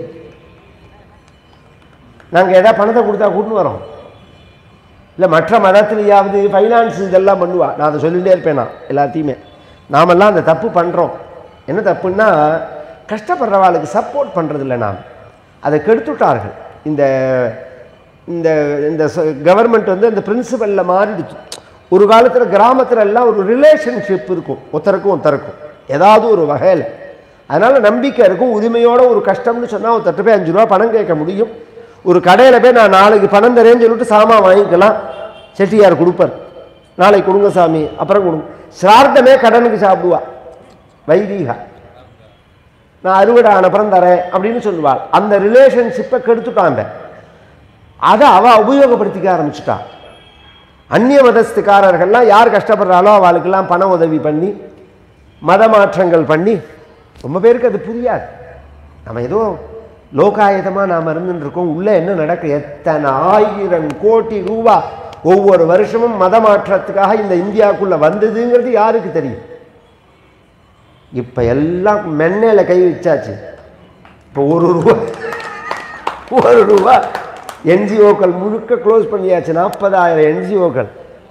நாங்கள் எதாவது பணத்தை கொடுத்தா கூட்டின்னு வரோம் இல்லை மற்ற மதத்துலையாவது ஃபைனான்ஸ் இதெல்லாம் பண்ணுவா நான் அதை சொல்லிகிட்டே இருப்பேன் நான் எல்லாத்தையுமே நாமெல்லாம் அந்த தப்பு பண்ணுறோம் என்ன தப்புன்னா கஷ்டப்படுறவாளுக்கு சப்போர்ட் பண்ணுறதில்ல நாம் அதை கெடுத்துட்டார்கள் இந்த இந்த இந்த கவர்மெண்ட் வந்து அந்த பிரின்சிபலில் மாறிடுச்சு ஒரு காலத்தில் கிராமத்துல எல்லாம் ஒரு ரிலேஷன்ஷிப் இருக்கும் ஒருத்தருக்கும் ஒருத்தருக்கும் ஏதாவது ஒரு வகையில் அதனால் நம்பிக்கை இருக்கும் உரிமையோட ஒரு கஷ்டம்னு சொன்னால் ஒருத்தர்ட்ட போய் அஞ்சு ரூபா பணம் கேட்க முடியும் ஒரு கடையில் போய் நான் நாளைக்கு பணம் தரேன்னு சொல்லிட்டு சாமான் வாங்கிக்கலாம் செட்டியார் கொடுப்பார் நாளைக்கு கொடுங்க சாமி அப்புறம் கொடுங்க சிரார்த்தமே கடனுக்கு சாப்பிடுவா வைதீகா நான் அறுவடை ஆன அப்புறம் தரேன் அப்படின்னு சொல்லுவாள் அந்த ரிலேஷன்ஷிப்பை கெடுத்துட்டாங்க அதை அவ உபயோகப்படுத்திக்க ஆரம்பிச்சுட்டா அந்நிய மதஸ்துக்காரர்கள்லாம் யார் கஷ்டப்படுறாளோ அவளுக்கெல்லாம் பண உதவி பண்ணி மத மாற்றங்கள் பண்ணி ரொம்ப பேருக்கு அது புரியாது நம்ம ஏதோ லோகாயதமாக நாம் இருந்துட்டு இருக்கோம் உள்ளே என்ன நடக்கு எத்தனை ஆயிரம் கோடி ரூபா ஒவ்வொரு வருஷமும் மத மாற்றத்துக்காக இந்த இந்தியாவுக்குள்ளே வந்ததுங்கிறது யாருக்கு தெரியும் இப்போ எல்லாம் மென்னையில் கை வச்சாச்சு இப்போ ஒரு ரூபா ஒரு ரூபா என்ஜிஓக்கள் முழுக்க க்ளோஸ் பண்ணியாச்சு நாற்பதாயிரம் என்ஜிஓக்கள்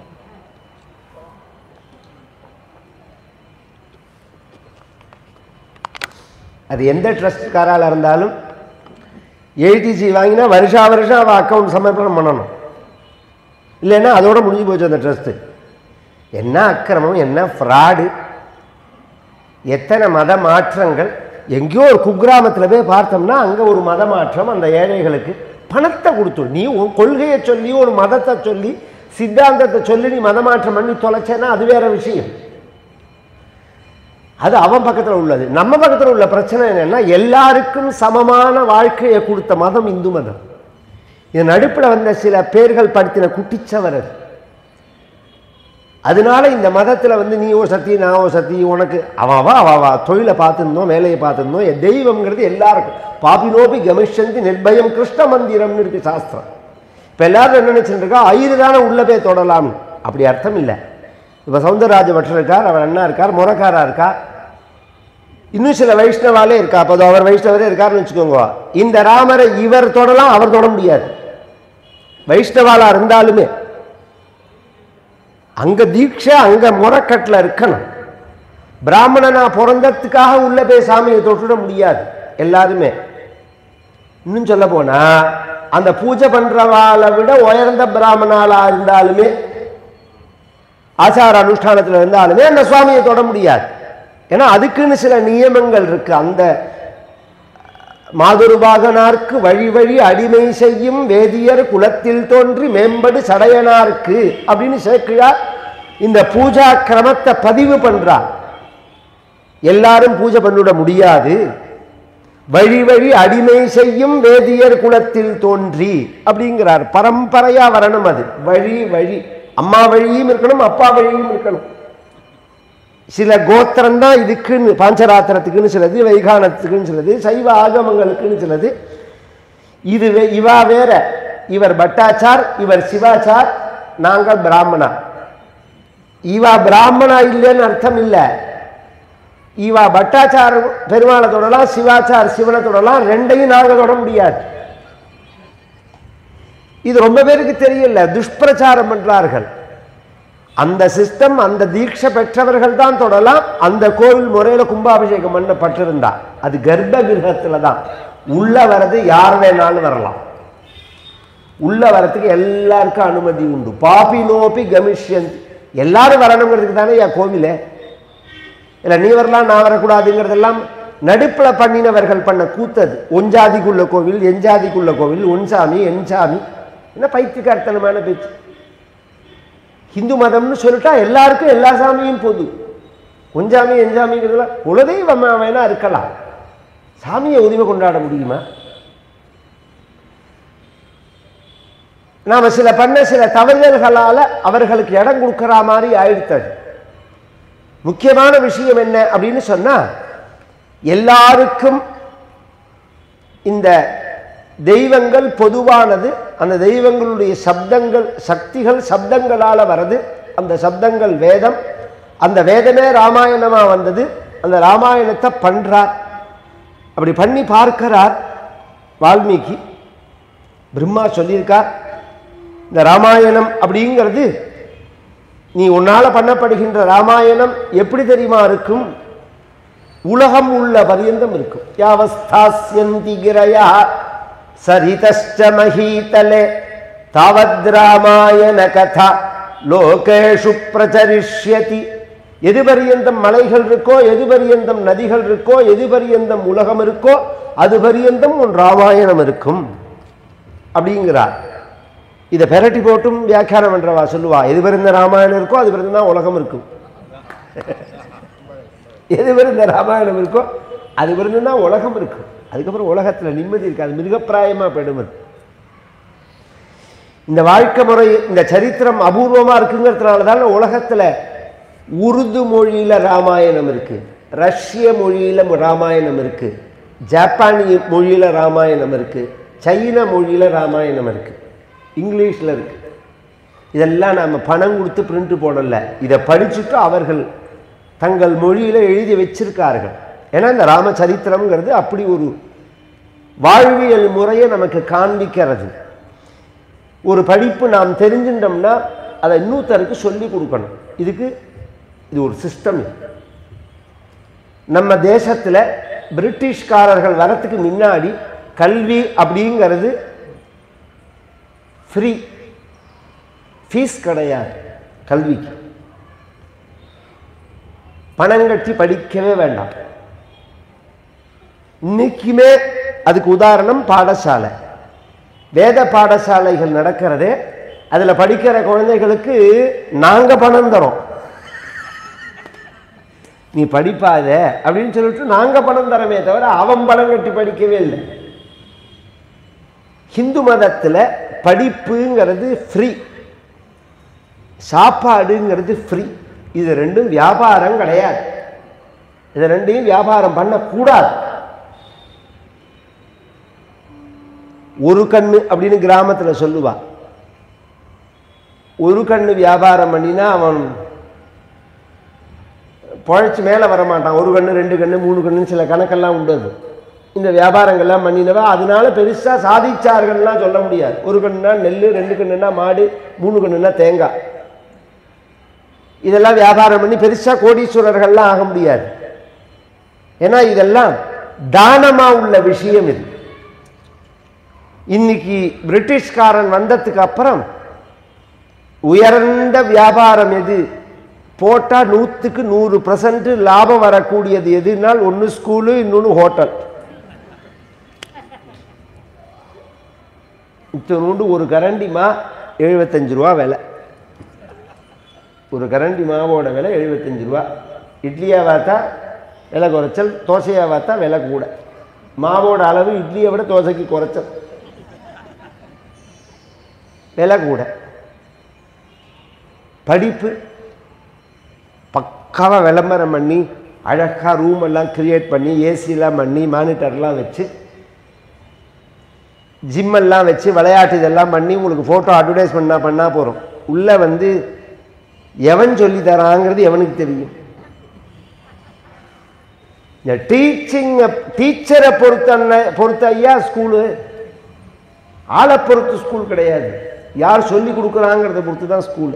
அது எந்த ட்ரஸ்ட்காரால் இருந்தாலும் ஏடிசி வாங்கினா வருஷா வருஷம் அவள் அக்கௌண்ட் சமர்ப்பணம் பண்ணணும் இல்லைன்னா அதோட முடிஞ்சு போச்சு அந்த ட்ரஸ்ட்டு என்ன அக்கிரமம் என்ன ஃப்ராடு எத்தனை மத மாற்றங்கள் எங்கேயோ ஒரு குக்கிராமத்தில் போய் பார்த்தோம்னா அங்கே ஒரு மத மாற்றம் அந்த ஏழைகளுக்கு பணத்தை கொடுத்து நீ உன் கொள்கையை சொல்லி ஒரு மதத்தை சொல்லி சித்தாந்தத்தை சொல்லி நீ மத மாற்றம் பண்ணி தொலைச்சேன்னா அது வேற விஷயம் அது அவன் பக்கத்தில் உள்ளது நம்ம பக்கத்தில் உள்ள பிரச்சனை என்னன்னா எல்லாருக்கும் சமமான வாழ்க்கையை கொடுத்த மதம் இந்து மதம் இது நடுப்பில் வந்த சில பேர்கள் படுத்தின குட்டிச்சவர் அது அதனால இந்த மதத்தில் வந்து நீ ஓ சத்தி நான் ஓ சத்தி உனக்கு அவாவா அவாவா தொழிலை பார்த்துருந்தோம் வேலையை பார்த்துருந்தோம் என் தெய்வம்ங்கிறது எல்லாருக்கும் பாபினோபி கமிஷந்தி நிர்பயம் கிருஷ்ண மந்திரம்னு இருக்கு சாஸ்திரம் இப்போ எல்லாரும் என்ன நினைச்சிட்டு இருக்கா ஐயரு தானே உள்ள போய் தொடலாம்னு அப்படி அர்த்தம் இல்லை இப்போ சவுந்தரராஜ பட்டர் இருக்கார் அவர் அண்ணா இருக்கார் முறக்காரா இருக்கார் இன்னும் சில வைஷ்ணவாலே இருக்கா அப்போ அவர் வைஷ்ணவரே இருக்காருன்னு வச்சுக்கோங்க இந்த ராமரை இவர் தொடலாம் அவர் தொட முடியாது வைஷ்ணவாலா இருந்தாலுமே அங்க தீட்சை அங்க முறக்கட்டில் இருக்கணும் பிராமணனா பிறந்ததுக்காக உள்ள போய் சாமியை தொட்டுட முடியாது எல்லாருமே இன்னும் சொல்ல போனா அந்த பூஜை பண்றவாளை விட உயர்ந்த பிராமணாலா இருந்தாலுமே ஆச்சார அனுஷ்டானத்தில் இருந்தாலுமே அந்த சுவாமியை தொட முடியாது ஏன்னா அதுக்குன்னு சில நியமங்கள் இருக்கு அந்த மாதுருபாகனார்க்கு வழி வழி அடிமை செய்யும் வேதியர் குலத்தில் தோன்றி மேம்படு சடையனார்க்கு அப்படின்னு சேர்க்கிறார் இந்த பூஜா கிரமத்தை பதிவு பண்றார் எல்லாரும் பூஜை பண்ணிவிட முடியாது வழி வழி அடிமை செய்யும் வேதியர் குலத்தில் தோன்றி அப்படிங்கிறார் பரம்பரையா வரணும் அது வழி வழி அம்மா வழியும் இருக்கணும் அப்பா வழியும் இருக்கணும் சில கோத்திரம் தான் இதுக்குன்னு பாஞ்சராத்திரத்துக்குன்னு சிலது வைகானத்துக்குன்னு சிலது சைவ ஆகமங்களுக்குன்னு சிலது இது வே- இவா வேற இவர் பட்டாச்சார் இவர் சிவாச்சார் நாங்கள் பிராமணா இவா பிராமணா இல்லைன்னு அர்த்தம் இல்லை இவா பட்டாச்சார் பெருமாளை தொடலாம் சிவாச்சார் சிவனை தொடலாம் ரெண்டையும் நாங்கள் தொட முடியாது இது ரொம்ப பேருக்கு தெரியல துஷ்பிரச்சாரம் பண்றார்கள் அந்த சிஸ்டம் அந்த தீட்சை பெற்றவர்கள் தான் தொடலாம் அந்த கோவில் முறையில் கும்பாபிஷேகம் பண்ணப்பட்டிருந்தா அது கர்ப்ப கிரகத்துல தான் உள்ள வர்றது யார் வேணாலும் வரலாம் உள்ள வரத்துக்கு எல்லாருக்கும் அனுமதி உண்டு பாபி நோப்பி கமிஷன் எல்லாரும் வரணுங்கிறதுக்கு தானே என் கோவிலே இல்லை நீ வரலாம் நான் வரக்கூடாதுங்கிறதெல்லாம் நடுப்பில் பண்ணினவர்கள் பண்ண கூத்தது ஒஞ்சாதிக்குள்ள கோவில் எஞ்சாதிக்குள்ள கோவில் ஒன்சாமி என்சாமி என்ன பைத்தியக்காரத்தனமான பேச்சு ஹிந்து மதம்னு சொல்லிட்டா எல்லாருக்கும் எல்லா சாமியும் பொது கொஞ்சாமி எஞ்சாமிங்கிறதுலாம் குலதெய்வமா வேணா இருக்கலாம் சாமியை உரிமை கொண்டாட முடியுமா நாம சில பண்ண சில தவறுதல்களால அவர்களுக்கு இடம் கொடுக்கிற மாதிரி ஆயிடுத்தது முக்கியமான விஷயம் என்ன அப்படின்னு சொன்னா எல்லாருக்கும் இந்த தெய்வங்கள் பொதுவானது அந்த தெய்வங்களுடைய சப்தங்கள் சக்திகள் சப்தங்களால வருது அந்த சப்தங்கள் வேதம் அந்த வேதமே ராமாயணமா வந்தது அந்த ராமாயணத்தை பண்றார் அப்படி பண்ணி பார்க்கிறார் வால்மீகி பிரம்மா சொல்லியிருக்கார் இந்த ராமாயணம் அப்படிங்கிறது நீ உன்னால பண்ணப்படுகின்ற ராமாயணம் எப்படி தெரியுமா இருக்கும் உலகம் உள்ள பரியந்தம் இருக்கும் யாவஸ்தாஸ்யந்தி கிரயா சரிதஷ்ட மகீதலே தாவத் ராமாயண கதா லோகேஷு பிரச்சரிஷ்யதி எது பரியந்தம் மலைகள் இருக்கோ எது பரியந்தம் நதிகள் இருக்கோ எது பரியந்தம் உலகம் இருக்கோ அது பரியந்தம் உன் ராமாயணம் இருக்கும் அப்படிங்கிறார் இதை பெரட்டி போட்டும் வியாக்கியானம் பண்றவா சொல்லுவா எது பிறந்த ராமாயணம் இருக்கோ அது பிறந்து தான் உலகம் இருக்கும் எது பிறந்த ராமாயணம் இருக்கோ அது பிறந்து தான் உலகம் இருக்கும் அதுக்கப்புறம் உலகத்தில் நிம்மதி இருக்காது மிருகப்பிராயமா போயிடும் அது இந்த வாழ்க்கை முறை இந்த சரித்திரம் அபூர்வமா இருக்குங்கிறதுனால தான் உலகத்துல உருது மொழியில ராமாயணம் இருக்கு ரஷ்ய மொழியில ராமாயணம் இருக்கு ஜப்பானிய மொழியில ராமாயணம் இருக்கு சைன மொழியில ராமாயணம் இருக்கு இங்கிலீஷ்ல இருக்கு இதெல்லாம் நம்ம பணம் கொடுத்து பிரிண்ட் போடல இதை படிச்சுட்டு அவர்கள் தங்கள் மொழியில எழுதி வச்சிருக்கார்கள் ஏன்னா இந்த ராமச்சரித்திரம்ங்கிறது அப்படி ஒரு வாழ்வியல் முறையை நமக்கு காண்பிக்கிறது ஒரு படிப்பு நாம் தெரிஞ்சுட்டோம்னா அதை இன்னொருத்தருக்கு சொல்லி கொடுக்கணும் இதுக்கு இது ஒரு சிஸ்டம் நம்ம தேசத்துல பிரிட்டிஷ்காரர்கள் வரத்துக்கு முன்னாடி கல்வி அப்படிங்கிறது ஃப்ரீ ஃபீஸ் கிடையாது கல்விக்கு பணம் கட்டி படிக்கவே வேண்டாம் இன்னைக்குமே அதுக்கு உதாரணம் பாடசாலை வேத பாடசாலைகள் நடக்கிறது அதுல படிக்கிற குழந்தைகளுக்கு நாங்க பணம் தரோம் நீ படிப்பாத அப்படின்னு சொல்லிட்டு நாங்க பணம் தரமே தவிர அவன் பணம் கட்டி படிக்கவே இல்லை ஹிந்து மதத்துல படிப்புங்கிறது ஃப்ரீ சாப்பாடுங்கிறது ஃப்ரீ இது ரெண்டும் வியாபாரம் கிடையாது இது ரெண்டையும் வியாபாரம் பண்ணக்கூடாது ஒரு கண்ணு அப்படின்னு கிராமத்துல சொல்லுவா ஒரு கண்ணு வியாபாரம் பண்ணினா அவன் பொழைச்சு மேலே வரமாட்டான் ஒரு கண்ணு ரெண்டு கண்ணு மூணு கண்ணு சில கணக்கெல்லாம் உண்டு அது இந்த வியாபாரங்கள்லாம் பண்ணினவா அதனால பெருசா சாதிச்சார்கள்லாம் சொல்ல முடியாது ஒரு கண்ணுனா நெல் ரெண்டு கண்ணுனா மாடு மூணு கண்ணுனா தேங்காய் இதெல்லாம் வியாபாரம் பண்ணி பெருசா கோடீஸ்வரர்கள்லாம் ஆக முடியாது ஏன்னா இதெல்லாம் தானமா உள்ள விஷயம் இது இன்னைக்கு பிரிட்டிஷ்காரன் வந்ததுக்கு அப்புறம் உயர்ந்த வியாபாரம் எது போட்டா நூற்றுக்கு நூறு பர்சன்ட் லாபம் வரக்கூடியது எதுனால் ஒன்று ஸ்கூலு இன்னொன்று ஹோட்டல் இத்தனோண்டு ஒரு கரண்டி மா எழுபத்தஞ்சு ரூபா விலை ஒரு கரண்டி மாவோட விலை எழுபத்தஞ்சு ரூபா இட்லியாக பார்த்தா விலை குறைச்சல் தோசையாக பார்த்தா விலை கூட மாவோட அளவு இட்லியை விட தோசைக்கு குறைச்சல் விலை கூட படிப்பு பக்காவாக விளம்பரம் பண்ணி அழகாக ரூம் எல்லாம் கிரியேட் பண்ணி ஏசிலாம் பண்ணி மானிட்டர்லாம் வச்சு ஜிம் எல்லாம் வச்சு விளையாட்டு இதெல்லாம் பண்ணி உங்களுக்கு ஃபோட்டோ அட்வர்டைஸ் பண்ணா பண்ணா போகிறோம் உள்ளே வந்து எவன் சொல்லி தராங்கிறது எவனுக்கு தெரியும் இந்த டீச்சிங் டீச்சரை பொறுத்த பொறுத்த ஐயா ஸ்கூலு ஆளை பொறுத்து ஸ்கூல் கிடையாது யார் சொல்லி கொடுக்குறாங்கிறத பொறுத்து தான் ஸ்கூலு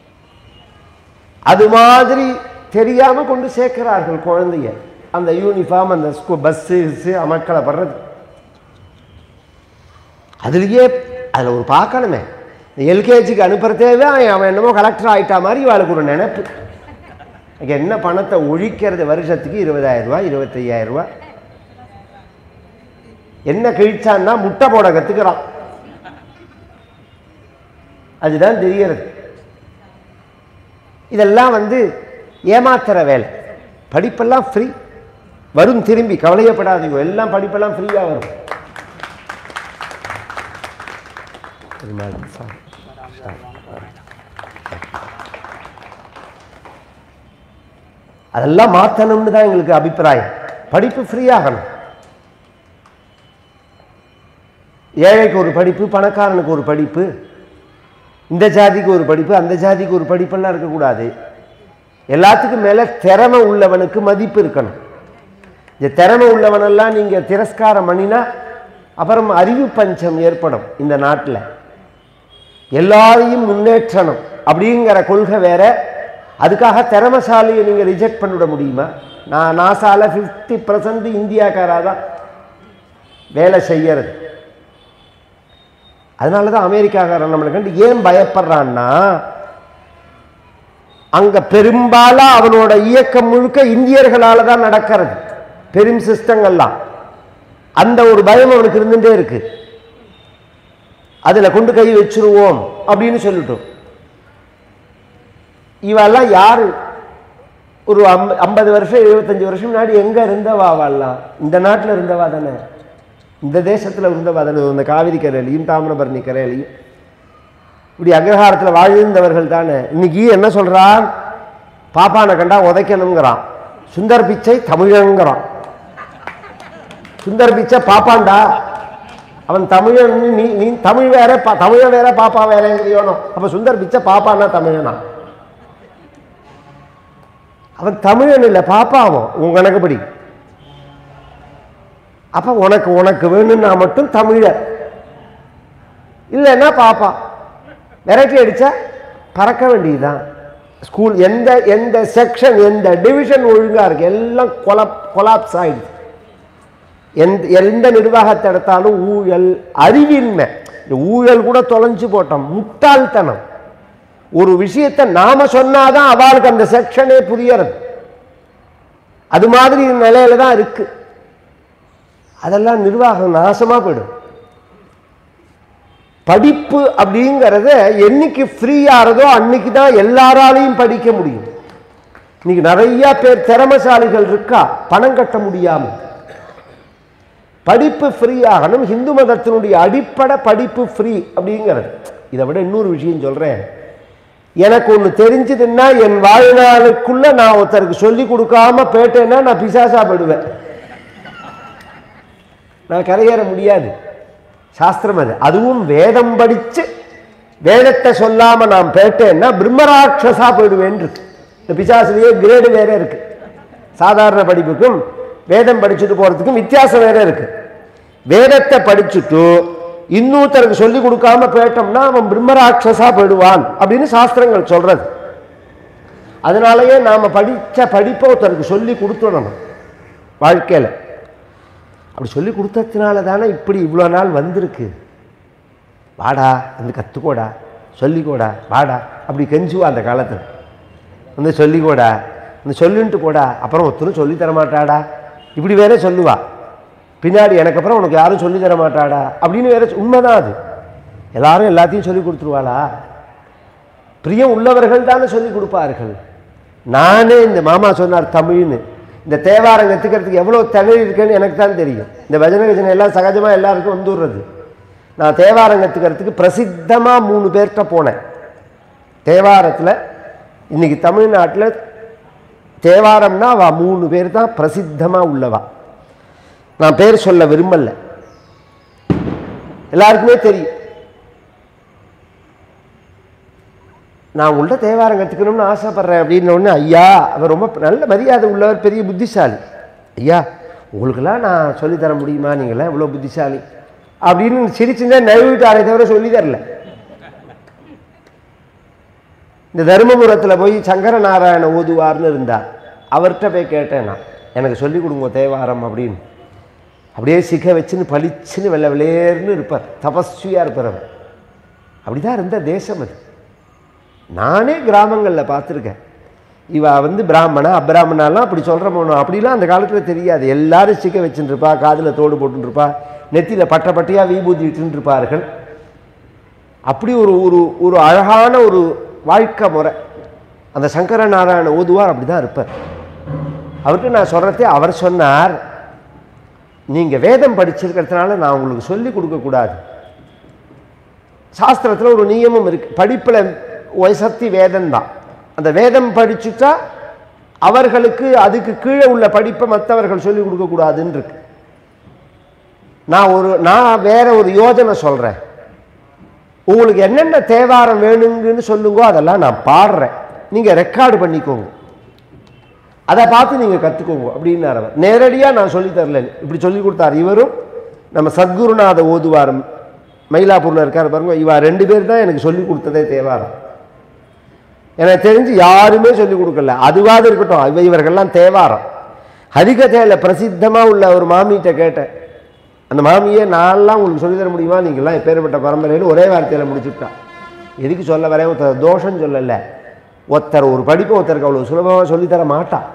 அது மாதிரி தெரியாம கொண்டு சேர்க்கிறார்கள் குழந்தைய அந்த யூனிஃபார்ம் அந்த ஸ்கூ பஸ்ஸு அமக்களை படுறது அதுலேயே அதில் ஒரு பார்க்கணுமே இந்த எல்கேஜிக்கு அனுப்புறதேவே அவன் என்னமோ கலெக்டர் ஆயிட்டா மாதிரி இவளுக்கு ஒரு நினைப்பு இங்க என்ன பணத்தை ஒழிக்கிறது வருஷத்துக்கு இருபதாயிரம் ரூபாய் இருபத்தையாயிரம் ரூபாய் என்ன கிழிச்சான்னா முட்டை போட கத்துக்கிறான் அதுதான் தெரியறது இதெல்லாம் வந்து ஏமாத்துற வேலை படிப்பெல்லாம் ஃப்ரீ வரும் திரும்பி கவலையப்படாதீங்க எல்லாம் படிப்பெல்லாம் ஃப்ரீயாக வரும் ஒரு மாதிரி sorry. அதெல்லாம் மாற்றணும்னு தான் எங்களுக்கு அபிப்பிராயம் படிப்பு ஃப்ரீ ஆகணும் ஏழைக்கு ஒரு படிப்பு பணக்காரனுக்கு ஒரு படிப்பு இந்த ஜாதிக்கு ஒரு படிப்பு அந்த ஜாதிக்கு ஒரு படிப்பெல்லாம் இருக்கக்கூடாது எல்லாத்துக்கும் மேலே திறமை உள்ளவனுக்கு மதிப்பு இருக்கணும் இந்த திறமை உள்ளவனெல்லாம் நீங்கள் திரஸ்காரம் பண்ணினா அப்புறம் அறிவு பஞ்சம் ஏற்படும் இந்த நாட்டில் எல்லாரையும் முன்னேற்றணும் அப்படிங்கிற கொள்கை வேற அதுக்காக திறமசாலியை நீங்கள் ரிஜெக்ட் பண்ணிவிட முடியுமா நான் நாசால ஃபிஃப்டி பர்சன்ட் இந்தியாக்காரா தான் வேலை செய்யறது அதனால தான் அமெரிக்காக்காரன் நம்மளை கண்டு ஏன் பயப்படுறான்னா அங்க பெரும்பாலும் அவனோட இயக்கம் முழுக்க இந்தியர்களால தான் நடக்கிறது பெரும் சிஸ்டங்கள்லாம் அந்த ஒரு பயம் அவனுக்கு இருந்துட்டே இருக்கு அதுல கொண்டு கை வச்சிருவோம் அப்படின்னு சொல்லிட்டோம் இவெல்லாம் யாரு ஒரு ஐம்ப ஐம்பது வருஷம் எழுபத்தஞ்சு வருஷம் முன்னாடி எங்க இருந்தவா அவெல்லாம் இந்த நாட்டில் இருந்தவா தானே இந்த தேசத்துல இருந்தவா தானே இந்த காவிரி கரையிலையும் தாமிரபரணி கரையிலையும் இப்படி அக்ரஹாரத்தில் வாழ்ந்தவர்கள் தானே இன்னைக்கு என்ன சொல்றான் பாப்பானை கண்டா உதைக்கணுங்கிறான் சுந்தர் பிச்சை தமிழங்கிறான் சுந்தர் பிச்சை பாப்பான்டா அவன் தமிழன் நீ நீ தமிழ் வேற பா- தமிழன் வேற பாப்பா வேறங்கிறியோனோ அப்ப சுந்தர் பிச்சை பாப்பான்னா தமிழனா அவன் தமிழன் இல்லை பாப்பாவும் உன் கணக்குப்படி அப்ப உனக்கு உனக்கு வேணும்னா மட்டும் தமிழர் இல்லைன்னா பாப்பா விரட்டி அடிச்சா பறக்க வேண்டியதுதான் ஸ்கூல் எந்த எந்த செக்ஷன் எந்த டிவிஷன் ஒழுங்கா இருக்கு எல்லாம் கொலப் கொலாப்ஸ் ஆயிடுது எந்த எந்த நிர்வாகத்தை எடுத்தாலும் ஊழல் அறிவின்மை இந்த ஊழல் கூட தொலைஞ்சு போட்டோம் முட்டாள்தனம் ஒரு விஷயத்தை நாம சொன்னாதான் அவளுக்கு அந்த செக்ஷனே புரியறது அது மாதிரி நிலையில தான் இருக்கு அதெல்லாம் நிர்வாகம் நாசமா போயிடும் படிப்பு அப்படிங்கிறத என்னைக்கு ஃப்ரீ ஆறதோ அன்னைக்கு தான் எல்லாராலையும் படிக்க முடியும் இன்னைக்கு நிறைய பேர் திறமசாலிகள் இருக்கா பணம் கட்ட முடியாம படிப்பு ஃப்ரீ ஆகணும் ஹிந்து மதத்தினுடைய அடிப்படை படிப்பு ஃப்ரீ அப்படிங்கிறது இதை விட இன்னொரு விஷயம் சொல்றேன் எனக்கு ஒன்று தெரிஞ்சதுன்னா என் வாழ்நாளுக்குள்ள நான் ஒருத்தருக்கு சொல்லி கொடுக்காம போயிட்டேன்னா நான் பிசாசா போயிடுவேன் நான் கரையேற முடியாது சாஸ்திரம் அது அதுவும் வேதம் படிச்சு வேதத்தை சொல்லாம நான் போயிட்டேன்னா பிரம்மராட்சசா போயிடுவேன் இருக்கு இந்த பிசாசுலயே கிரேடு வேற இருக்கு சாதாரண படிப்புக்கும் வேதம் படிச்சுட்டு போறதுக்கும் வித்தியாசம் வேற இருக்கு வேதத்தை படிச்சுட்டு இன்னொருத்தருக்கு சொல்லி கொடுக்காம போயிட்டோம்னா அவன் பிரம்மராட்சசா போயிடுவான் அப்படின்னு சாஸ்திரங்கள் சொல்றது அதனாலயே நாம படிச்ச படிப்பை ஒருத்தருக்கு சொல்லி கொடுத்துடணும் வாழ்க்கையில அப்படி சொல்லி கொடுத்ததுனால தானே இப்படி இவ்வளோ நாள் வந்திருக்கு வாடா வந்து கற்றுக்கோடா சொல்லிக்கோடா வாடா அப்படி கெஞ்சுவா அந்த காலத்தில் வந்து சொல்லிக்கோடா வந்து சொல்லின்ட்டு போடா அப்புறம் ஒருத்தரும் சொல்லி தர மாட்டாடா இப்படி வேற சொல்லுவா பின்னாடி எனக்கு அப்புறம் உனக்கு யாரும் சொல்லி தர மாட்டாடா அப்படின்னு வேற சொ- உண்மைதான் அது எல்லாரும் எல்லாத்தையும் சொல்லி கொடுத்துருவாளா பிரியம் உள்ளவர்கள் தானே சொல்லி கொடுப்பார்கள் நானே இந்த மாமா சொன்னார் தமிழ்னு இந்த தேவாரம் கற்றுக்கிறதுக்கு எவ்வளோ தகுதி இருக்குன்னு எனக்கு தான் தெரியும் இந்த பஜனை கஜனை எல்லாம் சகஜமாக எல்லாருக்கும் வந்துடுறது நான் தேவாரம் கற்றுக்கிறதுக்கு பிரசித்தமாக மூணு பேர்கிட்ட போனேன் தேவாரத்தில் இன்னைக்கு தமிழ்நாட்டில் தேவாரம்னா அவ மூணு பேர் தான் பிரசித்தமாக உள்ளவா நான் பேர் சொல்ல விரும்பல எல்லாருக்குமே தெரியும் நான் உள்ள தேவாரம் கற்றுக்கணும்னு ஆசைப்படுறேன் அப்படின்னு உடனே ஐயா அவர் ரொம்ப நல்ல மரியாதை உள்ளவர் பெரிய புத்திசாலி ஐயா உங்களுக்கெல்லாம் நான் சொல்லித் தர முடியுமா நீங்களாம் இவ்வளோ புத்திசாலி அப்படின்னு சிரிச்சுங்க நழுவிட்டாரே தவிர சொல்லி தரல இந்த தருமபுரத்தில் போய் சங்கர நாராயண ஓதுவார்னு இருந்தார் அவர்கிட்ட போய் கேட்டேன் நான் எனக்கு சொல்லிக் கொடுங்க தேவாரம் அப்படின்னு அப்படியே சிக்க வச்சுன்னு பளிச்சுன்னு வெள்ளை வெளேர்னு இருப்பார் தபஸ்வியாக இருப்பார் அவர் அப்படிதான் இருந்த தேசம் அது நானே கிராமங்களில் பார்த்துருக்கேன் இவ வந்து பிராமணா அப்ராமணாலாம் அப்படி சொல்கிற போனோம் அப்படிலாம் அந்த காலத்தில் தெரியாது எல்லாரும் சிக்க வச்சுட்டு இருப்பா காதில் தோடு போட்டுருப்பா நெத்தியில் பட்ட பட்டையாக விபூதி இட்டுன்னு இருப்பார்கள் அப்படி ஒரு ஒரு ஒரு அழகான ஒரு வாழ்க்கை முறை அந்த சங்கர நாராயண ஓதுவார் அப்படி தான் இருப்பார் அவர்கிட்ட நான் சொல்கிறதே அவர் சொன்னார் நீங்கள் வேதம் படிச்சிருக்கிறதுனால நான் உங்களுக்கு சொல்லி கொடுக்கக்கூடாது சாஸ்திரத்தில் ஒரு நியமம் இருக்கு படிப்பில் வயசத்தி வேதம் தான் அந்த வேதம் படிச்சுட்டா அவர்களுக்கு அதுக்கு கீழே உள்ள படிப்பை மற்றவர்கள் சொல்லி கொடுக்கக்கூடாதுன்னு இருக்கு நான் ஒரு நான் வேற ஒரு யோஜனை சொல்கிறேன் உங்களுக்கு என்னென்ன தேவாரம் வேணுங்கன்னு சொல்லுங்கோ அதெல்லாம் நான் பாடுறேன் நீங்கள் ரெக்கார்டு பண்ணிக்கோங்க அதை பார்த்து நீங்கள் கற்றுக்கோங்க அப்படின்னார் அவர் நேரடியாக நான் சொல்லித் தரல இப்படி சொல்லி கொடுத்தார் இவரும் நம்ம சத்குருநாத ஓதுவார் மயிலாப்பூரில் இருக்கார் பாருங்க இவா ரெண்டு பேர் தான் எனக்கு சொல்லி கொடுத்ததே தேவாரம் எனக்கு தெரிஞ்சு யாருமே சொல்லி கொடுக்கல அதுவாது இருக்கட்டும் இவ இவர்கள்லாம் தேவாரம் ஹரிகதையில் பிரசித்தமாக உள்ள ஒரு மாமிகிட்ட கேட்டேன் அந்த மாமியே நான்லாம் உங்களுக்கு சொல்லித் தர முடியுமா நீங்கள்லாம் எப்பேற்பட்ட பரம்பரைன்னு ஒரே வார்த்தையில் முடிச்சுட்டான் எதுக்கு சொல்ல வரேன் ஒருத்தர் தோஷம் சொல்லலை ஒருத்தர் ஒரு படிப்பை ஒருத்தருக்கு அவ்வளோ சுலபமாக சொல்லித்தர மாட்டான்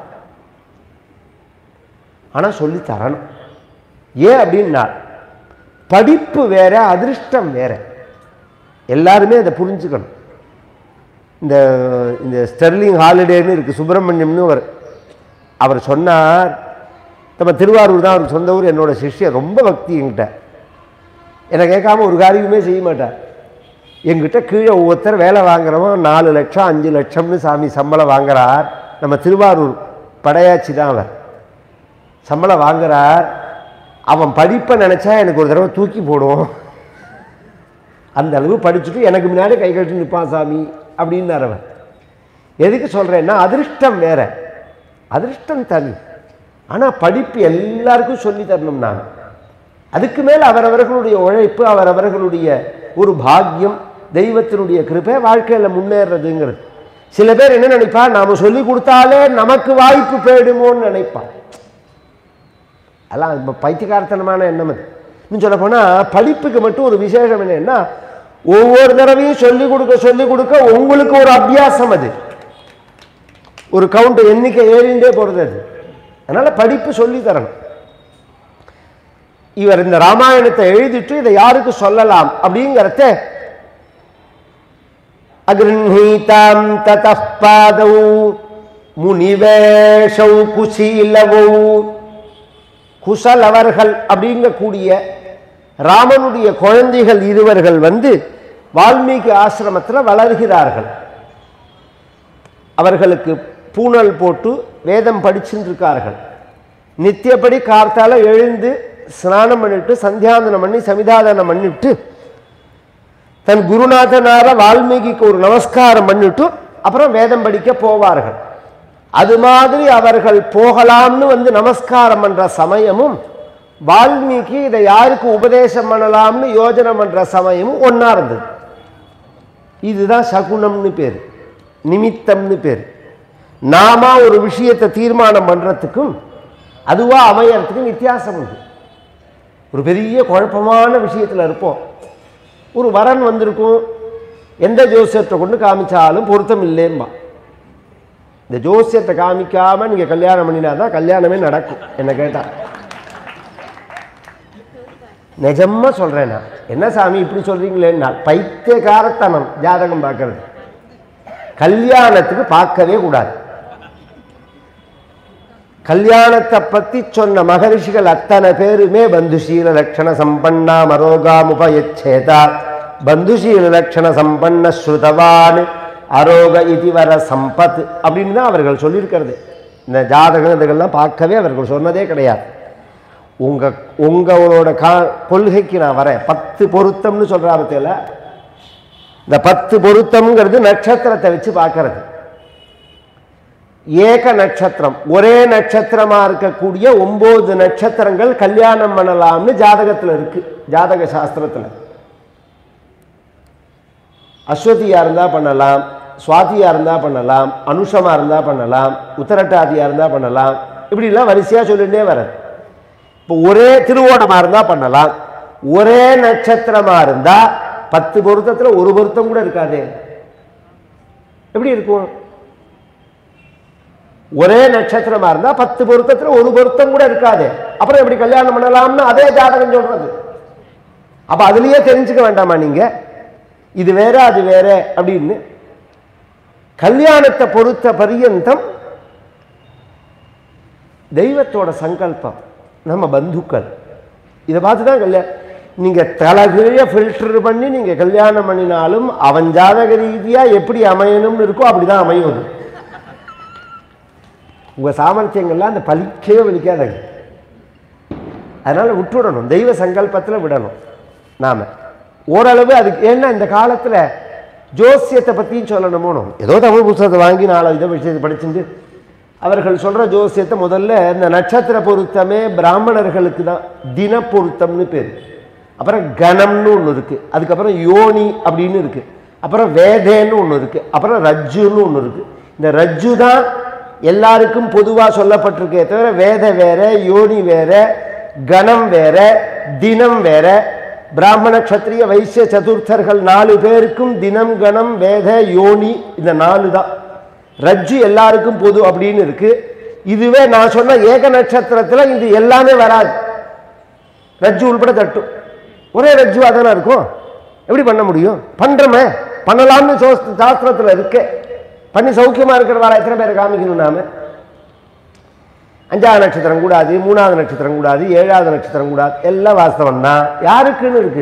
ஆனால் சொல்லி தரணும் ஏன் அப்படின்னா படிப்பு வேற அதிர்ஷ்டம் வேற எல்லாருமே அதை புரிஞ்சுக்கணும் இந்த இந்த ஸ்டெர்லிங் ஹாலிடேன்னு இருக்கு சுப்பிரமணியம்னு அவர் அவர் சொன்னார் நம்ம திருவாரூர் தான் அவருக்கு சொந்த ஊர் என்னோட சிஷ்யர் ரொம்ப பக்தி என்கிட்ட என்னை கேட்காம ஒரு காரியமே செய்ய மாட்டார் எங்கிட்ட கீழே ஒவ்வொருத்தர் வேலை வாங்குறவன் நாலு லட்சம் அஞ்சு லட்சம்னு சாமி சம்பளம் வாங்குறார் நம்ம திருவாரூர் படையாச்சி தான் அவர் சம்பளம் வாங்குறார் அவன் படிப்பை நினச்சா எனக்கு ஒரு தடவை தூக்கி போடும் அந்த அளவு படிச்சுட்டு எனக்கு முன்னாடி கை கட்டி நிற்பான் சாமி அப்படின்னார் அவன் எதுக்கு சொல்கிறேன்னா அதிர்ஷ்டம் வேற அதிர்ஷ்டம் தனி ஆனால் படிப்பு எல்லாருக்கும் சொல்லி தரணும் நான் அதுக்கு மேல் அவரவர்களுடைய உழைப்பு அவரவர்களுடைய ஒரு பாக்கியம் தெய்வத்தினுடைய கிருபை வாழ்க்கையில் முன்னேறதுங்கிறது சில பேர் என்ன நினைப்பா நாம சொல்லி கொடுத்தாலே நமக்கு வாய்ப்பு போயிடுமோன்னு நினைப்பான் அதெல்லாம் இப்போ பைத்தியகாரத்தனமான எண்ணம் அது இன்னும் சொல்ல போனால் படிப்புக்கு மட்டும் ஒரு விசேஷம் என்னன்னா ஒவ்வொரு தடவையும் சொல்லிக் கொடுக்க சொல்லிக் கொடுக்க உங்களுக்கு ஒரு அபியாசம் அது ஒரு கவுண்ட் எண்ணிக்கை ஏறிண்டே போகிறது அது அதனால் படிப்பு சொல்லி தரணும் இவர் இந்த ராமாயணத்தை எழுதிட்டு இதை யாருக்கு சொல்லலாம் அப்படிங்கிறத அகிருணீதாம் ததः பாதௌ முனிவேஷௌ குசீலவௌ குசலவர்கள் அப்படிங்கக்கூடிய ராமனுடைய குழந்தைகள் இருவர்கள் வந்து வால்மீகி ஆசிரமத்தில் வளர்கிறார்கள் அவர்களுக்கு பூணல் போட்டு வேதம் படிச்சுட்டு இருக்கார்கள் நித்தியப்படி கார்த்தால எழுந்து ஸ்நானம் பண்ணிட்டு சந்தியாந்தனம் பண்ணி சமிதாதனம் பண்ணிட்டு தன் குருநாதனார வால்மீகிக்கு ஒரு நமஸ்காரம் பண்ணிட்டு அப்புறம் வேதம் படிக்க போவார்கள் அது மாதிரி அவர்கள் போகலாம்னு வந்து நமஸ்காரம் பண்ற சமயமும் வால்மீகி இதை யாருக்கு உபதேசம் பண்ணலாம்னு யோஜனை பண்ற சமயமும் ஒண்ணா இருந்தது இதுதான் சகுனம்னு பேர் நிமித்தம்னு பேர் நாம ஒரு விஷயத்தை தீர்மானம் பண்றதுக்கும் அதுவா அமையறதுக்கும் வித்தியாசம் உண்டு ஒரு பெரிய குழப்பமான விஷயத்துல இருப்போம் ஒரு வரன் வந்திருக்கும் எந்த ஜோசியத்தை கொண்டு காமிச்சாலும் பொருத்தம் இல்லைம்பா இந்த ஜோசியத்தை காமிக்காம நீங்க கல்யாணம் பண்ணினா தான் கல்யாணமே நடக்கும் என்ன கேட்டா நிஜமா சொல்றேன் நான் என்ன சாமி இப்படி சொல்றீங்களேன்னா பைத்தியகாரத்தனம் ஜாதகம் பார்க்கறது கல்யாணத்துக்கு பார்க்கவே கூடாது கல்யாணத்தை பத்தி சொன்ன மகரிஷிகள் அத்தனை பேருமே பந்துஷீல லட்சண சம்பன்னா மரோகாமுபயச்சேதா பந்துஷீல லட்சண சம்பன்ன ஸ்ருதவான் அரோக இதுவர சம்பத் அப்படின்னு தான் அவர்கள் சொல்லியிருக்கிறது இந்த ஜாதகம் இதுகள்லாம் பார்க்கவே அவர்கள் சொன்னதே கிடையாது உங்க உங்களோட கா கொள்கைக்கு நான் வரேன் பத்து பொருத்தம்னு சொல்றா பத்தியில இந்த பத்து பொருத்தம்ங்கிறது நட்சத்திரத்தை வச்சு பார்க்கறது ஏக நட்சத்திரம் ஒரே நட்சத்திரமா இருக்கக்கூடிய ஒன்பது நட்சத்திரங்கள் கல்யாணம் பண்ணலாம்னு ஜாதகத்துல இருக்கு ஜாதக சாஸ்திரத்துல அஸ்வதியா இருந்தா பண்ணலாம் சுவாதியா இருந்தா பண்ணலாம் அனுஷமா இருந்தா பண்ணலாம் உத்தரட்டாதியா இருந்தா பண்ணலாம் இப்படிலாம் வரிசையா சொல்லிட்டே வர்றது இப்போ ஒரே திருவோணமா இருந்தா பண்ணலாம் ஒரே நட்சத்திரமா இருந்தா பத்து பொருத்தத்துல ஒரு பொருத்தம் கூட இருக்காதே எப்படி இருக்கும் ஒரே நட்சத்திரமா இருந்தா பத்து பொருத்தத்துல ஒரு பொருத்தம் கூட இருக்காது அப்புறம் எப்படி கல்யாணம் பண்ணலாம்னு அதே ஜாதகம் சொல்றது அப்ப அதுலயே தெரிஞ்சுக்க வேண்டாமா நீங்க இது வேற அது வேற அப்படின்னு கல்யாணத்தை பொறுத்த பரியந்தம் தெய்வத்தோட சங்கல்பம் நம்ம பந்துக்கள் இதை பார்த்து தான் கல்யாணம் நீங்க தலைகீழ ஃபில்டர் பண்ணி நீங்க கல்யாணம் பண்ணினாலும் அவன் ஜாதக ரீதியா எப்படி அமையணும்னு இருக்கோ அப்படிதான் அமையும் அது உங்க சாமர்த்தியங்கள்லாம் அந்த பலிக்கவே வலிக்காதங்க அதனால விட்டுவிடணும் தெய்வ சங்கல்பத்தில் விடணும் நாம ஓரளவு அதுக்கு ஏன்னா இந்த காலத்துல ஜோசியத்தை பற்றியும் சொல்லணுமோனோ ஏதோ தமிழ் புத்தகத்தை வாங்கி நாலு இதை விஷயத்தை படிச்சுட்டு அவர்கள் சொல்ற ஜோசியத்தை முதல்ல இந்த நட்சத்திர பொருத்தமே பிராமணர்களுக்கு தான் தின பொருத்தம்னு பேர் அப்புறம் கணம்னு ஒன்று இருக்கு அதுக்கப்புறம் யோனி அப்படின்னு இருக்கு அப்புறம் வேதேன்னு ஒன்று இருக்கு அப்புறம் ரஜ்ஜுன்னு ஒன்று இருக்கு இந்த ரஜ்ஜு தான் எல்லாருக்கும் பொதுவாக சொல்லப்பட்டிருக்கே தவிர வேத வேற யோனி வேற கணம் வேற தினம் வேற பிராமண க்ஷத்ரிய வைசிய சதுர்த்தர்கள் நாலு பேருக்கும் தினம் கணம் வேத யோனி இந்த நாலு தான் ரஜ்ஜு எல்லாருக்கும் பொது அப்படின்னு இருக்கு இதுவே நான் சொன்ன ஏக நட்சத்திரத்துல இது எல்லாமே வராது ரஜ்ஜு உள்பட தட்டும் ஒரே ரஜ்ஜுவாக தானே இருக்கும் எப்படி பண்ண முடியும் பண்றோமே பண்ணலாம்னு சோஸ்- சாஸ்திரத்துல இருக்கு பண்ணி சௌக்கியமா இருக்கிற எத்தனை பேரை காமிக்கணும் நாம அஞ்சாவது நட்சத்திரம் கூடாது மூணாவது நட்சத்திரம் கூடாது ஏழாவது நட்சத்திரம் கூடாது எல்லாம் வாஸ்தவம் தான் யாருக்குன்னு இருக்கு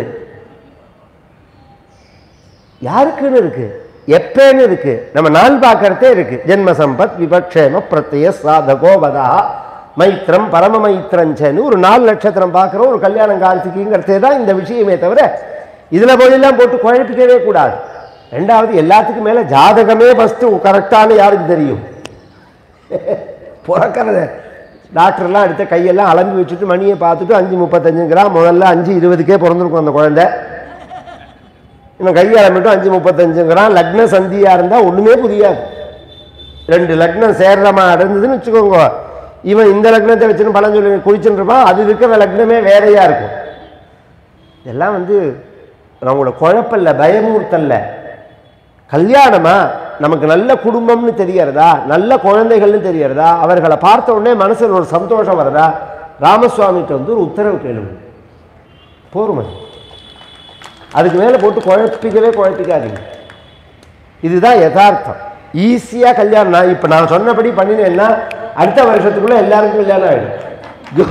யாருக்குன்னு இருக்கு எப்பேன்னு இருக்கு நம்ம நாள் பார்க்கறதே இருக்கு ஜென்ம சம்பத் விபக்ஷேம பிரத்ய சாதகோ வதா மைத்திரம் பரம மைத்திரஞ்சன்னு ஒரு நாலு நட்சத்திரம் பார்க்குறோம் ஒரு கல்யாணம் காலத்துக்குங்கிறதே தான் இந்த விஷயமே தவிர இதுல போயெல்லாம் போட்டு குழப்பிக்கவே கூடாது ரெண்டாவது எல்லாத்துக்கும் மேல ஜாதகமே ஃபஸ்ட்டு கரெக்டான யாருக்கு தெரியும் பிறக்கிறத டாக்டர்லாம் எடுத்த கையெல்லாம் அலம்பி வச்சுட்டு மணியை பார்த்துட்டு அஞ்சு முப்பத்தஞ்சுங்கிறான் முதல்ல அஞ்சு இருபதுக்கே பிறந்திருக்கும் அந்த குழந்தை இன்னும் கையை அலம்பிட்டு அஞ்சு முப்பத்தஞ்சுங்கிறான் லக்ன சந்தியாக இருந்தால் ஒன்றுமே புரியாது ரெண்டு லக்னம் சேர்றமா இருந்ததுன்னு வச்சுக்கோங்க இவன் இந்த லக்னத்தை வச்சுன்னு பலன் சொல்லி குளிச்சுட்டு இருப்பான் அது இருக்கிற லக்னமே வேறையா இருக்கும் இதெல்லாம் வந்து நம்மளோட குழப்பல்ல பயமூர்த்தல்ல கல்யாணமா நமக்கு நல்ல குடும்பம்னு தெரியறதா நல்ல குழந்தைகள்னு தெரியறதா அவர்களை பார்த்த உடனே மனசுல ஒரு சந்தோஷம் வருதா ராமசுவாமிகிட்ட வந்து ஒரு உத்தரவு கேளுங்க போரும் அது. அதுக்கு மேலே போட்டு குழப்பிக்கவே குழப்பிக்காதீங்க இதுதான் யதார்த்தம் ஈஸியாக கல்யாணம் நான் இப்போ நான் சொன்னபடி பண்ணினேன்னா அடுத்த வருஷத்துக்குள்ள எல்லாருக்கும் கல்யாணம் ஆகிடும்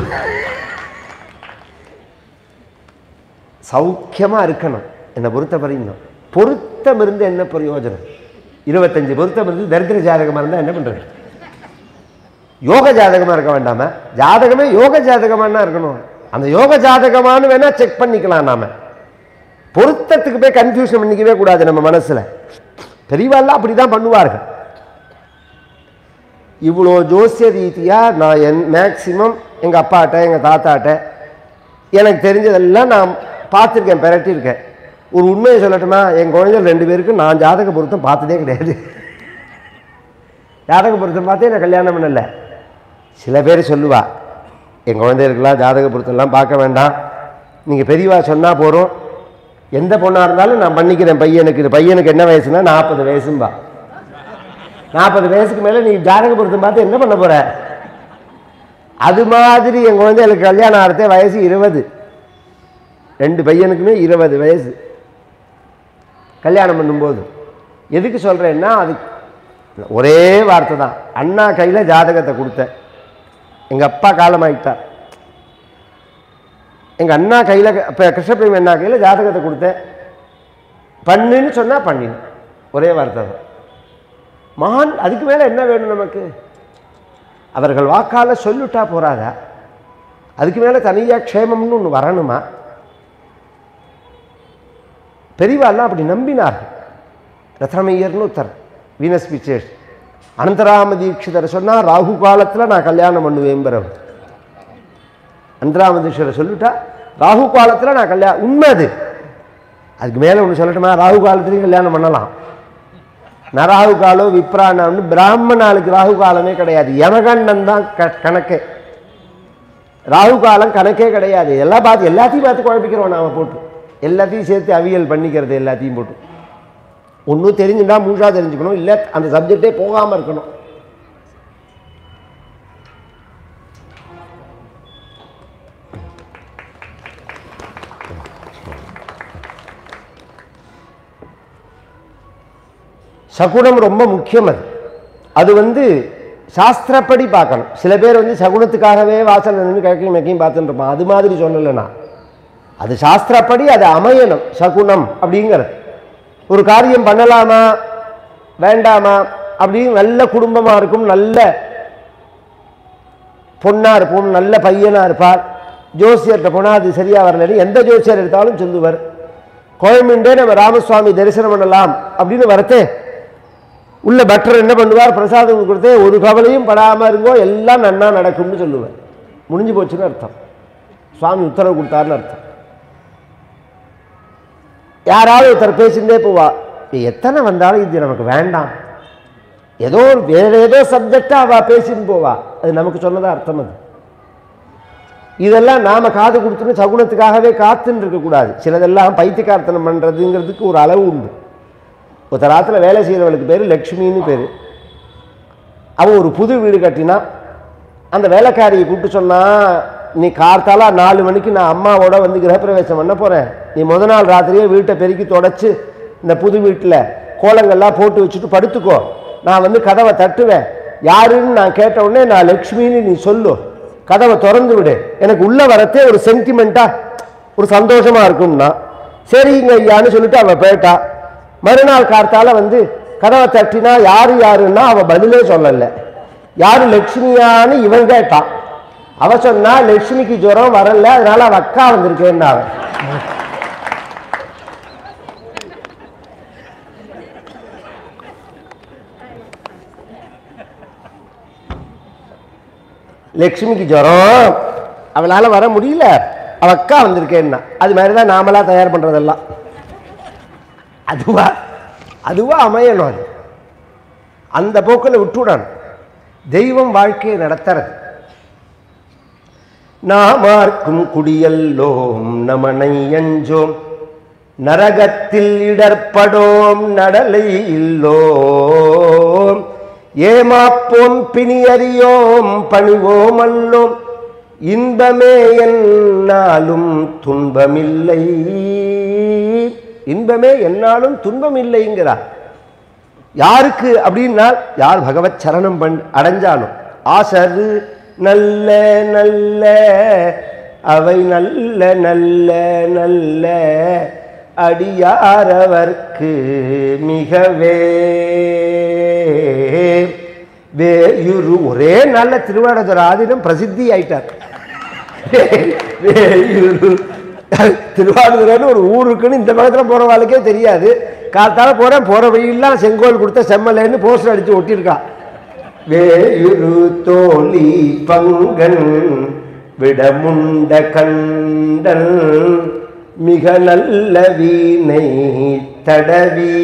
சௌக்கியமாக இருக்கணும் என்னை பொறுத்த வரையும் பொருத்தம் இருந்து என்ன பிரயோஜனம் இருபத்தஞ்சு பொருத்தம் இருந்து தரித்திர ஜாதகமாக இருந்தால் என்ன பண்ணுறது யோக ஜாதகமாக இருக்க வேண்டாம ஜாதகமே யோக ஜாதகமானா இருக்கணும் அந்த யோக ஜாதகமானு வேணா செக் பண்ணிக்கலாம் நாம பொருத்தத்துக்கு போய் கன்ஃபியூஷன் பண்ணிக்கவே கூடாது நம்ம மனசுல பெரியவாள்லாம் அப்படி தான் பண்ணுவார்கள் இவ்வளோ ஜோசிய ரீதியாக நான் என் மேக்சிமம் எங்கள் அப்பாட்ட எங்கள் தாத்தாட்ட எனக்கு தெரிஞ்சதெல்லாம் நான் பார்த்துருக்கேன் பிரட்டியிருக்கேன் ஒரு உண்மையை சொல்லட்டுமா என் குழந்தைகள் ரெண்டு பேருக்கு நான் ஜாதக பொருத்தம் பார்த்ததே கிடையாது ஜாதக பொருத்தம் பார்த்தே நான் கல்யாணம் பண்ணல சில பேர் சொல்லுவா என் குழந்தைகளுக்கெல்லாம் ஜாதக பொருத்தம்லாம் பார்க்க வேண்டாம் நீங்கள் பெரியவா சொன்னால் போகிறோம் எந்த பொண்ணாக இருந்தாலும் நான் பண்ணிக்கிறேன் பையனுக்கு இது பையனுக்கு என்ன வயசுனா நாற்பது வயசும்பா நாற்பது வயசுக்கு மேலே நீ ஜாதக பொருத்தம் பார்த்து என்ன பண்ண போற அது மாதிரி என் குழந்தைகளுக்கு கல்யாணம் ஆகிறதே வயசு இருபது ரெண்டு பையனுக்குமே இருபது வயசு கல்யாணம் பண்ணும்போது எதுக்கு சொல்கிறேன்னா அது ஒரே வார்த்தை தான் அண்ணா கையில் ஜாதகத்தை கொடுத்தேன் எங்கள் அப்பா காலமாயிட்டார் எங்கள் அண்ணா கையில் இப்போ கிருஷ்ணபிரமி அண்ணா கையில் ஜாதகத்தை கொடுத்தேன் பண்ணுன்னு சொன்னால் பண்ணினேன் ஒரே வார்த்தை தான் மகான் அதுக்கு மேலே என்ன வேணும் நமக்கு அவர்கள் வாக்கால் சொல்லிட்டா போறாதா அதுக்கு மேலே தனியாக க்ஷேமம்னு ஒன்று வரணுமா பெரியவாள்லாம் அப்படி நம்பினார்கள் ரத்னமையர்னு ஒருத்தர் வீனஸ் பிச்சேஷ் அனந்தராம தீட்சிதர் சொன்னால் ராகு காலத்தில் நான் கல்யாணம் பண்ணுவேங்கிறவர் அனந்தராம தீட்சிதர் சொல்லிட்டா ராகு காலத்தில் நான் கல்யாணம் உண்மை அது அதுக்கு மேலே ஒன்று சொல்லட்டுமா ராகு காலத்துலையும் கல்யாணம் பண்ணலாம் நராகு காலம் விப்ராணம்னு பிராமணாளுக்கு ராகு காலமே கிடையாது யமகண்டன் தான் க கணக்கே ராகு காலம் கணக்கே கிடையாது எல்லாம் பார்த்து எல்லாத்தையும் பார்த்து குழப்பிக்கிறோம் நாம போட்டு எல்லாத்தையும் சேர்த்து அவியல் பண்ணிக்கிறது எல்லாத்தையும் போட்டு ஒன்றும் தெரிஞ்சுட்டா முழுசாக தெரிஞ்சுக்கணும் இல்லை அந்த சப்ஜெக்டே போகாமல் இருக்கணும் சகுனம் ரொம்ப முக்கியம் அது அது வந்து சாஸ்திரப்படி பார்க்கணும் சில பேர் வந்து சகுனத்துக்காகவே வாசல் நின்று கிழக்கையும் மெக்கையும் பார்த்துட்டு இருப்பான் அது மாதிரி சொல்லலை நான் அது சாஸ்திரப்படி அது அமையணும் சகுனம் அப்படிங்கிறது ஒரு காரியம் பண்ணலாமா வேண்டாமா அப்படின்னு நல்ல குடும்பமாக இருக்கும் நல்ல பொண்ணாக இருப்போம் நல்ல பையனாக இருப்பார் ஜோசியர்கிட்ட போனால் அது சரியாக வரலன்னு எந்த ஜோசியர் எடுத்தாலும் சொல்லுவார் கோயம்புண்டே நம்ம ராமசுவாமி தரிசனம் பண்ணலாம் அப்படின்னு வரத்தே உள்ள பட்டர் என்ன பண்ணுவார் பிரசாதம் கொடுத்து ஒரு கவலையும் படாமல் இருங்கோ எல்லாம் நன்னா நடக்கும்னு சொல்லுவார் முடிஞ்சு போச்சுன்னு அர்த்தம் சுவாமி உத்தரவு கொடுத்தாருன்னு அர்த்தம் யாராவது ஒருத்தர் பேசிட்டே போவா "ஏய், எத்தனை வந்தாலும் இது நமக்கு வேண்டாம் ஏதோ ஒரு வேற ஏதோ சப்ஜெக்டா அவ பேசின்னு போவா அது நமக்கு சொன்னதா அர்த்தம் அது இதெல்லாம் நாம காது கொடுத்துன்னு சகுனத்துக்காகவே காத்துன்னு இருக்கக்கூடாது சிலதெல்லாம் பைத்தியக்கார்த்தனம் பண்றதுங்கிறதுக்கு ஒரு அளவு உண்டு ஒருத்தர் ராத்திர வேலை செய்கிறவளுக்கு பேர் லக்ஷ்மின்னு பேர் அவன் ஒரு புது வீடு கட்டினா அந்த வேலைக்காரியை கூப்பிட்டு சொன்னா நீ கார்த்தாலா நாலு மணிக்கு நான் அம்மாவோட வந்து கிரகப்பிரவேசம் பண்ண போகிறேன் நீ முத நாள் ராத்திரியே வீட்டை பெருக்கி தொடச்சி இந்த புது வீட்டில் கோலங்கள்லாம் போட்டு வச்சுட்டு படுத்துக்கோ நான் வந்து கதவை தட்டுவேன் யாருன்னு நான் கேட்ட உடனே நான் லக்ஷ்மின்னு நீ சொல்லு கதவை திறந்து விடு எனக்கு உள்ள வரத்தே ஒரு சென்டிமெண்ட்டா ஒரு சந்தோஷமா இருக்கும்னா சரிங்க ஐயான்னு சொல்லிட்டு அவ போயிட்டா மறுநாள் கார்த்தால வந்து கதவை தட்டினா யாரு யாருன்னா அவ பதிலே சொல்லல யாரு லட்சுமியான்னு இவன் கேட்டான் அவ சொன்னா லட்சுமிக்கு ஜுரம் வரல அதனால அவ அக்கா வந்திருக்கேன்னா அவன் லக்ஷ்மிக்கு ஜுரம் அவளால் வர முடியல அவ அக்கா வந்திருக்கேன்னா அது மாதிரி தான் நாமளா தயார் பண்ணுறதெல்லாம் அதுவா அதுவா அமையணும் அது அந்த போக்கில் விட்டுவிடணும் தெய்வம் வாழ்க்கையை நடத்துறது நாமார்க்கும் குடியல்லோம் நமனை அஞ்சோம் நரகத்தில் இடர்படோம் நடலை இல்லோம் ஏமாப்போம் பிணியறியோம் பணிவோம் அல்லோம் இன்பமே என்னாலும் துன்பமில்லை இன்பமே என்னாலும் துன்பமில்லைங்கிறார் யாருக்கு அப்படின்னா யார் பகவத் சரணம் பண் அடைஞ்சாலும் ஆசரு நல்ல நல்ல அவை நல்ல நல்ல நல்ல அடியாரவர்க்கு மிகவே வேயுரு ஒரே நல்ல திருவாடதுர ஆதீனம் பிரசித்தி ஆயிட்டார் வேயுரு திருவாரூர்னு ஒரு ஊர் இருக்குன்னு இந்த பக்கத்தில் போகிறவாளுக்கே தெரியாது காத்தால போகிறேன் போகிற வழியெல்லாம் செங்கோல் கொடுத்த செம்மலைன்னு போஸ்டர் அடித்து ஒட்டியிருக்கான் வேயுரு தோழி பங்கன் விடமுண்ட கண்டன் மிக நல்ல வீணை தடவி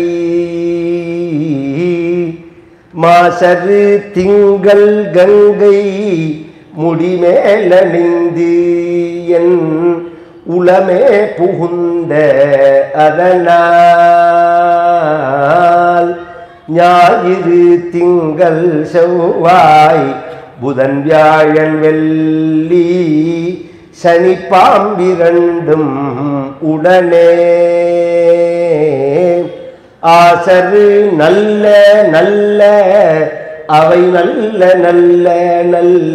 மாசரு திங்கள் கங்கை முடிமேலணிந்து என் உளமே புகுந்த அதனால் ஞாயிறு திங்கள் செவ்வாய் புதன் வியாழன் வெள்ளி சனி பாம்பிரண்டும் உடனே ஆசரு நல்ல நல்ல அவை நல்ல நல்ல நல்ல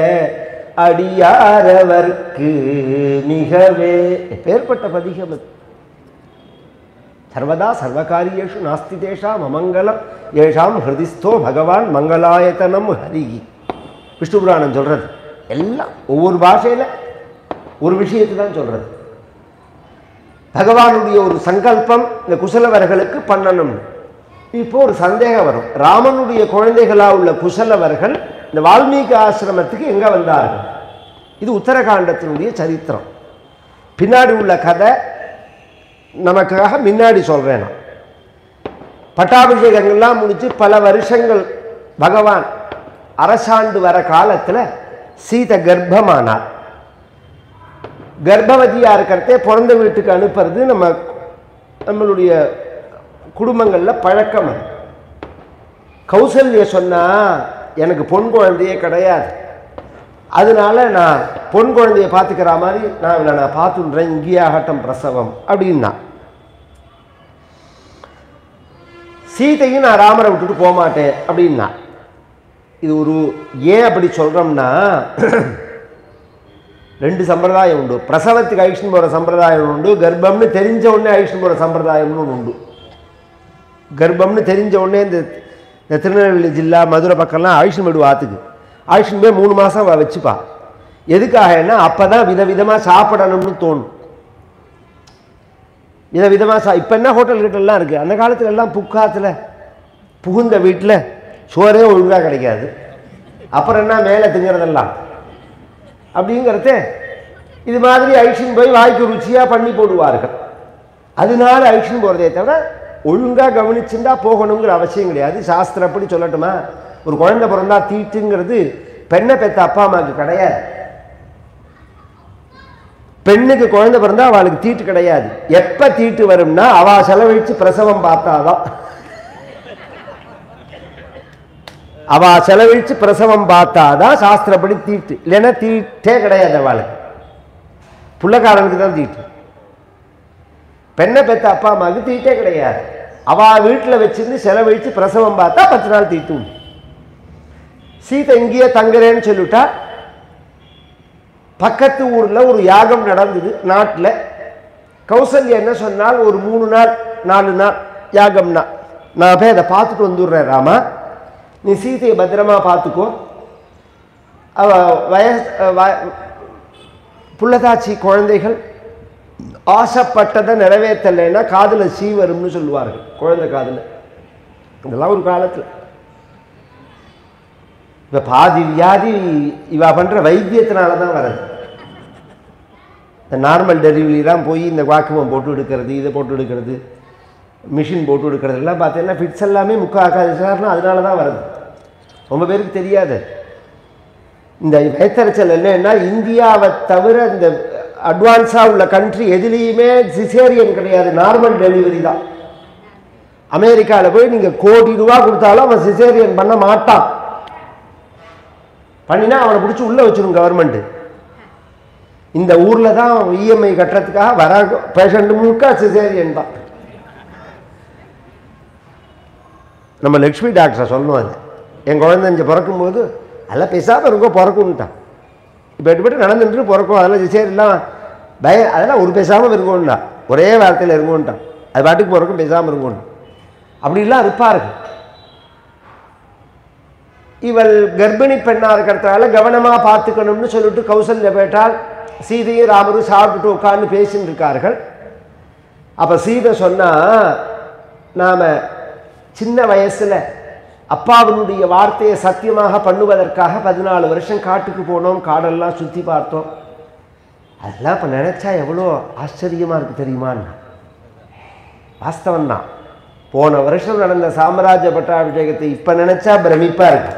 அடியாரவர்க்கு மிகவே பேர்பட்ட பதிகம் அது சர்வதா சர்வகாரியேஷு நாஸ்தி தேஷாம் அமங்கலம் ஏஷாம் ஹிருதிஸ்தோ பகவான் மங்களாயத்தனம் ஹரிகி விஷ்ணு புராணம் சொல்றது எல்லாம் ஒவ்வொரு பாஷையில ஒரு விஷயத்தை தான் சொல்றது பகவானுடைய ஒரு சங்கல்பம் இந்த குசலவர்களுக்கு பண்ணணும் இப்போ ஒரு சந்தேகம் வரும் ராமனுடைய குழந்தைகளா உள்ள குசலவர்கள் இந்த வால்மீகி ஆசிரமத்துக்கு எங்க வந்தார்கள் இது உத்தரகாண்டத்தினுடைய சரித்திரம் பின்னாடி உள்ள கதை நமக்காக முன்னாடி சொல்றேன் நான் பட்டாபிஷேகங்கள்லாம் முடிச்சு பல வருஷங்கள் பகவான் அரசாண்டு வர காலத்துல சீதை கர்ப்பமானார் கர்ப்பவதியா இருக்கிறதே பிறந்த வீட்டுக்கு அனுப்புறது நம்ம நம்மளுடைய குடும்பங்கள்ல பழக்கம் அது கௌசல்ய சொன்னா எனக்கு பொன் குழந்தையே கிடையாது அதனால நான் பொன் குழந்தைய பார்த்துக்கிற மாதிரி நான் இவளை நான் பார்த்துன்றேன் இங்கேயாகட்டும் பிரசவம் அப்படின்னா சீதையும் நான் ராமரை விட்டுட்டு போக மாட்டேன் அப்படின்னா இது ஒரு ஏன் அப்படி சொல்றோம்னா ரெண்டு சம்பிரதாயம் உண்டு பிரசவத்துக்கு ஐஷன் போகிற சம்பிரதாயம் உண்டு கர்ப்பம்னு தெரிஞ்ச உடனே ஐஷன் போகிற சம்பிரதாயம்னு ஒன்று உண்டு கர்ப்பம்னு தெரிஞ்ச உடனே இந்த இந்த திருநெல்வேலி ஜில்லா மதுரை பக்கம்லாம் ஆயுஷன் விடுவா ஆற்றுக்கு ஆயுஷன் போய் மூணு மாதம் வச்சுப்பா எதுக்காகன்னா அப்போ தான் விதவிதமாக சாப்பிடணும்னு தோணும் விதவிதமாக சா இப்போ என்ன ஹோட்டல் கிட்டலாம் இருக்குது அந்த காலத்துல எல்லாம் புக்காத்தில் புகுந்த வீட்டில் சோறே ஒழுங்காக கிடைக்காது அப்புறம் என்ன மேலே திங்கிறதெல்லாம் அப்படிங்கிறத இது மாதிரி ஐஷன் போய் வாய்க்கு ருச்சியாக பண்ணி போடுவார்கள் அதனால ஐஷன் போகிறதே தவிர ஒழுங்காக கவனிச்சுட்டா போகணுங்கிற அவசியம் கிடையாது சாஸ்திரப்படி சொல்லட்டுமா ஒரு குழந்தை பிறந்தா தீட்டுங்கிறது பெண்ணை பெத்த அப்பா அம்மாவுக்கு கிடையாது பெண்ணுக்கு குழந்தை பிறந்தா அவளுக்கு தீட்டு கிடையாது எப்ப தீட்டு வரும்னா அவ செலவழிச்சு பிரசவம் பார்த்தாதான் அவ செலவழிச்சு பிரசவம் பார்த்தாதான் சாஸ்திரப்படி தீட்டு இல்லைன்னா தீட்டே கிடையாது அவளுக்கு புள்ளக்காரனுக்கு தான் தீட்டு பெண்ணை பெத்த அப்பா அம்மாவுக்கு தீட்டே கிடையாது அவ வீட்டில் வச்சிருந்து செலவழிச்சு பிரசவம் பார்த்தா பத்து நாள் தீட்டு உண்டு. சீதை இங்கேயே தங்குறேன்னு சொல்லிட்டா பக்கத்து ஊர்ல ஒரு யாகம் நடந்தது நாட்டில் கௌசல்யா என்ன சொன்னால் ஒரு மூணு நாள் நாலு நாள் யாகம்னா நான் போய் அதை பார்த்துட்டு வந்துடுறேன் ராமா நீ சீதையை பத்திரமா பார்த்துக்கோ அவ வயசு வ- புள்ளதாச்சி குழந்தைகள் ஆசைப்பட்டதை நிறைவேற்றலைன்னா காதுல சீ வரும்னு சொல்லுவார்கள் குழந்தை காதுல இதெல்லாம் ஒரு காலத்தில் இப்போ பாதி வியாதி இவ பண்ணுற வைத்தியத்தினால தான் வருது இந்த நார்மல் டெலிவரிலாம் போய் இந்த வாக்குவம் போட்டு எடுக்கிறது இதை போட்டு எடுக்கிறது மிஷின் போட்டு எடுக்கிறது எல்லாம் பார்த்தீங்கன்னா ஃபிட்ஸ் எல்லாமே முக்காக்காது காரணம் அதனால தான் வருது ரொம்ப பேருக்கு தெரியாது இந்த வயத்தறிச்சல் என்னன்னா இந்தியாவை தவிர இந்த அட்வான்ஸாக உள்ள கண்ட்ரி எதுலேயுமே சிசேரியன் கிடையாது நார்மல் டெலிவரி தான் அமெரிக்காவில் போய் நீங்கள் கோடி ரூபா கொடுத்தாலும் அவன் சிசேரியன் பண்ண மாட்டான் பண்ணினா அவனை பிடிச்சி உள்ளே வச்சிரும் கவர்மெண்ட்டு இந்த ஊரில் தான் இஎம்ஐ கட்டுறதுக்காக வர பேஷண்ட் முழுக்க சிசேரியன் தான் நம்ம லக்ஷ்மி டாக்டரை சொல்லணும் அது என் குழந்தை இங்கே பிறக்கும்போது அதெல்லாம் பேசாமல் இருக்கும் பிறக்கும்ட்டான் இப்போ எட்டு நடந்துட்டு பிறக்கும் அதெல்லாம் சிசேரியெல்லாம் பய அதெல்லாம் ஒரு பேசாமல் இருக்கும்டா ஒரே வார்த்தையில் இருக்கும்ட்டான் அது பாட்டுக்கு பிறக்கும் பேசாமல் இருக்கும் அப்படிலாம் இருப்பார்கள் இவள் கர்ப்பிணி பெண்ணா இருக்கிறதுனால கவனமா பார்த்துக்கணும்னு சொல்லிட்டு கௌசல்ய பேட்டால் சீதையும் ராமரும் சாப்பிட்டுட்டு உட்கார்ந்து பேசின்னு இருக்கார்கள் அப்ப சீதை சொன்னா நாம சின்ன வயசுல அப்பாவினுடைய வார்த்தையை சத்தியமாக பண்ணுவதற்காக பதினாலு வருஷம் காட்டுக்கு போனோம் காடெல்லாம் சுத்தி பார்த்தோம் அதெல்லாம் இப்ப நினைச்சா எவ்வளோ ஆச்சரியமா இருக்கு தெரியுமான்னா வாஸ்தவம் தான் போன வருஷம் நடந்த சாம்ராஜ்ய பட்டாபிஷேகத்தை இப்ப நினைச்சா பிரமிப்பா இருக்கு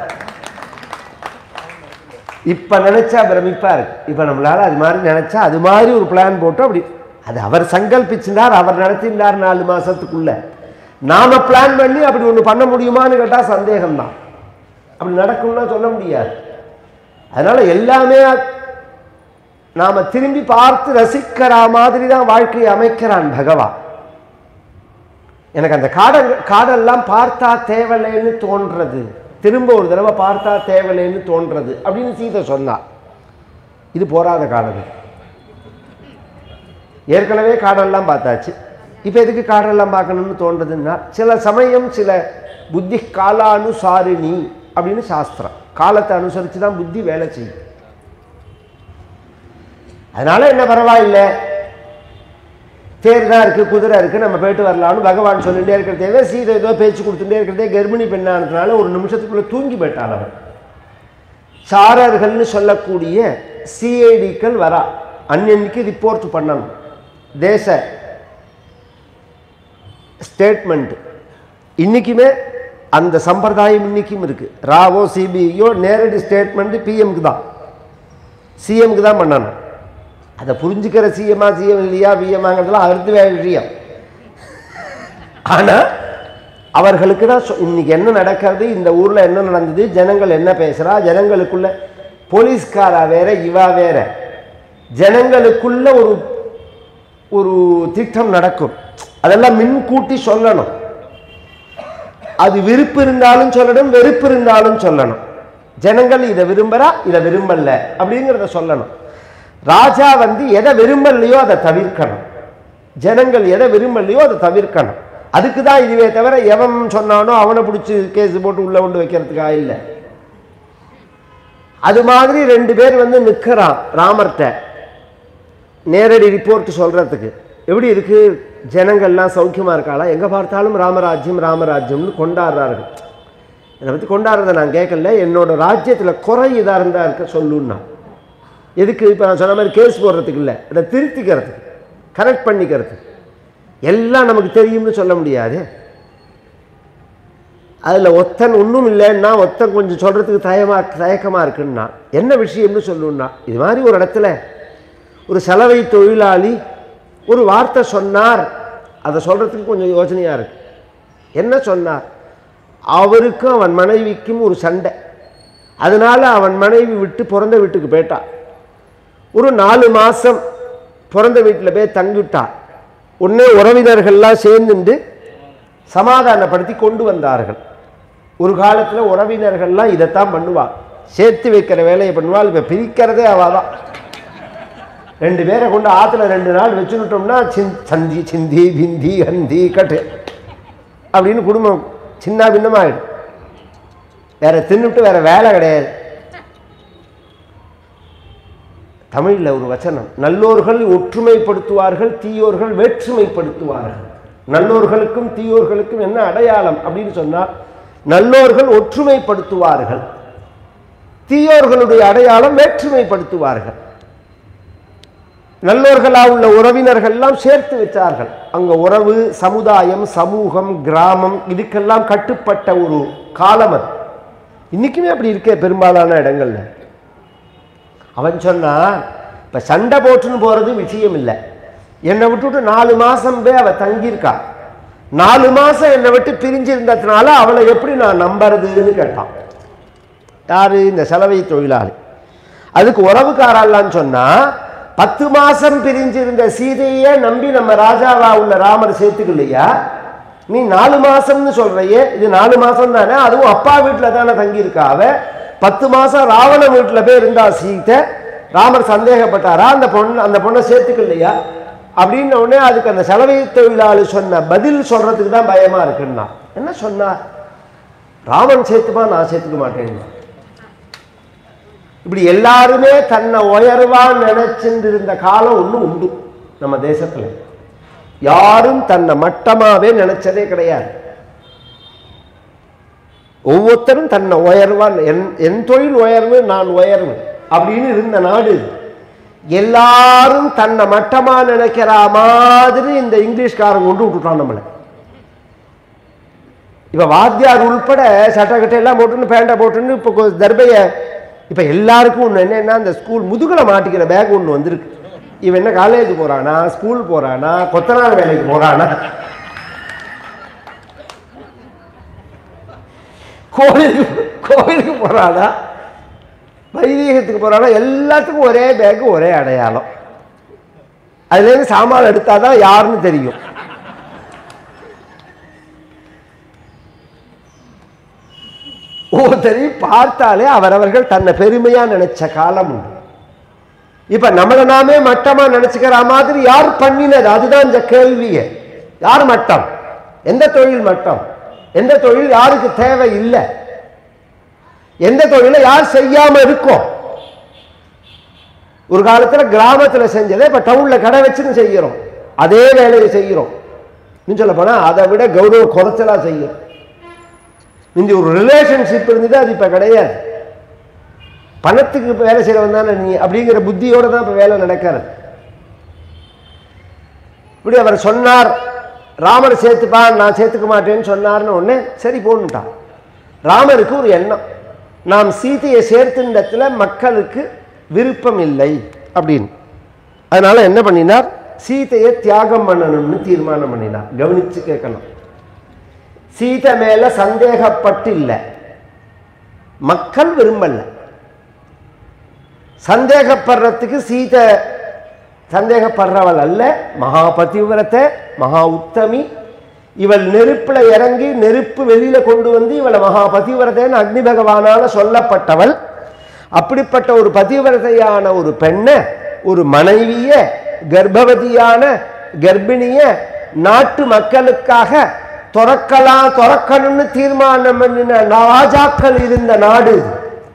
இப்ப நினைச்சா பிரமிப்பா இருக்கு இப்ப நம்மளால அது மாதிரி நினைச்சா அது மாதிரி ஒரு பிளான் போட்டு அப்படி அது அவர் சங்கல்பிச்சிருந்தார் அவர் நடத்தினார் நாலு மாசத்துக்குள்ள நாம பிளான் பண்ணி அப்படி ஒண்ணு பண்ண முடியுமான்னு கேட்டா சந்தேகம்தான் அப்படி நடக்கும்னா சொல்ல முடியாது அதனால எல்லாமே நாம திரும்பி பார்த்து ரசிக்கிற மாதிரி தான் வாழ்க்கையை அமைக்கிறான் பகவான் எனக்கு அந்த காடை காடெல்லாம் பார்த்தா தேவலைன்னு தோன்றது திரும்ப ஒரு தடவை பார்த்தா தேவலைன்னு தோன்றது அப்படின்னு சீதை சொன்னா இது போராத காலம் ஏற்கனவே காடெல்லாம் பார்த்தாச்சு இப்போ எதுக்கு காடெல்லாம் பார்க்கணும்னு தோன்றதுன்னா சில சமயம் சில புத்தி காலானுசாரிணி அப்படின்னு சாஸ்திரம் காலத்தை அனுசரித்து தான் புத்தி வேலை செய்யும் அதனால என்ன பரவாயில்லை தேர் தான் இருக்குது குதிரை இருக்குது நம்ம போயிட்டு வரலாம்னு பகவான் சொல்லிகிட்டே இருக்கிறதே சீதை ஏதோ பேச்சு கொடுத்துட்டே இருக்கிறதே கர்ப்பிணி பெண்ணானதுனால ஒரு நிமிஷத்துக்குள்ளே தூங்கி போயிட்டாள் அவன் சாரர்கள்னு சொல்லக்கூடிய சிஐடிக்கள் வரா அன்னன்னைக்கு ரிப்போர்ட் பண்ணணும் தேச ஸ்டேட்மெண்ட் இன்றைக்குமே அந்த சம்பிரதாயம் இன்றைக்கும் இருக்குது ராவோ சிபிஐயோ நேரடி ஸ்டேட்மெண்ட்டு பிஎம்க்கு தான் சிஎம்க்கு தான் பண்ணணும் அதை புரிஞ்சுக்கிற சிஎம்மா சிஎம் இல்லையா பிஎம்மாங்கிறதுலாம் அடுத்து வேற விஷயம் ஆனால் அவர்களுக்கு தான் சொ- இன்னைக்கு என்ன நடக்கிறது இந்த ஊரில் என்ன நடந்தது ஜனங்கள் என்ன பேசுகிறா ஜனங்களுக்குள்ள போலீஸ்காரா வேற இவா வேற ஜனங்களுக்குள்ள ஒரு ஒரு திட்டம் நடக்கும் அதெல்லாம் முன்கூட்டி சொல்லணும் அது விருப்பு இருந்தாலும் சொல்லணும் வெறுப்பு இருந்தாலும் சொல்லணும் ஜனங்கள் இதை விரும்புறா இதை விரும்பல அப்படிங்கிறத சொல்லணும் ராஜா வந்து எதை விரும்பலையோ அதை தவிர்க்கணும் ஜனங்கள் எதை விரும்பலையோ அதை தவிர்க்கணும் அதுக்கு தான் இதுவே தவிர எவன் சொன்னானோ அவனை பிடிச்சி கேஸ் போட்டு உள்ள கொண்டு வைக்கிறதுக்காக இல்லை அது மாதிரி ரெண்டு பேர் வந்து நிற்கிறான் ராமர்கிட்ட நேரடி ரிப்போர்ட் சொல்றதுக்கு எப்படி இருக்கு ஜனங்கள்லாம் சௌக்கியமா இருக்காளா எங்க பார்த்தாலும் ராமராஜ்யம் ராமராஜ்யம்னு கொண்டாடுறார்கள் இதை பற்றி கொண்டாடுறதை நான் கேட்கல என்னோட ராஜ்யத்துல குறை இதாக இருந்தா இருக்க சொல்லுன்னா எதுக்கு இப்போ நான் சொன்ன மாதிரி கேஸ் போடுறதுக்கு இல்லை அதை திருத்திக்கிறதுக்கு கரெக்ட் பண்ணிக்கிறதுக்கு எல்லாம் நமக்கு தெரியும்னு சொல்ல முடியாது அதில் ஒத்தன் ஒன்றும் இல்லைன்னா ஒத்தன் கொஞ்சம் சொல்கிறதுக்கு தயமா தயக்கமாக இருக்குன்னா என்ன விஷயம்னு சொல்லுன்னா இது மாதிரி ஒரு இடத்துல ஒரு சலவை தொழிலாளி ஒரு வார்த்தை சொன்னார் அதை சொல்கிறதுக்கு கொஞ்சம் யோசனையாக இருக்கு என்ன சொன்னார் அவருக்கும் அவன் மனைவிக்கும் ஒரு சண்டை அதனால அவன் மனைவி விட்டு பிறந்த வீட்டுக்கு போயிட்டான் ஒரு நாலு மாதம் பிறந்த வீட்டில் போய் தங்கிவிட்டா உடனே உறவினர்கள்லாம் சேர்ந்துண்டு சமாதானப்படுத்தி கொண்டு வந்தார்கள் ஒரு காலத்தில் உறவினர்கள்லாம் இதைத்தான் பண்ணுவா சேர்த்து வைக்கிற வேலையை பண்ணுவாள் இப்போ பிரிக்கிறதே அவள் தான் ரெண்டு பேரை கொண்டு ஆற்றுல ரெண்டு நாள் வச்சுக்கிட்டோம்னா சின் சந்தி சிந்தி பிந்தி ஹந்தி கட்டு அப்படின்னு குடும்பம் சின்ன பின்னமாயிடும் வேற தின்னுட்டு வேற வேலை கிடையாது தமிழில் ஒரு வச்சனம் நல்லோர்கள் ஒற்றுமைப்படுத்துவார்கள் தீயோர்கள் வேற்றுமைப்படுத்துவார்கள் நல்லோர்களுக்கும் தீயோர்களுக்கும் என்ன அடையாளம் அப்படின்னு சொன்னால் நல்லோர்கள் ஒற்றுமைப்படுத்துவார்கள் தீயோர்களுடைய அடையாளம் வேற்றுமைப்படுத்துவார்கள் நல்லோர்களா உள்ள உறவினர்கள்லாம் சேர்த்து வச்சார்கள் அங்க உறவு சமுதாயம் சமூகம் கிராமம் இதுக்கெல்லாம் கட்டுப்பட்ட ஒரு காலம் அது இன்னைக்குமே அப்படி இருக்கே பெரும்பாலான இடங்கள்ல அவன் சொன்னா இப்ப சண்டை போட்டுன்னு போறது விஷயம் இல்லை என்னை விட்டுட்டு நாலு மாசம் போய் அவ தங்கியிருக்கா நாலு மாசம் என்னை விட்டு பிரிஞ்சிருந்ததுனால அவளை எப்படி நான் நம்புறதுன்னு கேட்டான் யாரு இந்த செலவை தொழிலாளி அதுக்கு உறவுக்காரல்லான்னு சொன்னா பத்து மாசம் பிரிஞ்சிருந்த சீதையே நம்பி நம்ம ராஜாவா உள்ள ராமர் சேர்த்துக்கலையா நீ நாலு மாசம்னு சொல்றையே இது நாலு மாசம் தானே அதுவும் அப்பா வீட்டில் தானே தங்கியிருக்கா அவ பத்து மாசம் ராவண வீட்டில் போய் இருந்தா சீதை ராமர் சந்தேகப்பட்டாரா அந்த பொண்ணு அந்த பொண்ணை சேர்த்துக்கலையா அப்படின்ன உடனே அதுக்கு அந்த செலவை தொழிலாளி சொன்ன பதில் சொல்றதுக்கு தான் பயமா இருக்குன்னா என்ன சொன்னார் ராமன் சேர்த்துப்பா நான் சேர்த்துக்க மாட்டேன் இப்படி எல்லாருமே தன்னை உயர்வா நினைச்சிட்டு இருந்த காலம் ஒண்ணு உண்டு நம்ம தேசத்துல யாரும் தன்னை மட்டமாவே நினைச்சதே கிடையாது ஒவ்வொருத்தரும் தன்னை உயர்வா என் என் தொழில் உயர்வு நான் உயர்வு அப்படின்னு இருந்த நாடு இது. எல்லாரும் தன்னை மட்டமா நினைக்கிற மாதிரி இந்த இங்கிலீஷ்காரன் கொண்டு விட்டுட்டான் நம்மளை இப்ப வாத்தியார் உள்பட சட்டக்கட்டை எல்லாம் போட்டுன்னு பேண்டை போட்டுன்னு இப்போ கொ- தர்பைய இப்ப எல்லாருக்கும் ஒண்ணு என்னன்னா இந்த ஸ்கூல் முதுகுல மாட்டிக்கிற பேக் ஒண்ணு வந்திருக்கு இவன் என்ன காலேஜ் போறானா ஸ்கூல் போறானா கொத்தனார் வேலைக்கு போறானா கோயிலுக்கு கோயிலுக்கு போறானா வைதீகத்துக்கு போறானா எல்லாத்துக்கும் ஒரே பேக் ஒரே அடையாளம் அதுலேருந்து சாமான் எடுத்தாதான் யாருன்னு தெரியும் ஒவ்வொருத்தரையும் பார்த்தாலே அவரவர்கள் தன்னை பெருமையா நினைச்ச காலம் உண்டு இப்ப நம்மளை நாமே மட்டமா நினைச்சுக்கிற மாதிரி யார் பண்ணினது அதுதான் இந்த கேள்வியே யார் மட்டம் எந்த தொழில் மட்டம் எந்த தொழில் யாருக்கு தேவை இல்லை எந்த தொழிலை யார் செய்யாம இருக்கோம் ஒரு காலத்துல கிராமத்துல செஞ்சதை இப்ப டவுன்ல கடை வச்சுன்னு செய்கிறோம் அதே வேலையை செய்கிறோம் இன்னும் சொல்ல போனா அதை விட கௌரவ குறைச்சலா செய்யும் இந்த ஒரு ரிலேஷன்ஷிப் இருந்தது அது இப்ப கிடையாது பணத்துக்கு இப்ப வேலை செய்யறவன் தானே நீ அப்படிங்கிற புத்தியோட தான் இப்ப வேலை நடக்கிறது இப்படி அவர் சொன்னார் ராமர் சேர்த்துப்பா நான் சேர்த்துக்க மாட்டேன்னு சொன்னார்னு உடனே சரி போன்னுட்டான் ராமருக்கு ஒரு எண்ணம் நாம் சீதையை சேர்த்துண்டத்துல மக்களுக்கு விருப்பம் இல்லை அப்படின்னு அதனால என்ன பண்ணினார் சீதையை தியாகம் பண்ணணும்னு தீர்மானம் பண்ணினார் கவனிச்சு கேட்கணும் சீதை மேல சந்தேகப்பட்டு இல்லை மக்கள் விரும்பல சந்தேகப்படுறதுக்கு சீதை சந்தேகப்படுறவள் அல்ல மகா பதிவிரத்தை மகா உத்தமி இவள் நெருப்புல இறங்கி நெருப்பு வெளியில கொண்டு வந்து இவளை மகா பதிவிரதைன்னு அக்னி பகவானால சொல்லப்பட்டவள் அப்படிப்பட்ட ஒரு பதிவிரதையான ஒரு பெண்ணை ஒரு மனைவிய கர்ப்பவதியான கர்ப்பிணிய நாட்டு மக்களுக்காக துறக்கலாம் துறக்கணும்னு தீர்மானம் பண்ணின ராஜாக்கள் இருந்த நாடு இது.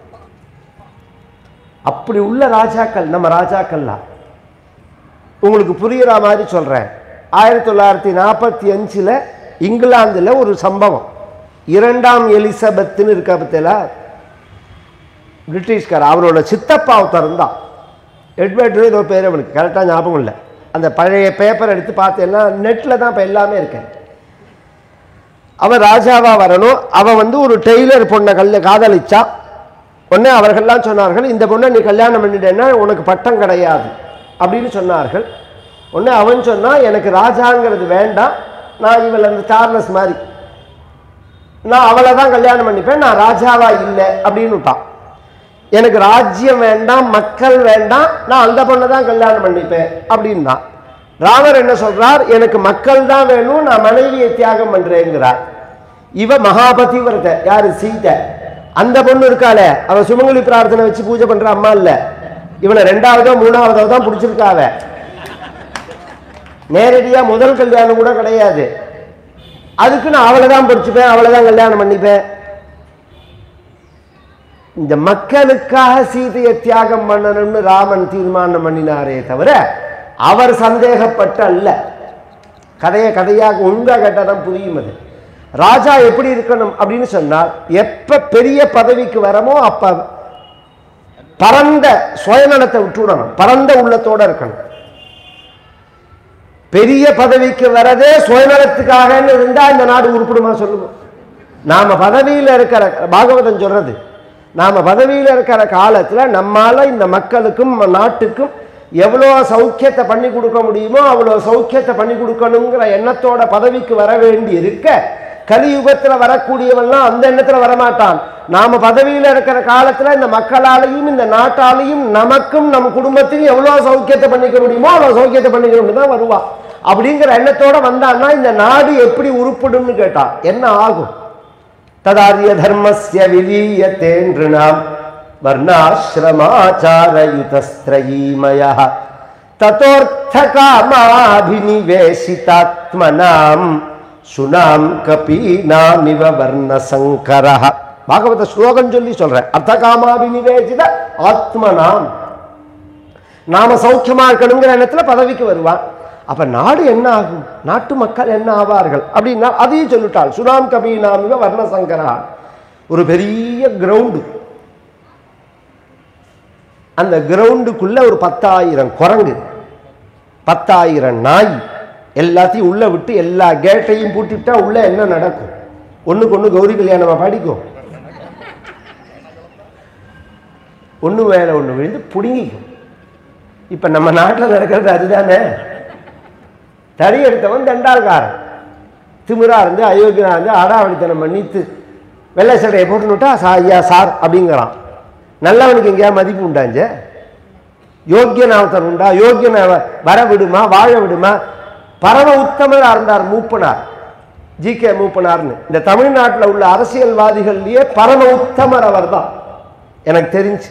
அப்படி உள்ள ராஜாக்கள் நம்ம ராஜாக்கள்லாம் உங்களுக்கு புரியுற மாதிரி சொல்றேன் ஆயிரத்தி தொள்ளாயிரத்தி நாற்பத்தி அஞ்சில் இங்கிலாந்துல ஒரு சம்பவம் இரண்டாம் எலிசபெத்துன்னு இருக்கா பத்தியலா பிரிட்டிஷ்கார் அவரோட சித்தப்பா ஒருத்தர் இருந்தான் எட்வர்டு ஏதோ பேர் அவனுக்கு கரெக்டாக ஞாபகம் இல்லை அந்த பழைய பேப்பர் எடுத்து பார்த்தேன்னா நெட்டில் தான் இப்போ எல்லாமே இருக்கேன் அவன் ராஜாவா வரணும் அவன் வந்து ஒரு டெய்லர் பொண்ணை கல்ல காதலிச்சா உடனே அவர்கள்லாம் சொன்னார்கள் இந்த பொண்ணை நீ கல்யாணம் பண்ணிட்டேன்னா உனக்கு பட்டம் கிடையாது அப்படின்னு சொன்னார்கள் உடனே அவன் சொன்னா எனக்கு ராஜாங்கிறது வேண்டாம் நான் இவள் அந்த சார்லஸ் மாதிரி நான் அவளை தான் கல்யாணம் பண்ணிப்பேன் நான் ராஜாவா இல்லை அப்படின்னு விட்டான் எனக்கு ராஜ்யம் வேண்டாம் மக்கள் வேண்டாம் நான் அந்த பொண்ணை தான் கல்யாணம் பண்ணிப்பேன் அப்படின்னா ராமர் என்ன சொல்றார் எனக்கு மக்கள் தான் வேணும் நான் மனைவியை தியாகம் பண்றேங்கிறார் இவ மகாபதிவிரத யாரு சீதை அந்த பொண்ணு இருக்காளே அவ சுமங்கலி பிரார்த்தனை வச்சு பூஜை பண்ற அம்மா இல்ல இவனை ரெண்டாவதோ மூணாவதோ தான் பிடிச்சிருக்காவ நேரடியா முதல் கல்யாணம் கூட கிடையாது அதுக்கு நான் அவளை தான் பிடிச்சிப்பேன் அவளை தான் கல்யாணம் பண்ணிப்பேன் இந்த மக்களுக்காக சீதையை தியாகம் பண்ணணும்னு ராமன் தீர்மானம் பண்ணினாரே தவிர அவர் சந்தேகப்பட்டு அல்ல கதையை கதையாக ஒழுங்கா கேட்டாதான் புரியும் அது ராஜா எப்படி இருக்கணும் அப்படின்னு சொன்னால் எப்ப பெரிய பதவிக்கு வரமோ அப்ப பரந்த சுயநலத்தை விட்டுவிடணும் பரந்த உள்ளத்தோட இருக்கணும் பெரிய பதவிக்கு வரதே சுயநலத்துக்காகன்னு இருந்தா இந்த நாடு உருப்படுமா சொல்லுங்க நாம பதவியில் இருக்கிற பாகவதம் சொல்றது நாம பதவியில் இருக்கிற காலத்துல நம்மால இந்த மக்களுக்கும் நாட்டுக்கும் எவ்வளோ சௌக்கியத்தை பண்ணி கொடுக்க முடியுமோ அவ்வளோ சௌக்கியத்தை பண்ணி கொடுக்கணுங்கிற எண்ணத்தோட பதவிக்கு வர வேண்டி இருக்க கலியுகத்துல வரக்கூடியவன்லாம் அந்த எண்ணத்துல வரமாட்டான் நாம பதவியில இருக்கிற காலத்துல இந்த மக்களாலையும் இந்த நாட்டாலையும் நமக்கும் நம் குடும்பத்துக்கும் எவ்வளவு சௌக்கியத்தை பண்ணிக்க முடியுமோ அவ்வளவு சௌக்கியத்தை பண்ணிக்கணும்னு தான் வருவான் அப்படிங்கிற எண்ணத்தோட வந்தான்னா இந்த நாடு எப்படி உருப்படும்னு கேட்டான் என்ன ஆகும் ததாரிய தர்மஸ்ய விலீயத்தேன்று நாம் வர்ணாசிரமாச்சாரயுதஸ்திரயீமய தத்தோர்த்த காமாபினிவேசிதாத்மனாம் சுனாம் கபீனாமிவ வர்ணசங்கர பாகவத ஸ்லோகம் சொல்லி சொல்றேன் அர்த்த காமாபினிவேசித ஆத்மனாம் நாம சௌக்கியமா இருக்கணுங்கிற எண்ணத்துல பதவிக்கு வருவான் அப்ப நாடு என்ன ஆகும் நாட்டு மக்கள் என்ன ஆவார்கள் அப்படின்னா அதையும் சொல்லிட்டாள் சுனாம் கபீனாமிக வர்ணசங்கரா ஒரு பெரிய கிரவுண்டு அந்த கிரவுண்டுக்குள்ள ஒரு பத்தாயிரம் குரங்கு பத்தாயிரம் நாய் எல்லாத்தையும் உள்ள விட்டு எல்லா கேட்டையும் பூட்டிட்டா உள்ள என்ன நடக்கும் ஒண்ணுக்கு ஒண்ணு கௌரி கல்யாணமா படிக்கும் ஒண்ணு மேல ஒண்ணு விழுந்து புடுங்கிக்கும் இப்ப நம்ம நாட்டில் நடக்கிறது அதுதானே தடி எடுத்தவன் தண்டால்காரன் திமிரா இருந்து அயோக்கியனா இருந்து அடாவடித்தனம் பண்ணித்து வெள்ளை சட்டையை போட்டுனுட்டா சா ஐயா சார் அப்படிங்கிறான் நல்லவனுக்கு எங்கேயா மதிப்பு உண்டாஞ்ச யோக்கியன் அவத்தன் உண்டா யோக்கியன் அவ- வர விடுமா வாழ விடுமா பரம உத்தமரா இருந்தார் மூப்பனார் ஜி கே மூப்பனார்னு இந்த தமிழ்நாட்டில் உள்ள அரசியல்வாதிகள்லயே பரம உத்தமர் அவர் தான் எனக்கு தெரிஞ்சு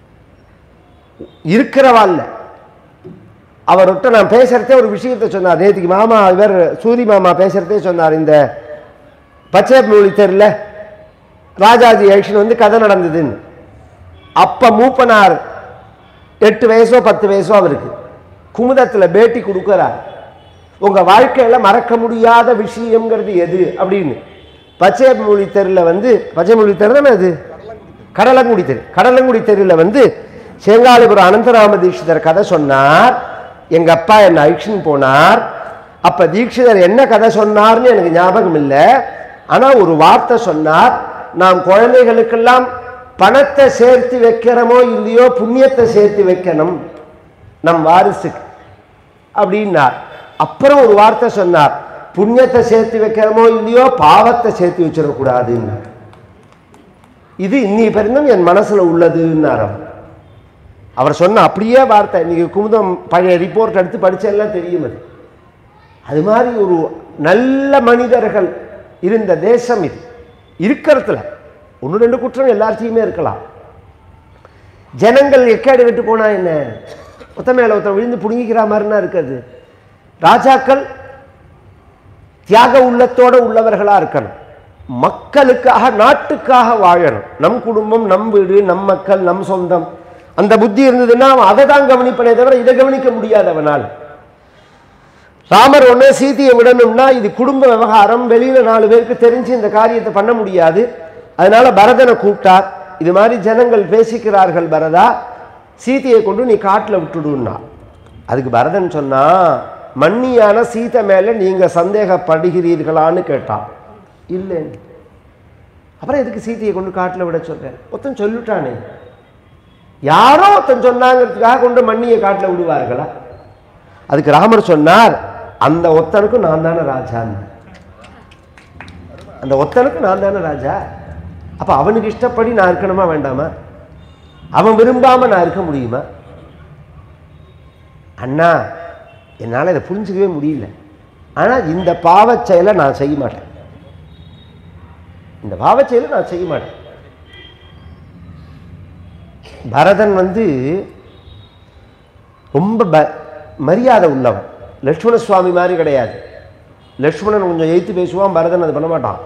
இருக்கிறவா இல்லை அவர்கிட்ட நான் பேசுறதே ஒரு விஷயத்தை சொன்னார் நேற்றுக்கு மாமா இவர் சூரி மாமா பேசுறதே சொன்னார் இந்த பச்சை மொழி தெருல ராஜாஜி எலெக்ஷன் வந்து கதை நடந்ததுன்னு அப்ப மூப்பனார் எட்டு வயசோ பத்து வயசோ அவருக்கு குமுதத்துல பேட்டி கொடுக்கறார் உங்க வாழ்க்கையில மறக்க முடியாத விஷயம்ங்கிறது எது அப்படின்னு பச்சை மொழி தெருல வந்து பச்சை மொழி தெரு தானே அது கடலங்குடி தெரு கடலங்குடி தெருவில் வந்து சேங்காலிபுரம் அனந்தராம தீட்சிதர் கதை சொன்னார் எங்க அப்பா என்னை அழிச்சுன்னு போனார் அப்ப தீட்சிதர் என்ன கதை சொன்னார்னு எனக்கு ஞாபகம் இல்லை ஆனா ஒரு வார்த்தை சொன்னார் நாம் குழந்தைகளுக்கெல்லாம் பணத்தை சேர்த்து வைக்கிறோமோ இல்லையோ புண்ணியத்தை சேர்த்து வைக்கணும் நம் வாரிசுக்கு அப்படின்னார் அப்புறம் ஒரு வார்த்தை சொன்னார் புண்ணியத்தை சேர்த்து வைக்கிறோமோ இல்லையோ பாவத்தை சேர்த்து வச்சிடக்கூடாதுன்னார் இது இன்னி பெருந்தும் என் மனசுல உள்ளதுன்னார் அவர் அவர் சொன்ன அப்படியே வார்த்தை இன்னைக்கு குமுதம் பழைய ரிப்போர்ட் எடுத்து படிச்செல்லாம் தெரியும் அது அது மாதிரி ஒரு நல்ல மனிதர்கள் இருந்த தேசம் இது இருக்கிறதுல ஒன்று ரெண்டு குற்றம் எல்லாத்தையுமே இருக்கலாம் ஜனங்கள் எக்கேடு விட்டு போனா என்ன ஒத்த மேல ஒருத்தன் விழுந்து புடுங்கிக்கிற மாதிரினா இருக்காது ராஜாக்கள் தியாக உள்ளத்தோட உள்ளவர்களா இருக்கணும் மக்களுக்காக நாட்டுக்காக வாழணும் நம் குடும்பம் நம் வீடு நம் மக்கள் நம் சொந்தம் அந்த புத்தி இருந்ததுன்னா அவன் அதை தான் கவனிப்பனே தவிர இதை கவனிக்க முடியாது அவனால் ராமர் ஒன்று சீதையை விடணும்னா இது குடும்ப விவகாரம் வெளியில நாலு பேருக்கு தெரிஞ்சு இந்த காரியத்தை பண்ண முடியாது அதனால பரதனை கூப்பிட்டார் இது மாதிரி ஜனங்கள் பேசிக்கிறார்கள் பரதா சீதையை கொண்டு நீ காட்டில் விட்டுடுன்னா அதுக்கு பரதன் சொன்னா மன்னியான சீதை மேல நீங்க சந்தேகப்படுகிறீர்களான்னு கேட்டான் இல்லைன்னு அப்புறம் எதுக்கு சீதையை கொண்டு காட்டில் விட சொல்றேன் ஒருத்தன் சொல்லிட்டானே யாரோ ஒருத்தன் சொன்னாங்கிறதுக்காக கொண்டு மண்ணியை காட்டில் விடுவார்களா அதுக்கு ராமர் சொன்னார் அந்த ஒத்தனுக்கும் நான் தானே ராஜான்னு அந்த ஒத்தனுக்கு நான் தானே ராஜா அப்ப அவனுக்கு இஷ்டப்படி நான் இருக்கணுமா வேண்டாமா அவன் விரும்பாம நான் இருக்க முடியுமா அண்ணா என்னால் இதை புரிஞ்சுக்கவே முடியல ஆனால் இந்த பாவச் செயலை நான் செய்ய மாட்டேன் இந்த பாவச் செயலை நான் செய்ய மாட்டேன் பரதன் வந்து ரொம்ப ப மரியாதை உள்ளவன் லட்சுமண சுவாமி மாதிரி கிடையாது லட்சுமணன் கொஞ்சம் எய்த்து பேசுவான் பரதன் அது பண்ண மாட்டான்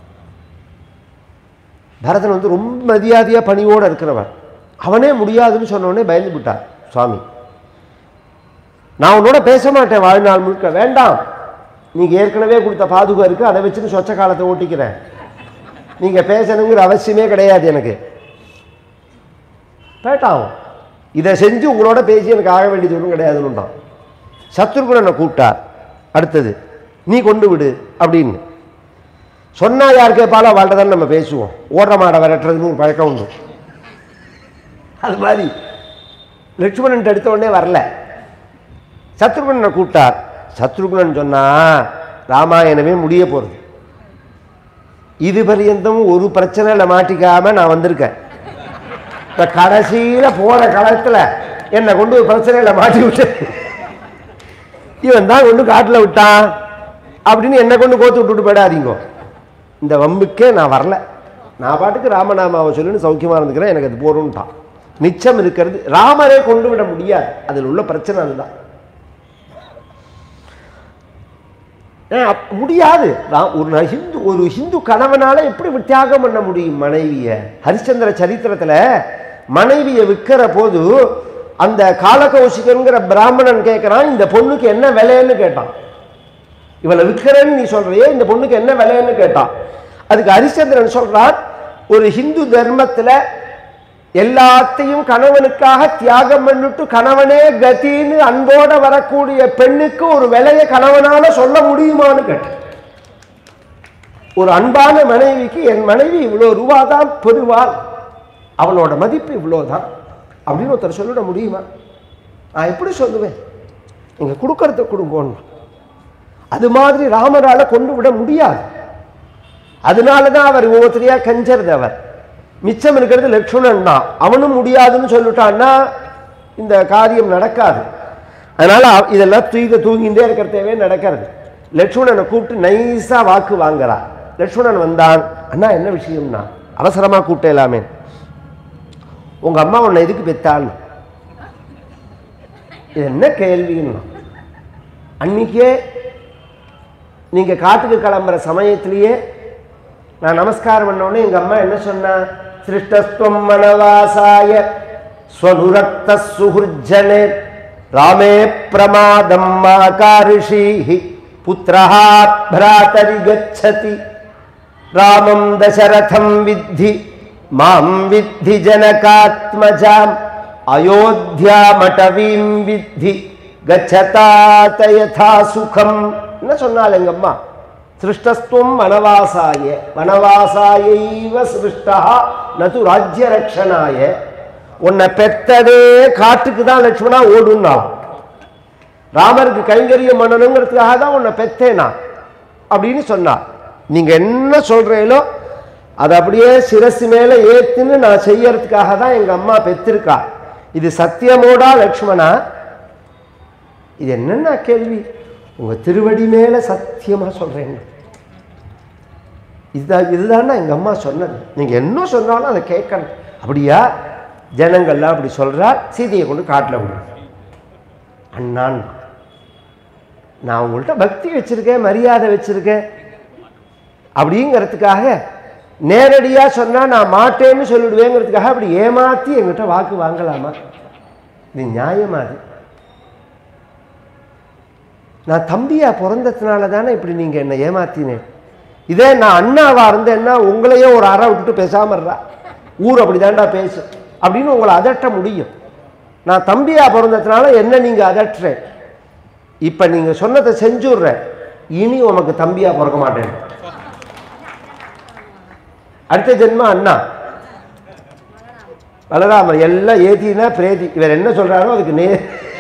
பரதன் வந்து ரொம்ப மரியாதையாக பணிவோடு இருக்கிறவன் அவனே முடியாதுன்னு சொன்ன உடனே பயந்து விட்டார் சுவாமி நான் உன்னோட பேச மாட்டேன் வாழ்நாள் முழுக்க வேண்டாம் நீங்கள் ஏற்கனவே கொடுத்த பாதுகா இருக்கு அதை வச்சுன்னு சொச்ச காலத்தை ஓட்டிக்கிறேன் நீங்கள் பேசணுங்கிற அவசியமே கிடையாது எனக்கு பேட்டாகும் இதை செஞ்சு உங்களோட பேசி எனக்கு ஆக வேண்டியது ஒன்றும் கிடையாதுன்னுட்டான் சத்ருகுணனை கூப்பிட்டார் அடுத்தது நீ கொண்டு விடு அப்படின்னு சொன்னா யார் கேட்பாலோ அவள்கிட்ட தான் நம்ம பேசுவோம் ஓடுற மாடை விரட்டுறதுன்னு ஒரு பழக்கம் உண்டு அது மாதிரி லட்சுமணன் எடுத்த உடனே வரல சத்ருகுணனை கூப்பிட்டார் சத்ருகுணன் சொன்னா ராமாயணமே முடிய போகிறது இது பரியந்தம் ஒரு பிரச்சனையில மாட்டிக்காம நான் வந்திருக்கேன் இப்ப கடைசியில போற களத்துல என்னை கொண்டு ஒரு பிரச்சனையில மாட்டி விட்டு இவன் தான் கொண்டு காட்டுல விட்டான் அப்படின்னு என்னை கொண்டு கோத்து விட்டுட்டு போயிடாதீங்க இந்த வம்புக்கே நான் வரல நான் பாட்டுக்கு ராமநாமாவை சொல்லின்னு சௌக்கியமா இருந்துக்கிறேன் எனக்கு அது போறோம்ட்டான் மிச்சம் இருக்கிறது ராமரே கொண்டு விட முடியாது அதில் உள்ள பிரச்சனை அதுதான் ஏன் அப்- முடியாது ரா- ஒரு ந- ஹிந்து ஒரு ஹிந்து கணவனால எப்படி இப்படி தியாகம் பண்ண முடியும் மனைவிய ஹரிச்சந்திர சரித்திரத்துல மனைவியை விற்கிற போது அந்த காலகௌசிகங்கிற பிராமணன் கேட்கிறான் இந்த பொண்ணுக்கு என்ன விலைன்னு கேட்டான் இவளை விற்கிறேன்னு நீ சொல்றியே இந்த பொண்ணுக்கு என்ன விலைன்னு கேட்டான் அதுக்கு ஹரிச்சந்திரன் சொல்றான் ஒரு ஹிந்து தர்மத்துல எல்லாத்தையும் கணவனுக்காக தியாகம் பண்ணிட்டு கணவனே கதின்னு அன்போட வரக்கூடிய பெண்ணுக்கு ஒரு விலையை கணவனால சொல்ல முடியுமான்னு கேட்டேன் ஒரு அன்பான மனைவிக்கு என் மனைவி இவ்வளோ ரூபா தான் பெறுவாள் அவளோட மதிப்பு இவ்வளோதான் அப்படின்னு ஒருத்தர் சொல்லிட முடியுமா நான் எப்படி சொல்லுவேன் நீங்க கொடுக்கறத கொடுங்கன்னு அது மாதிரி ராமரால கொண்டு விட முடியாது அதனால தான் அவர் ஒவ்வொருத்தரையா கஞ்சறது அவர் மிச்சம் இருக்கிறது லட்சுமணன் தான் அவனும் முடியாதுன்னு சொல்லிட்டான்னா இந்த காரியம் நடக்காது அதனால அவ- இதெல்லாம் தூக்கி தூங்கிட்டே இருக்கிறதவே நடக்கிறது லட்சுமணனை கூப்பிட்டு நைஸா வாக்கு வாங்குறா லட்சுமணன் வந்தான் அண்ணா என்ன விஷயம்னா அவசரமா கூப்பிட்டே எல்லாமே உங்க அம்மா உன்னை எதுக்கு பெத்தான்னு இது என்ன கேள்வின்னா அன்னைக்கே நீங்க காட்டுக்கு கிளம்புற சமயத்திலேயே நான் நமஸ்காரம் பண்ண உடனே எங்க அம்மா என்ன சொன்னா சிருஷ்டஸ்துவம் மனவாசாய ஸ்வனுரக்த சுஹுர்ஜனே ராமே பிரமாதம் மாகாரிஷீஹி புத்திரஹா பிராதரி கச்சதி ராமம் தசரதம் வித்தி மாம் வித்தி ஜனகாத்மஜாம் அயோத்தியாமடவீம் வித்தி கச்சதாத யதா சுகம் என்ன சொன்னாள் எங்க அம்மா சிருஷ்டஸ்துவம் வனவாசாய வனவாசாயைவ சிருஷ்டா நது ராஜ்ய ரக்ஷனாய உன்னை பெத்ததே காட்டுக்கு தான் லட்சுமணா ஓடுனா ராமருக்கு கைங்கரியம் பண்ணணுங்கிறதுக்காக தான் உன்னை பெத்தேனா அப்படின்னு சொன்னா நீங்க என்ன சொல்றீங்களோ அதை அப்படியே சிரசு மேல ஏத்துன்னு நான் செய்யறதுக்காக தான் எங்க அம்மா பெத்திருக்கா இது சத்தியமோடா லக்ஷ்மணா இது என்னென்ன கேள்வி உங்க திருவடி மேல சத்தியமா சொல்றேன் இதுதான் இதுதான் எங்க அம்மா சொன்னது நீங்க என்ன சொன்னாலும் அதை கேட்கணும் அப்படியா ஜனங்கள்லாம் அப்படி சொல்றா சீதையை கொண்டு காட்டுல விடு அண்ணான் நான் உங்கள்கிட்ட பக்தி வச்சிருக்கேன் மரியாதை வச்சிருக்கேன் அப்படிங்கிறதுக்காக நேரடியா சொன்னா நான் மாட்டேன்னு சொல்லிடுவேங்கிறதுக்காக அப்படி ஏமாத்தி என்கிட்ட வாக்கு வாங்கலாமா இது நியாயமா அது நான் தம்பியா பிறந்ததுனால தானே இப்படி நீங்க என்னை ஏமாத்தினேன் இதே நான் அண்ணாவா இருந்தேன்னா உங்களையே ஒரு அறை விட்டுட்டு பேசாம இருறா ஊர் அப்படிதான்டா பேசு அப்படின்னு உங்களை அதட்ட முடியும் நான் தம்பியா பிறந்ததுனால என்ன நீங்க அதட்டுறேன் இப்ப நீங்க சொன்னதை செஞ்சுடுறேன் இனி உனக்கு தம்பியா பிறக்க மாட்டேன் அடுத்த ஜென்மம் அண்ணா பலராமர் எல்லாம் ஏத்தினா பிரேதி இவர் என்ன சொல்றாரோ அதுக்கு நே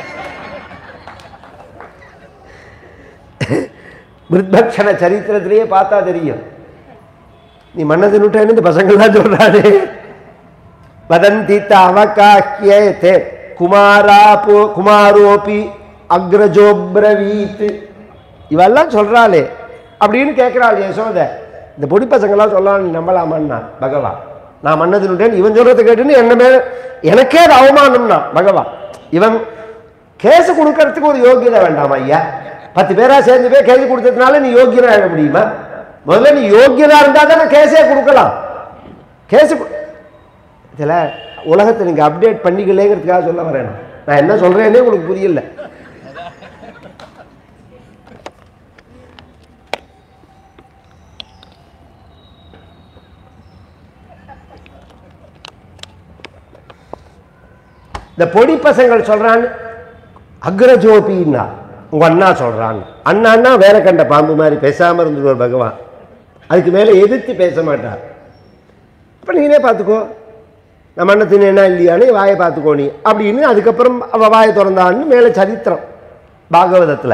மிருத்பக்ஷண சரித்திரத்திலேயே பார்த்தா தெரியும் நீ மன்னது நுட்டேன்னு இந்த பசங்கள்லாம் சொல்றாரு வதந்தி அவகாக்கியே குமாராபோ குமாரோபி அக்ரஜோப்ரவீத் இவெல்லாம் சொல்றாளே அப்படின்னு கேட்கிறாள் யசோத இந்த பொடி பசங்களாம் சொல்லலாம் நீ நம்பலாமான்னா பகவான் நான் மன்னது நுட்டேன் இவன் சொல்றதை கேட்டுன்னு என்ன மேல எனக்கே அது அவமானம்னா பகவான் இவன் கேஸ் கொடுக்கறதுக்கு ஒரு யோகியதை வேண்டாம் ஐயா பத்து பேரா சேர்ந்து போய் கேஸ் கொடுத்ததுனால நீ யோகியனா ஆக முடியுமா முதல்ல நீ யோகியனா இருந்தா தானே கேஸே கொடுக்கலாம் கேஸ் இதில் உலகத்தை நீங்கள் அப்டேட் பண்ணிக்கலேங்கிறதுக்காக சொல்ல வரேன் நான். நான் என்ன சொல்கிறேன்னே உங்களுக்கு புரியல இந்த பொடி பசங்கள் சொல்றான்னு அக்ரஜோபின்னா உங்க அண்ணா சொல்றான் அண்ணான்னா வேற கண்ட பாம்பு மாதிரி பேசாம இருந்துருவார் பகவான் அதுக்கு மேலே எதிர்த்து பேச மாட்டார் இப்போ நீனே பார்த்துக்கோ நம்ம அண்ணன் தின்னா இல்லையான்னு வாயை பார்த்துக்கோ நீ அப்படின்னு அதுக்கப்புறம் அவ வாயை திறந்தான்னு மேலே சரித்திரம் பாகவதத்தில்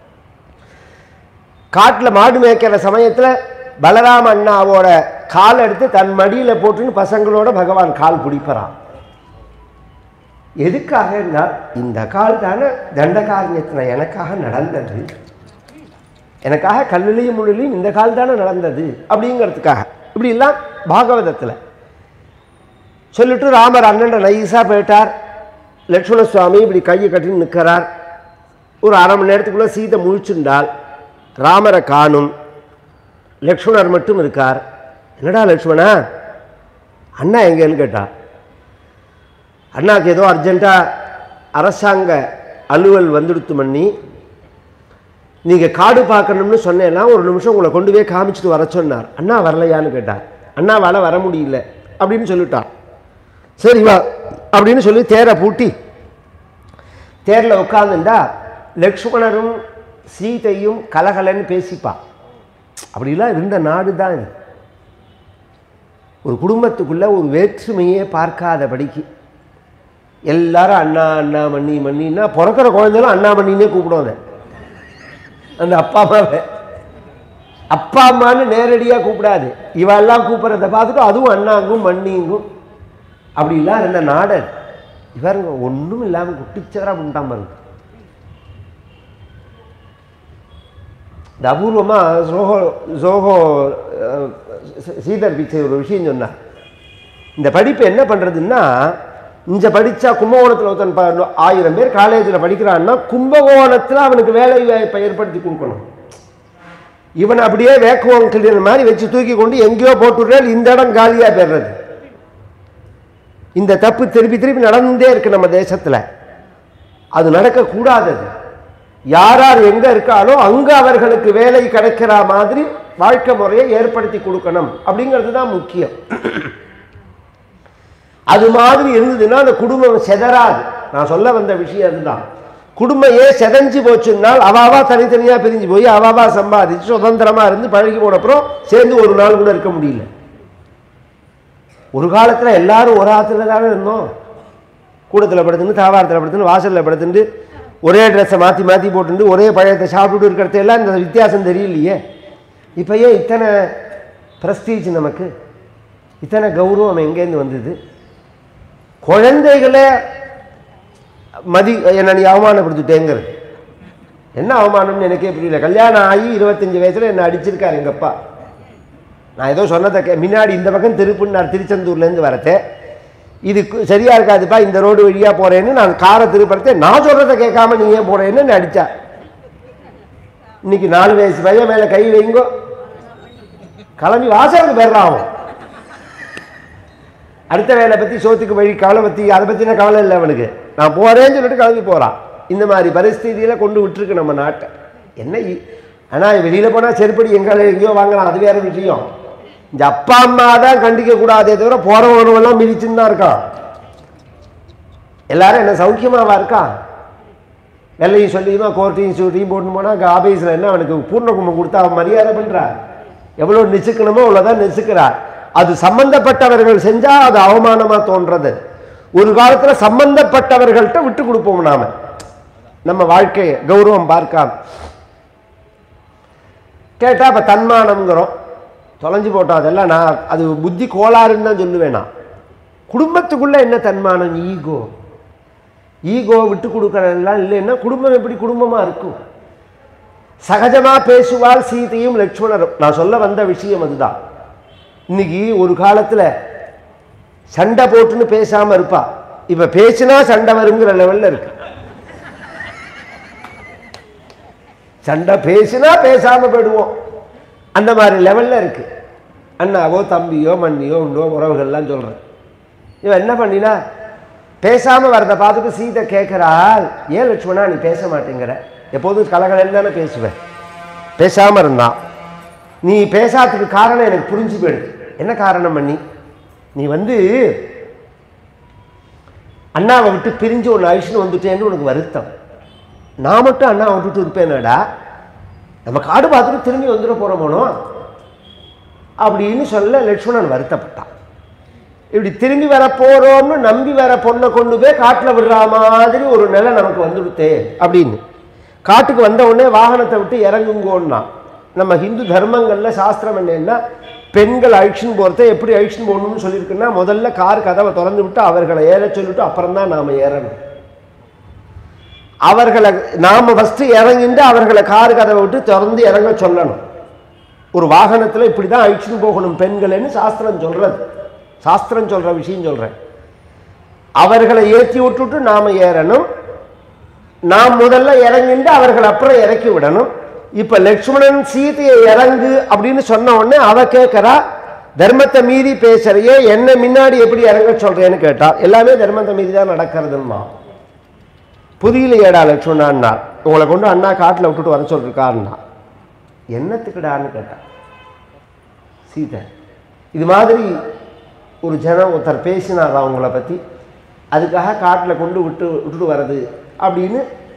காட்டில் மாடு மேய்க்கிற சமயத்தில் பலராம அண்ணாவோட கால் எடுத்து தன் மடியில் போட்டுன்னு பசங்களோட பகவான் கால் பிடிப்பறான் எதுக்காக என்றால் இந்த கால் தானே தண்டகாரண்யத்தில் எனக்காக நடந்தது எனக்காக கல்லுலையும் முள்ளிலையும் இந்த கால் தானே நடந்தது அப்படிங்கிறதுக்காக இப்படி எல்லாம் பாகவதத்தில் சொல்லிட்டு ராமர் அண்ணன் நைஸாக போயிட்டார் லட்சுமண சுவாமி இப்படி கையை கட்டி நிற்கிறார் ஒரு அரை மணி நேரத்துக்குள்ளே சீதை முழிச்சுண்டால் ராமரை காணும் லக்ஷ்மணர் மட்டும் இருக்கார் என்னடா லக்ஷ்மணா அண்ணா எங்கேன்னு கேட்டா அண்ணாக்கு ஏதோ அர்ஜென்ட்டாக அரசாங்க அலுவல் வந்துடுத்து பண்ணி நீங்கள் காடு பார்க்கணும்னு சொன்னேன்னா ஒரு நிமிஷம் உங்களை கொண்டு போய் காமிச்சிட்டு வர சொன்னார் அண்ணா வரலையான்னு கேட்டார் அண்ணாவால் வர முடியல அப்படின்னு சொல்லிட்டார் சரி வா அப்படின்னு சொல்லி தேரை பூட்டி தேரில் உட்காந்துண்டா லக்ஷ்மணரும் சீதையும் கலகலன்னு பேசிப்பா அப்படிலாம் இருந்த நாடு தான் இது ஒரு குடும்பத்துக்குள்ள ஒரு வேற்றுமையே பார்க்காதபடிக்கு எல்லாரும் அண்ணா அண்ணா மண்ணி மண்ணின்னா பிறக்கிற குழந்தைகளும் அண்ணா மண்ணினே கூப்பிடும் அதை அந்த அப்பா அம்மாவை அப்பா அம்மான்னு நேரடியாக கூப்பிடாது இவெல்லாம் கூப்பிட்றத பார்த்துட்டு அதுவும் அண்ணாங்கும் மண்ணிங்கும் அப்படிலாம் இருந்த நாடர் இவருங்க ஒன்றும் இல்லாமல் குட்டிச்சவராக பண்ணிட்டான் பாருங்க இந்த அபூர்வமாக ஜோஹோ ஜோஹோ அஹ், சீ- சீதர் பிச்சை ஒரு விஷயம் சொன்னார் இந்த படிப்பு என்ன பண்ணுறதுன்னா இங்கே படித்தா கும்பகோணத்தில் ஒருத்தன் ப- ஆயிரம் பேர் காலேஜில் படிக்கிறான்னா கும்பகோணத்தில் அவனுக்கு வேலை வாய்ப்பை ஏற்படுத்தி கொடுக்கணும் இவனை அப்படியே வேக்குவம் கிளீனர் மாதிரி வச்சு தூக்கி கொண்டு எங்கேயோ போட்டுடுறாரு இந்த இடம் காலியாக போயிடுறது இந்த தப்பு திருப்பி திருப்பி நடந்தே இருக்கு நம்ம தேசத்தில் அது நடக்கக்கூடாதது யார் யார் எங்க இருக்காலோ அங்க அவர்களுக்கு வேலை கிடைக்கிற மாதிரி வாழ்க்கை முறையை ஏற்படுத்தி கொடுக்கணும் அப்படிங்கிறது தான் முக்கியம் அது மாதிரி இருந்ததுன்னா அந்த குடும்பம் செதறாது நான் சொல்ல வந்த விஷயம் அதுதான் குடும்பம் ஏன் செதஞ்சு போச்சுன்னால் அவாவா தனித்தனியா பிரிஞ்சு போய் அவாவா சம்பாதிச்சு சுதந்திரமா இருந்து பழகி போன அப்புறம் சேர்ந்து ஒரு நாள் கூட இருக்க முடியல ஒரு காலத்துல எல்லாரும் ஒரு ஆத்துல தானே இருந்தோம் கூடத்தில் படுத்துன்னு தாவாரத்தில் படுத்துன்னு வாசலில் படுத்துட்டு ஒரே ட்ரெஸ்ஸை மாற்றி மாற்றி போட்டுட்டு ஒரே பழையத்தை சாப்பிட்டுட்டு இருக்கிறது எல்லாம் இந்த வித்தியாசம் தெரியலையே இப்போ ஏன் இத்தனை ப்ரெஸ்டீஜ் நமக்கு இத்தனை கௌரவம் எங்கேருந்து வந்தது குழந்தைகளே மதி என்ன நீ அவமானப்படுத்திட்டேங்கிறது என்ன அவமானம்னு எனக்கே புரியல கல்யாணம் ஆகி இருபத்தஞ்சி வயசில் என்னை அடிச்சிருக்காரு எங்கள் அப்பா நான் ஏதோ சொன்னதை கே முன்னாடி இந்த பக்கம் திருப்புன்னார் திருச்செந்தூர்லேருந்து வரத்தே இது கு- சரியா இருக்காதுப்பா இந்த ரோடு வழியாக போகிறேன்னு நான் காரை திருப்பறத்தே நான் சொல்கிறத கேட்காம நீ ஏன் போகிறேன்னு என்னை அடித்தா இன்னைக்கு நாலு வயசு பையன் மேலே கை வைங்கோ கிளம்பி வாசலுக்கு பெறான் அவன் அடுத்த வேலை பற்றி சோத்துக்கு வழி கவலை பற்றி அதை பற்றின கவலை இல்லை அவனுக்கு நான் போகிறேன்னு சொல்லிட்டு கிளம்பி போகிறான் இந்த மாதிரி பரிஸ்திதியில் கொண்டு விட்டுருக்கு நம்ம நாட்டை என்ன ஆனால் வெளியில் போனால் செருப்படி எங்கே எங்கேயோ வாங்கலாம் அது வேற விஷயம் இந்த அப்பா அம்மா தான் கண்டிக்க கூடாதே தவிர போகிறவனவெல்லாம் மிதிச்சுன்னு தான் இருக்கான் எல்லாரும் என்ன சௌக்கியமாவா இருக்கா வெள்ளையும் சொல்லியுமா கோர்ட்டையும் சூட்டையும் போட்டு போனால் ஆபீஸில் என்ன அவனுக்கு பூர்ண கும்பம் கொடுத்தா அவன் மரியாதை பண்ணுறார் எவ்வளோ நெசுக்கணுமோ அவ்வளோதான் நெசுக்கிறார் அது சம்பந்தப்பட்டவர்கள் செஞ்சால் அது அவமானமாக தோன்றது ஒரு காலத்தில் சம்பந்தப்பட்டவர்கள்ட்ட விட்டு கொடுப்போம் நாம நம்ம வாழ்க்கையை கௌரவம் பார்க்காம கேட்டால் இப்போ தன்மானம்ங்கிறோம் தொலைஞ்சு போட்டோம் அதெல்லாம் நான் அது புத்தி கோளாறுன்னு தான் சொல்லுவேன் நான் குடும்பத்துக்குள்ளே என்ன தன்மானம் ஈகோ ஈகோ விட்டு கொடுக்கறதெல்லாம் இல்லைன்னா குடும்பம் எப்படி குடும்பமாக இருக்கும் சகஜமாக பேசுவாள் சீதையும் லக்ஷ்மணரும் நான் சொல்ல வந்த விஷயம் அதுதான் இன்னைக்கு ஒரு காலத்தில் சண்டை போட்டுன்னு பேசாமல் இருப்பா இப்போ பேசினா சண்டை வருங்கிற லெவலில் இருக்கு சண்டை பேசினா பேசாம போயிடுவோம் அந்த மாதிரி லெவல்ல இருக்கு அண்ணாவோ தம்பியோ மண்ணியோ உண்டோ உறவுகள்லாம் சொல்றேன் இவன் என்ன பண்ணினா பேசாம வரதை பார்த்துட்டு சீதை கேட்கிறாள் ஏன் லட்சுமணா நீ பேச மாட்டேங்கிற எப்போதும் கலகலன்னு தானே பேசுவேன் பேசாம இருந்தான் நீ பேசாததுக்கு காரணம் எனக்கு புரிஞ்சு போயிடுது என்ன காரணம் பண்ணி நீ வந்து அண்ணாவை விட்டு பிரிஞ்சு ஒன்று அழிச்சுன்னு வந்துட்டேன்னு உனக்கு வருத்தம் நான் மட்டும் அண்ணாவை விட்டுட்டு இருப்பேனடா நம்ம காடு பார்த்துட்டு திரும்பி வந்துட போகிறோமோனோ அப்படின்னு சொல்ல லட்சுமணன் வருத்தப்பட்டான் இப்படி திரும்பி வர போறோம்னு நம்பி வர பொண்ணை கொண்டு போய் காட்டில் விடுற மாதிரி ஒரு நிலை நமக்கு வந்துடுத்தே அப்படின்னு காட்டுக்கு வந்த உடனே வாகனத்தை விட்டு இறங்குங்கோன்னா நம்ம ஹிந்து தர்மங்கள்ல சாஸ்திரம் என்னன்னா பெண்கள் அழிச்சுன்னு போகிறத எப்படி அழிச்சுன்னு போகணும்னு சொல்லியிருக்குன்னா முதல்ல கார் கதவை திறந்து விட்டு அவர்களை ஏற சொல்லிட்டு அப்புறம் தான் நாம் ஏறணும் அவர்களை நாம ஃபஸ்ட்டு இறங்கிட்டு அவர்களை கார் கதவை விட்டு திறந்து இறங்க சொல்லணும் ஒரு வாகனத்தில் இப்படி தான் அழிச்சுன்னு போகணும் பெண்கள்னு சாஸ்திரம் சொல்றது சாஸ்திரம் சொல்ற விஷயம் சொல்றேன் அவர்களை ஏற்றி விட்டுட்டு நாம ஏறணும் நாம் முதல்ல இறங்கிட்டு அவர்கள் அப்புறம் இறக்கி விடணும் இப்ப லக்ஷ்மணன் சீதையை இறங்கு அப்படின்னு சொன்ன உடனே அவ கேட்கறா தர்மத்தை மீறி பேசுறியே என்ன முன்னாடி எப்படி இறங்க சொல்றேன்னு கேட்டா எல்லாமே தர்மத்தை மீறி தான் நடக்கிறதுமா புரியலையேடா லக்ஷ்மணான்னா உங்களை கொண்டு அண்ணா காட்டில் விட்டுட்டு வர சொல்லிருக்காருன்னா என்னத்துக்குடான்னு கேட்டான் சீதை இது மாதிரி ஒரு ஜனம் ஒருத்தர் பேசினார் அவங்கள பற்றி அதுக்காக காட்டில் கொண்டு விட்டு விட்டுட்டு வர்றது அப்படின்னு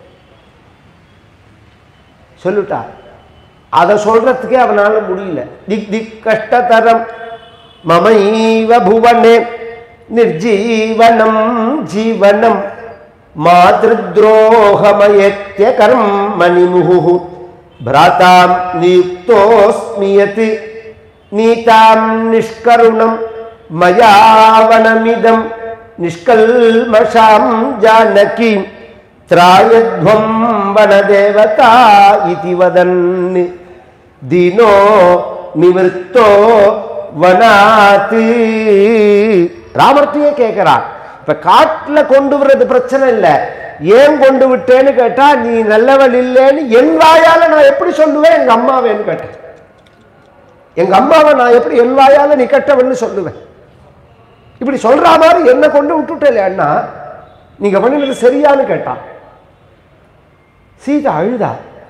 சொல்லிட்டா அதை சொல்றதுக்கே அவனால முடியல திக் திக் கஷ்டதரம் மமைவ புவனே நிர்ஜீவனம் ஜீவனம் மாதృద్రోహమయత్య கர்மணி முகு భ్రాతాం నియుక్తోస్మి యత్ నీతాం నిష్కరుణం మయావనమిదం నిష్కల్మషాం జానకీ త్రాయధ్వం వనదేవతా ఇతి వదన్ దీనో నివృత్తో வனாத்து ராமர்த்தையே கேட்கிறார் இப்ப காட்டுல கொண்டு வர்றது பிரச்சனை இல்லை ஏன் கொண்டு விட்டேன்னு கேட்டா நீ நல்லவள் இல்லைன்னு என் வாயால நான் எப்படி சொல்லுவேன் எங்க அம்மாவேன்னு கேட்டேன் எங்க அம்மாவை நான் எப்படி என் வாயால நீ கெட்டவன்னு சொல்லுவேன் இப்படி சொல்ற மாதிரி என்ன கொண்டு விட்டுட்டே அண்ணா நீங்க பண்ணினது சரியான்னு கேட்டான் சீதை அழுதா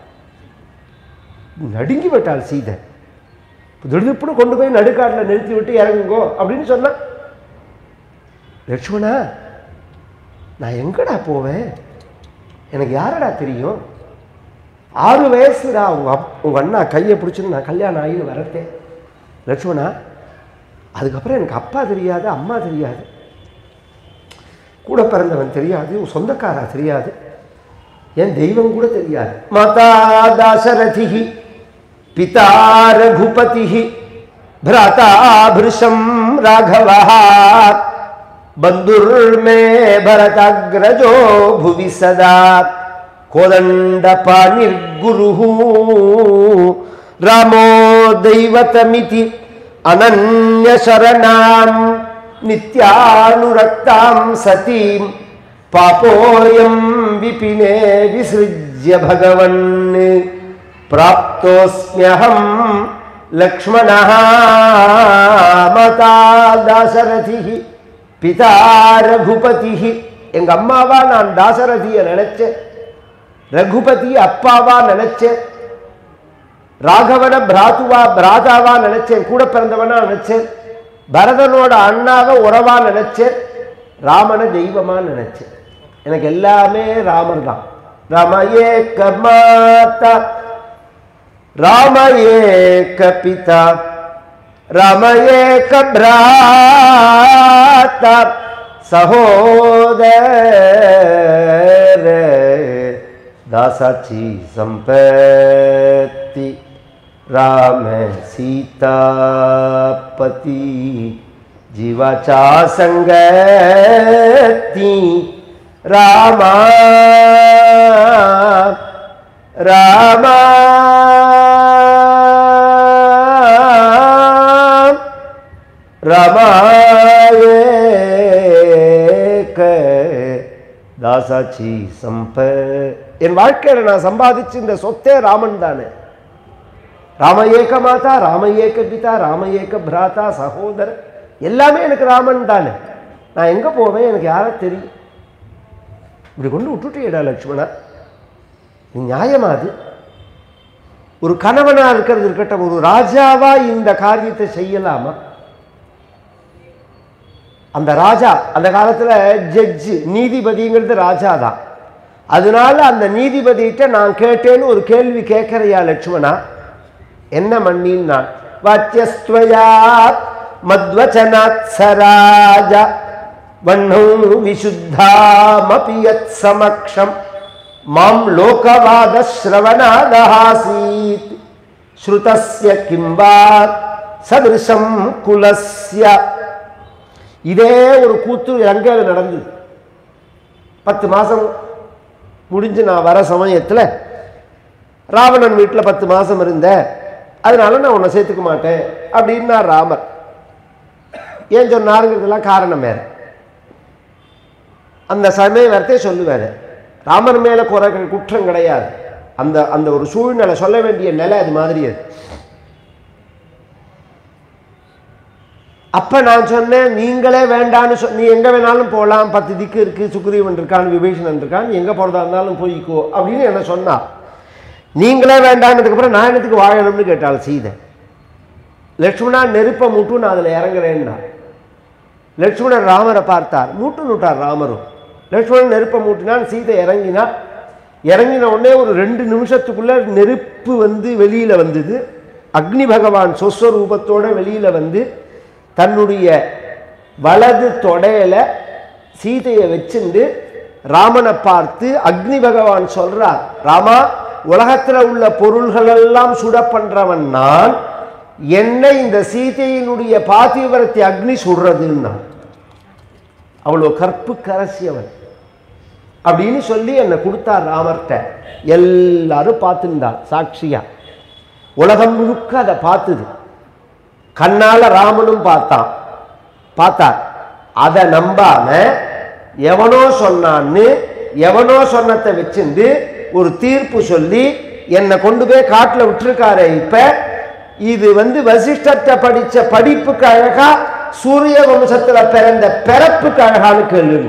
நடுங்கி விட்டாள் சீதை திடுப்புன்னு கொண்டு போய் நடுக்காட்டில் நிறுத்தி விட்டு இறங்குங்கோ அப்படின்னு சொன்னா லட்சுமணா நான் எங்கடா போவேன் எனக்கு யாரடா தெரியும் ஆறு வயசுடா உங்க அப் உங்க அண்ணா கையை பிடிச்சுன்னு நான் கல்யாணம் ஆகின்னு வரட்டேன் லட்சுமணா அதுக்கப்புறம் எனக்கு அப்பா தெரியாது அம்மா தெரியாது கூட பிறந்தவன் தெரியாது உன் சொந்தக்காரா தெரியாது என் தெய்வம் கூட தெரியாது மாதா தாசரதிகி பிதா ரகுபதி भ्राता भृशं राघवः बन्धुर्मे भरताग्रजो भुवि सदा कोदण्डपाणिर्गुरुः रामो दैवतमिति अनन्यशरणां नित्यानुरक्तां सतीं पापोऽयं विपिने विसृज्य भगवन् प्राप्तोऽस्म्यहं लक्ष्मणः माता दाசரதிः பிதா ரகுபதிஹி எங்க அம்மாவா நான் தாசரதியை நினைச்சேன் ரகுபதி அப்பாவா நினைச்சேன் ராகவன பிராத்துவா பிராதாவா நினைச்சேன் கூட பிறந்தவனா நினைச்சேன் பரதனோட அண்ணாவை உறவா நினைச்சேன் ராமனை தெய்வமா நினைச்சேன் எனக்கு எல்லாமே ராமர் தான் ராமயே கர்மாத்தா ராம ஏக பிதா ராம ஏக பிராத்தா சகோதர दासाची संपत्ती राम सीतापती जीवाच्या संगती रामा रामा ரமாயேக தாசாச்சி சம்ப என் வாழ்க்கையில் நான் சம்பாதிச்சு இந்த சொத்தே ராமன் தானே ராம ஏக மாதா ராம ஏக பிதா ராம ஏக பிராதா சகோதர எல்லாமே எனக்கு ராமன் தானே நான் எங்கே போவேன் எனக்கு யாரை தெரியும் இப்படி கொண்டு விட்டுட்டேடா லட்சுமணா இது நியாயமா அது ஒரு கணவனா இருக்கிறது இருக்கட்டும் ஒரு ராஜாவா இந்த காரியத்தை செய்யலாமா அந்த ராஜா அந்த காலத்துல ஜட்ஜு நீதிபதிங்கிறது ராஜா தான் அதனால அந்த நீதிபதிகிட்ட நான் கேட்டேன்னு ஒரு கேள்வி கேட்கறியா லட்சுமணா என்ன மண்ணின் நான் வாத்தியஸ்துவயா மத்வச்சனாத் சராஜ வண்ணம் விசுத்தாமபி யத் சமக்ஷம் மாம் லோகவாத ஸ்ரவணாதஹாசீத் ஸ்ருதஸ்ய கிம்பாத் சதிருஷம் குலஸ்ய இதே ஒரு கூத்து லங்கையில் நடந்தது பத்து மாதம் முடிஞ்சு நான் வர சமயத்தில் ராவணன் வீட்டில் பத்து மாதம் இருந்தேன் அதனால நான் உன்னை சேர்த்துக்க மாட்டேன் அப்படின்னா ராமர் ஏன் சொன்னாருங்கிறதுலாம் காரணம் வேறு அந்த சமய வார்த்தையை சொல்லுவார் ராமர் மேலே குறை குற்றம் கிடையாது அந்த அந்த ஒரு சூழ்நிலை சொல்ல வேண்டிய நிலை அது மாதிரி அது அப்ப நான் சொன்னேன் நீங்களே வேண்டான்னு சொ நீ எங்க வேணாலும் போகலாம் பத்து திக்கு இருக்கு சுக்ரீவன் இருக்கான் விபீஷணன் இருக்கான் நீ எங்க போறதா இருந்தாலும் போய்க்கோ அப்படின்னு என்ன சொன்னா நீங்களே வேண்டான்னதுக்கு அப்புறம் நான் என்னத்துக்கு வாழணும்னு கேட்டாள் சீதை லட்சுமணா நெருப்பை மூட்டு நான் அதில் இறங்குறேன்னா லட்சுமணன் ராமரை பார்த்தார் மூட்டு நூட்டார் ராமரும் லட்சுமணன் நெருப்பை மூட்டினான் சீதை இறங்கினா இறங்கின உடனே ஒரு ரெண்டு நிமிஷத்துக்குள்ள நெருப்பு வந்து வெளியில வந்தது அக்னி பகவான் சொஸ்வரூபத்தோட வெளியில வந்து தன்னுடைய வலது தொடையில சீதையை வச்சுண்டு ராமனை பார்த்து அக்னி பகவான் சொல்றார் ராமா உலகத்துல உள்ள பொருள்கள் எல்லாம் சுட பண்றவன் நான் என்னை இந்த சீதையினுடைய பாதிவரத்தை அக்னி சுடுறதுன்னா அவ்வளோ கற்பு கரசியவன் அப்படின்னு சொல்லி என்னை கொடுத்தார் ராமர்கிட்ட எல்லாரும் பார்த்துருந்தாள் சாட்சியா உலகம் முழுக்க அதை பார்த்துது கண்ணால ராமனும் பார்த்தான் பார்த்தார் அதை நம்பாம எவனோ சொன்னான்னு எவனோ சொன்னதை வச்சிருந்து ஒரு தீர்ப்பு சொல்லி என்னை கொண்டு போய் காட்டில் விட்டுருக்காரு இப்ப இது வந்து வசிஷ்டத்தை படிச்ச படிப்புக்கு அழகா சூரிய வம்சத்துல பிறந்த பிறப்புக்கு அழகான்னு கேள்வி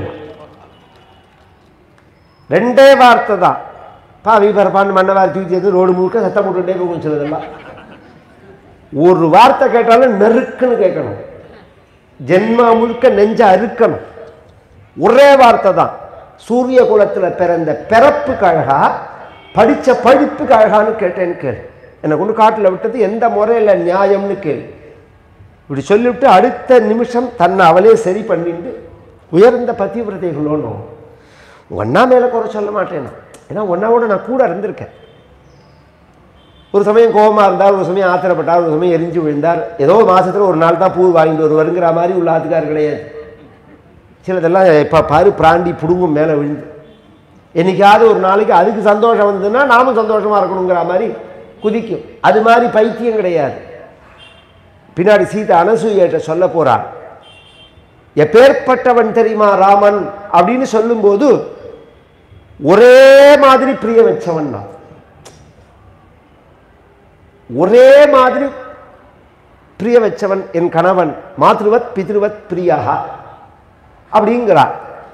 ரெண்டே வார்த்தை தான் பாவி பரப்பான்னு மண்ணவாரி தூக்கி எடுத்து ரோடு முழுக்க சத்தம் போட்டுட்டே போகும் சிலதெல்லாம் ஒரு வார்த்தை கேட்டாலும் நெருக்குன்னு கேட்கணும் ஜென்மா முழுக்க நெஞ்ச அறுக்கணும் ஒரே வார்த்தை தான் சூரிய குலத்துல பிறந்த பிறப்புக்கு அழகா படிச்ச படிப்புக்கு அழகான்னு கேட்டேன்னு கேளு என்னை கொண்டு காட்டில் விட்டது எந்த முறையில் நியாயம்னு கேளு இப்படி சொல்லிவிட்டு அடுத்த நிமிஷம் தன்னை அவளே சரி பண்ணிட்டு உயர்ந்த பதிவிரதைகளோன்னு ஒன்னா மேலே குறை சொல்ல மாட்டேன் நான். ஏன்னா ஒன்னாவோட நான் கூட இருந்திருக்கேன் ஒரு சமயம் கோபமா இருந்தார் ஒரு சமயம் ஆத்திரப்பட்டார் ஒரு சமயம் எரிஞ்சு விழுந்தார் ஏதோ மாசத்துல ஒரு நாள் தான் பூ வாங்கிட்டு வருவாருங்கிற மாதிரி உள்ள ஆத்துக்கார் கிடையாது சிலதெல்லாம் இப்போ பாரு பிராண்டி புடுங்கும் மேலே விழுந்து என்னைக்காவது ஒரு நாளைக்கு அதுக்கு சந்தோஷம் வந்ததுன்னா நாமும் சந்தோஷமா இருக்கணுங்கிற மாதிரி குதிக்கும் அது மாதிரி பைத்தியம் கிடையாது பின்னாடி சீதை அனசூயிட்ட சொல்ல போறார் எப்பேற்பட்டவன் தெரியுமா ராமன் அப்படின்னு சொல்லும்போது ஒரே மாதிரி பிரிய வச்சவன் தான் ஒரே மாதிரி பிரிய வச்சவன் என் கணவன் மாத்ருவத் பித்ருவத் பிரியா அப்படிங்கிறார்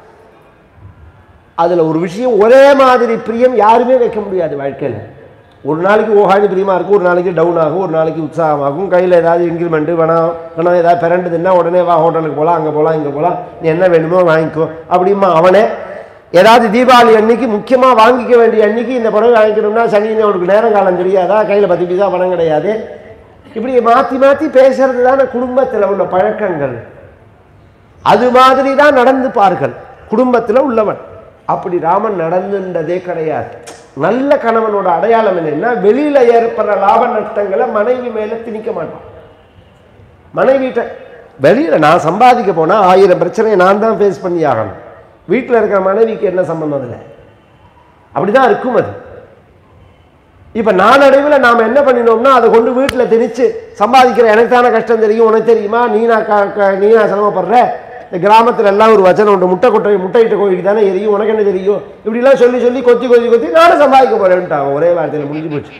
அதுல ஒரு விஷயம் ஒரே மாதிரி பிரியம் யாருமே வைக்க முடியாது வாழ்க்கையில் ஒரு நாளைக்கு ஓஹாடி பிரியமா இருக்கும் ஒரு நாளைக்கு டவுன் ஆகும் ஒரு நாளைக்கு உற்சாகமாகும் கையில் ஏதாவது இன்க்ரிமெண்ட்டு வேணாம் வேணாம் ஏதாவது பிறண்டுதுன்னா உடனே வா ஹோட்டலுக்கு போகலாம் அங்கே போகலாம் இங்கே போகலாம் நீ என்ன வேணுமோ வாங்கிக்கோ அப்படிமா அவனே ஏதாவது தீபாவளி அன்னைக்கு முக்கியமாக வாங்கிக்க வேண்டிய அன்னைக்கு இந்த படம் வாங்கிக்கணும்னா சனின்னு அவனுக்கு நேரம் காலம் தெரியாதா கையில் பத்து பைசா பணம் கிடையாது இப்படி மாற்றி மாற்றி பேசுறது தானே குடும்பத்தில் உள்ள பழக்கங்கள் அது மாதிரி தான் நடந்துப்பார்கள் குடும்பத்தில் உள்ளவன் அப்படி ராமன் நடந்துன்றதே கிடையாது நல்ல கணவனோட அடையாளம் என்னன்னா வெளியில ஏற்படுற லாப நஷ்டங்களை மனைவி மேல திணிக்க மாட்டான் மனைவிட்ட வெளியில நான் சம்பாதிக்க போனா ஆயிரம் பிரச்சனையை நான் தான் ஃபேஸ் பண்ணி ஆகணும் வீட்டில் இருக்கிற மனைவிக்கு என்ன சம்பந்தம் அதில் அப்படிதான் இருக்கும் அது இப்போ நாளடைவில் நாம் என்ன பண்ணினோம்னா அதை கொண்டு வீட்டில் திணிச்சு சம்பாதிக்கிற எனக்கு தானே கஷ்டம் தெரியும் உனக்கு தெரியுமா நீனா க க- நீனா சிரமப்படுற இந்த கிராமத்தில் எல்லாம் ஒரு வச்சனம் உண்டு முட்டை கொட்டை முட்டையிட்ட கோழிக்கு தானே எரியும் உனக்கு என்ன தெரியும் இப்படிலாம் சொல்லி சொல்லி கொத்தி கொத்தி கொத்தி நானும் சம்பாதிக்க போறேன்ட்டாங்க ஒரே வார்த்தையில் முடிஞ்சு போச்சு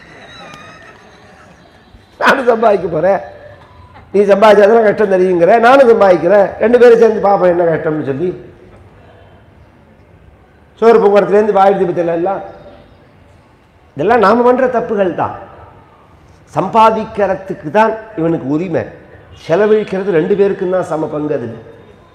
நானும் சம்பாதிக்க போறேன் நீ சம்பாதிச்சாதான் கஷ்டம் தெரியுங்கிற நானும் சம்பாதிக்கிறேன் ரெண்டு பேரும் சேர்ந்து பார்ப்போம் என்ன கஷ்டம்னு சொல்லி சோறு பொங்கறதுலேருந்து வாயில் தீபத்தில் எல்லாம் இதெல்லாம் நாம் பண்ணுற தப்புகள் தான் சம்பாதிக்கிறதுக்கு தான் இவனுக்கு உரிமை செலவழிக்கிறது ரெண்டு பேருக்கும் தான் சம பங்கு அது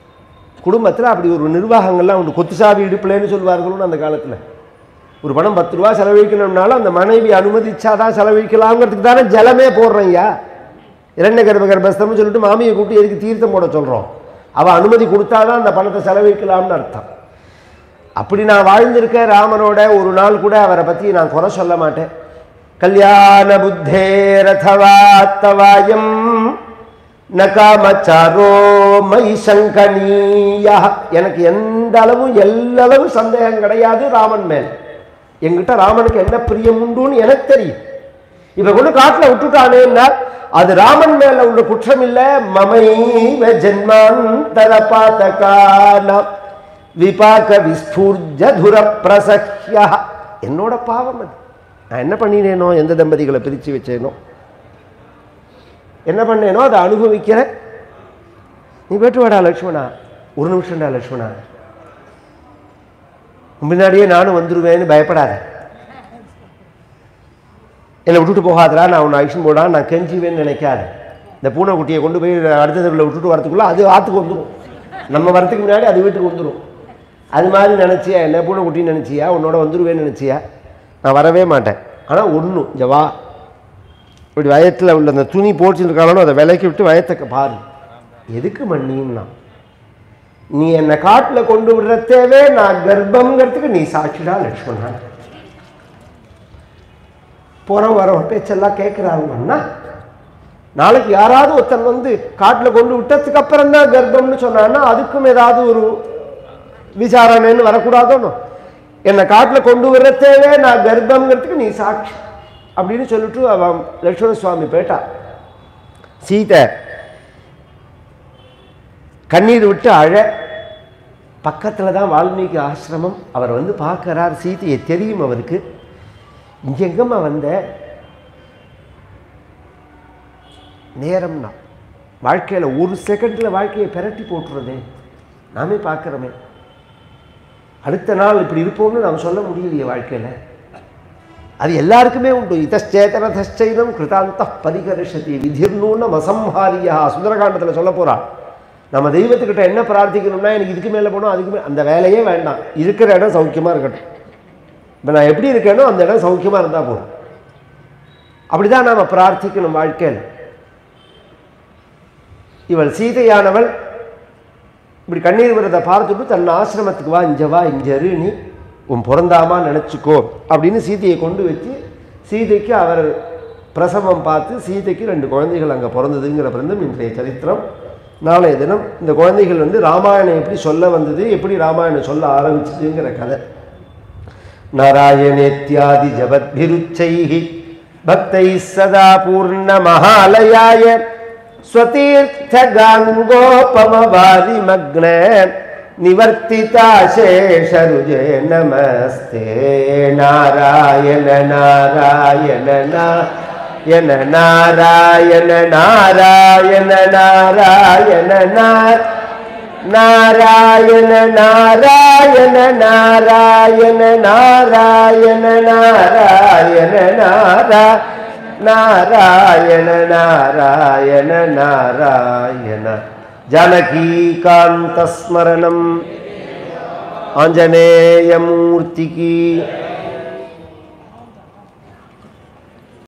குடும்பத்தில் அப்படி ஒரு நிர்வாகங்கள்லாம் உண்டு கொத்துசாவி இடுப்பிலேன்னு சொல்வார்கள்னு அந்த காலத்தில் ஒரு பணம் பத்து ரூபா செலவழிக்கணும்னாலும் அந்த மனைவி அனுமதிச்சாதான் செலவழிக்கலாங்கிறதுக்கு தானே ஜலமே போடுறோம் ஐயா இரண்ய கர்ப்ப கர்ப்பஸ்தம்னு சொல்லிட்டு மாமியை கூட்டி எதுக்கு தீர்த்தம் போட சொல்கிறோம் அவள் அனுமதி கொடுத்தாதான் அந்த பணத்தை செலவழிக்கலாம்னு அர்த்தம் அப்படி நான் வாழ்ந்திருக்கேன் ராமனோட ஒரு நாள் கூட அவரை பற்றி நான் குறை சொல்ல மாட்டேன் கல்யாண புத்தே ரதவாத்தவாயம் நகாமச்சாரோ மை சங்கனீயா எனக்கு எந்த அளவும் எல்லளவு சந்தேகம் கிடையாது ராமன் மேல் என்கிட்ட ராமனுக்கு என்ன பிரியம் உண்டுன்னு எனக்கு தெரியும் இவ கொண்டு காட்டுல விட்டுட்டானேன்னா அது ராமன் மேல உள்ள குற்றம் இல்ல மமைவ ஜென்மாந்தர பாத்தகான விபாக விஸ்பூர்ஜ துர பிரசஹ்யா என்னோட பாவம் அது நான் என்ன பண்ணினேனோ எந்த தம்பதிகளை பிரித்து வச்சேனோ என்ன பண்ணேனோ அதை அனுபவிக்கிறேன் நீ போயிட்டு வாடா லக்ஷ்மணா ஒரு நிமிஷம்டா லக்ஷ்மணா முன்னாடியே நானும் வந்துருவேன்னு பயப்படாத என்னை விட்டுட்டு போகாதடா நான் உன்னை ஐஷன் போடா நான் கெஞ்சுவேன்னு நினைக்காத இந்த பூனைக்குட்டியை கொண்டு போய் அடுத்த தெருவில் விட்டுட்டு வரதுக்குள்ள அது ஆற்றுக்கு வந்துடும் நம்ம வரதுக்கு முன்னாடி அது வீட்டுக்கு வந்துடும் அது மாதிரி நினச்சியா என்ன பூனைக்குட்டின்னு நினச்சியா உன்னோட வந்துருவேன்னு நினச்சியா நான் வரவே மாட்டேன் ஆனால் ஒன்றும் இங்க வா இப்படி வயத்தில் உள்ள அந்த துணி போட்டுருக்காலும் அதை விலைக்கு விட்டு வயத்தை பாரு எதுக்கு மண்ணின்னா நீ என்னை காட்டில் கொண்டு விடுறதேவே நான் கர்ப்பங்கிறதுக்கு நீ சாட்சிடா லட்சுமணா போகிறோம் வரோம் பேச்செல்லாம் கேட்குறாங்கன்னா நாளைக்கு யாராவது ஒருத்தன் வந்து காட்டில் கொண்டு விட்டதுக்கு அப்புறம் தான் கர்ப்பம்னு சொன்னான்னா அதுக்கும் ஏதாவது ஒரு விசாரணைன்னு வரக்கூடாதோன்னு என்னை காட்டில் கொண்டு விடுறதேவே நான் கர்ப்பங்கிறதுக்கு நீ சாட்சி அப்படின்னு சொல்லிட்டு அவன் லட்சுமண சுவாமி போயிட்டா சீதை கண்ணீர் விட்டு அழ பக்கத்தில் தான் வால்மீகி ஆசிரமம் அவர் வந்து பார்க்கறார் சீதையை தெரியும் அவருக்கு இங்க எங்கம்மா வந்த நேரம்னா வாழ்க்கையில் ஒரு செகண்டில் வாழ்க்கையை பிரட்டி போட்டுறதே நாமே பார்க்குறோமே அடுத்த நாள் இப்படி இருப்போம்னு நாம் சொல்ல முடியலையே வாழ்க்கையில் அது எல்லாருக்குமே உண்டு இதச்சேதனதச்சைனம் கிருதாந்த பரிகரிஷதி விதிர்னூன்ன மசம்ஹாரியா சுந்தரகாண்டத்தில் சொல்ல போகிறான் நம்ம தெய்வத்துக்கிட்ட என்ன பிரார்த்திக்கணும்னா எனக்கு இதுக்கு மேலே போகணும் அதுக்கு மேலே அந்த வேலையே வேண்டாம் இருக்கிற இடம் சௌக்கியமாக இருக்கட்டும் இப்போ நான் எப்படி இருக்கேனோ அந்த இடம் சௌக்கியமாக இருந்தால் போதும் அப்படிதான் நாம் பிரார்த்திக்கணும் வாழ்க்கையில் இவள் சீதையானவள் இப்படி கண்ணீர் விரதை பார்த்துட்டு தன் ஆசிரமத்துக்கு வா இஞ்ச வா இங்க இரு நீ உன் பிறந்தாமா நினச்சிக்கோ அப்படின்னு சீதையை கொண்டு வச்சு சீதைக்கு அவர் பிரசவம் பார்த்து சீதைக்கு ரெண்டு குழந்தைகள் அங்கே பிறந்ததுங்கிற பிறந்தும் இன்றைய சரித்திரம் நாளைய தினம் இந்த குழந்தைகள் வந்து ராமாயணம் எப்படி சொல்ல வந்தது எப்படி ராமாயணம் சொல்ல ஆரம்பிச்சதுங்கிற கதை நாராயணேத்யாதி ஜபத்பிருச்சைः பக்தைः சதா பூர்ணமகாலயாய स्वतीर्थगाङ्गोपमवारिमग्न निवर्तिताशेषरुजे नमस्ते नारायण नारायण नारायण नारायण नारायण नारायण नारायण नारायण नारायण नारायण नारायण नारायण नारायण नारायण नारायण जानकीकान्तस्मरणम् आञ्जनेयमूर्तिकी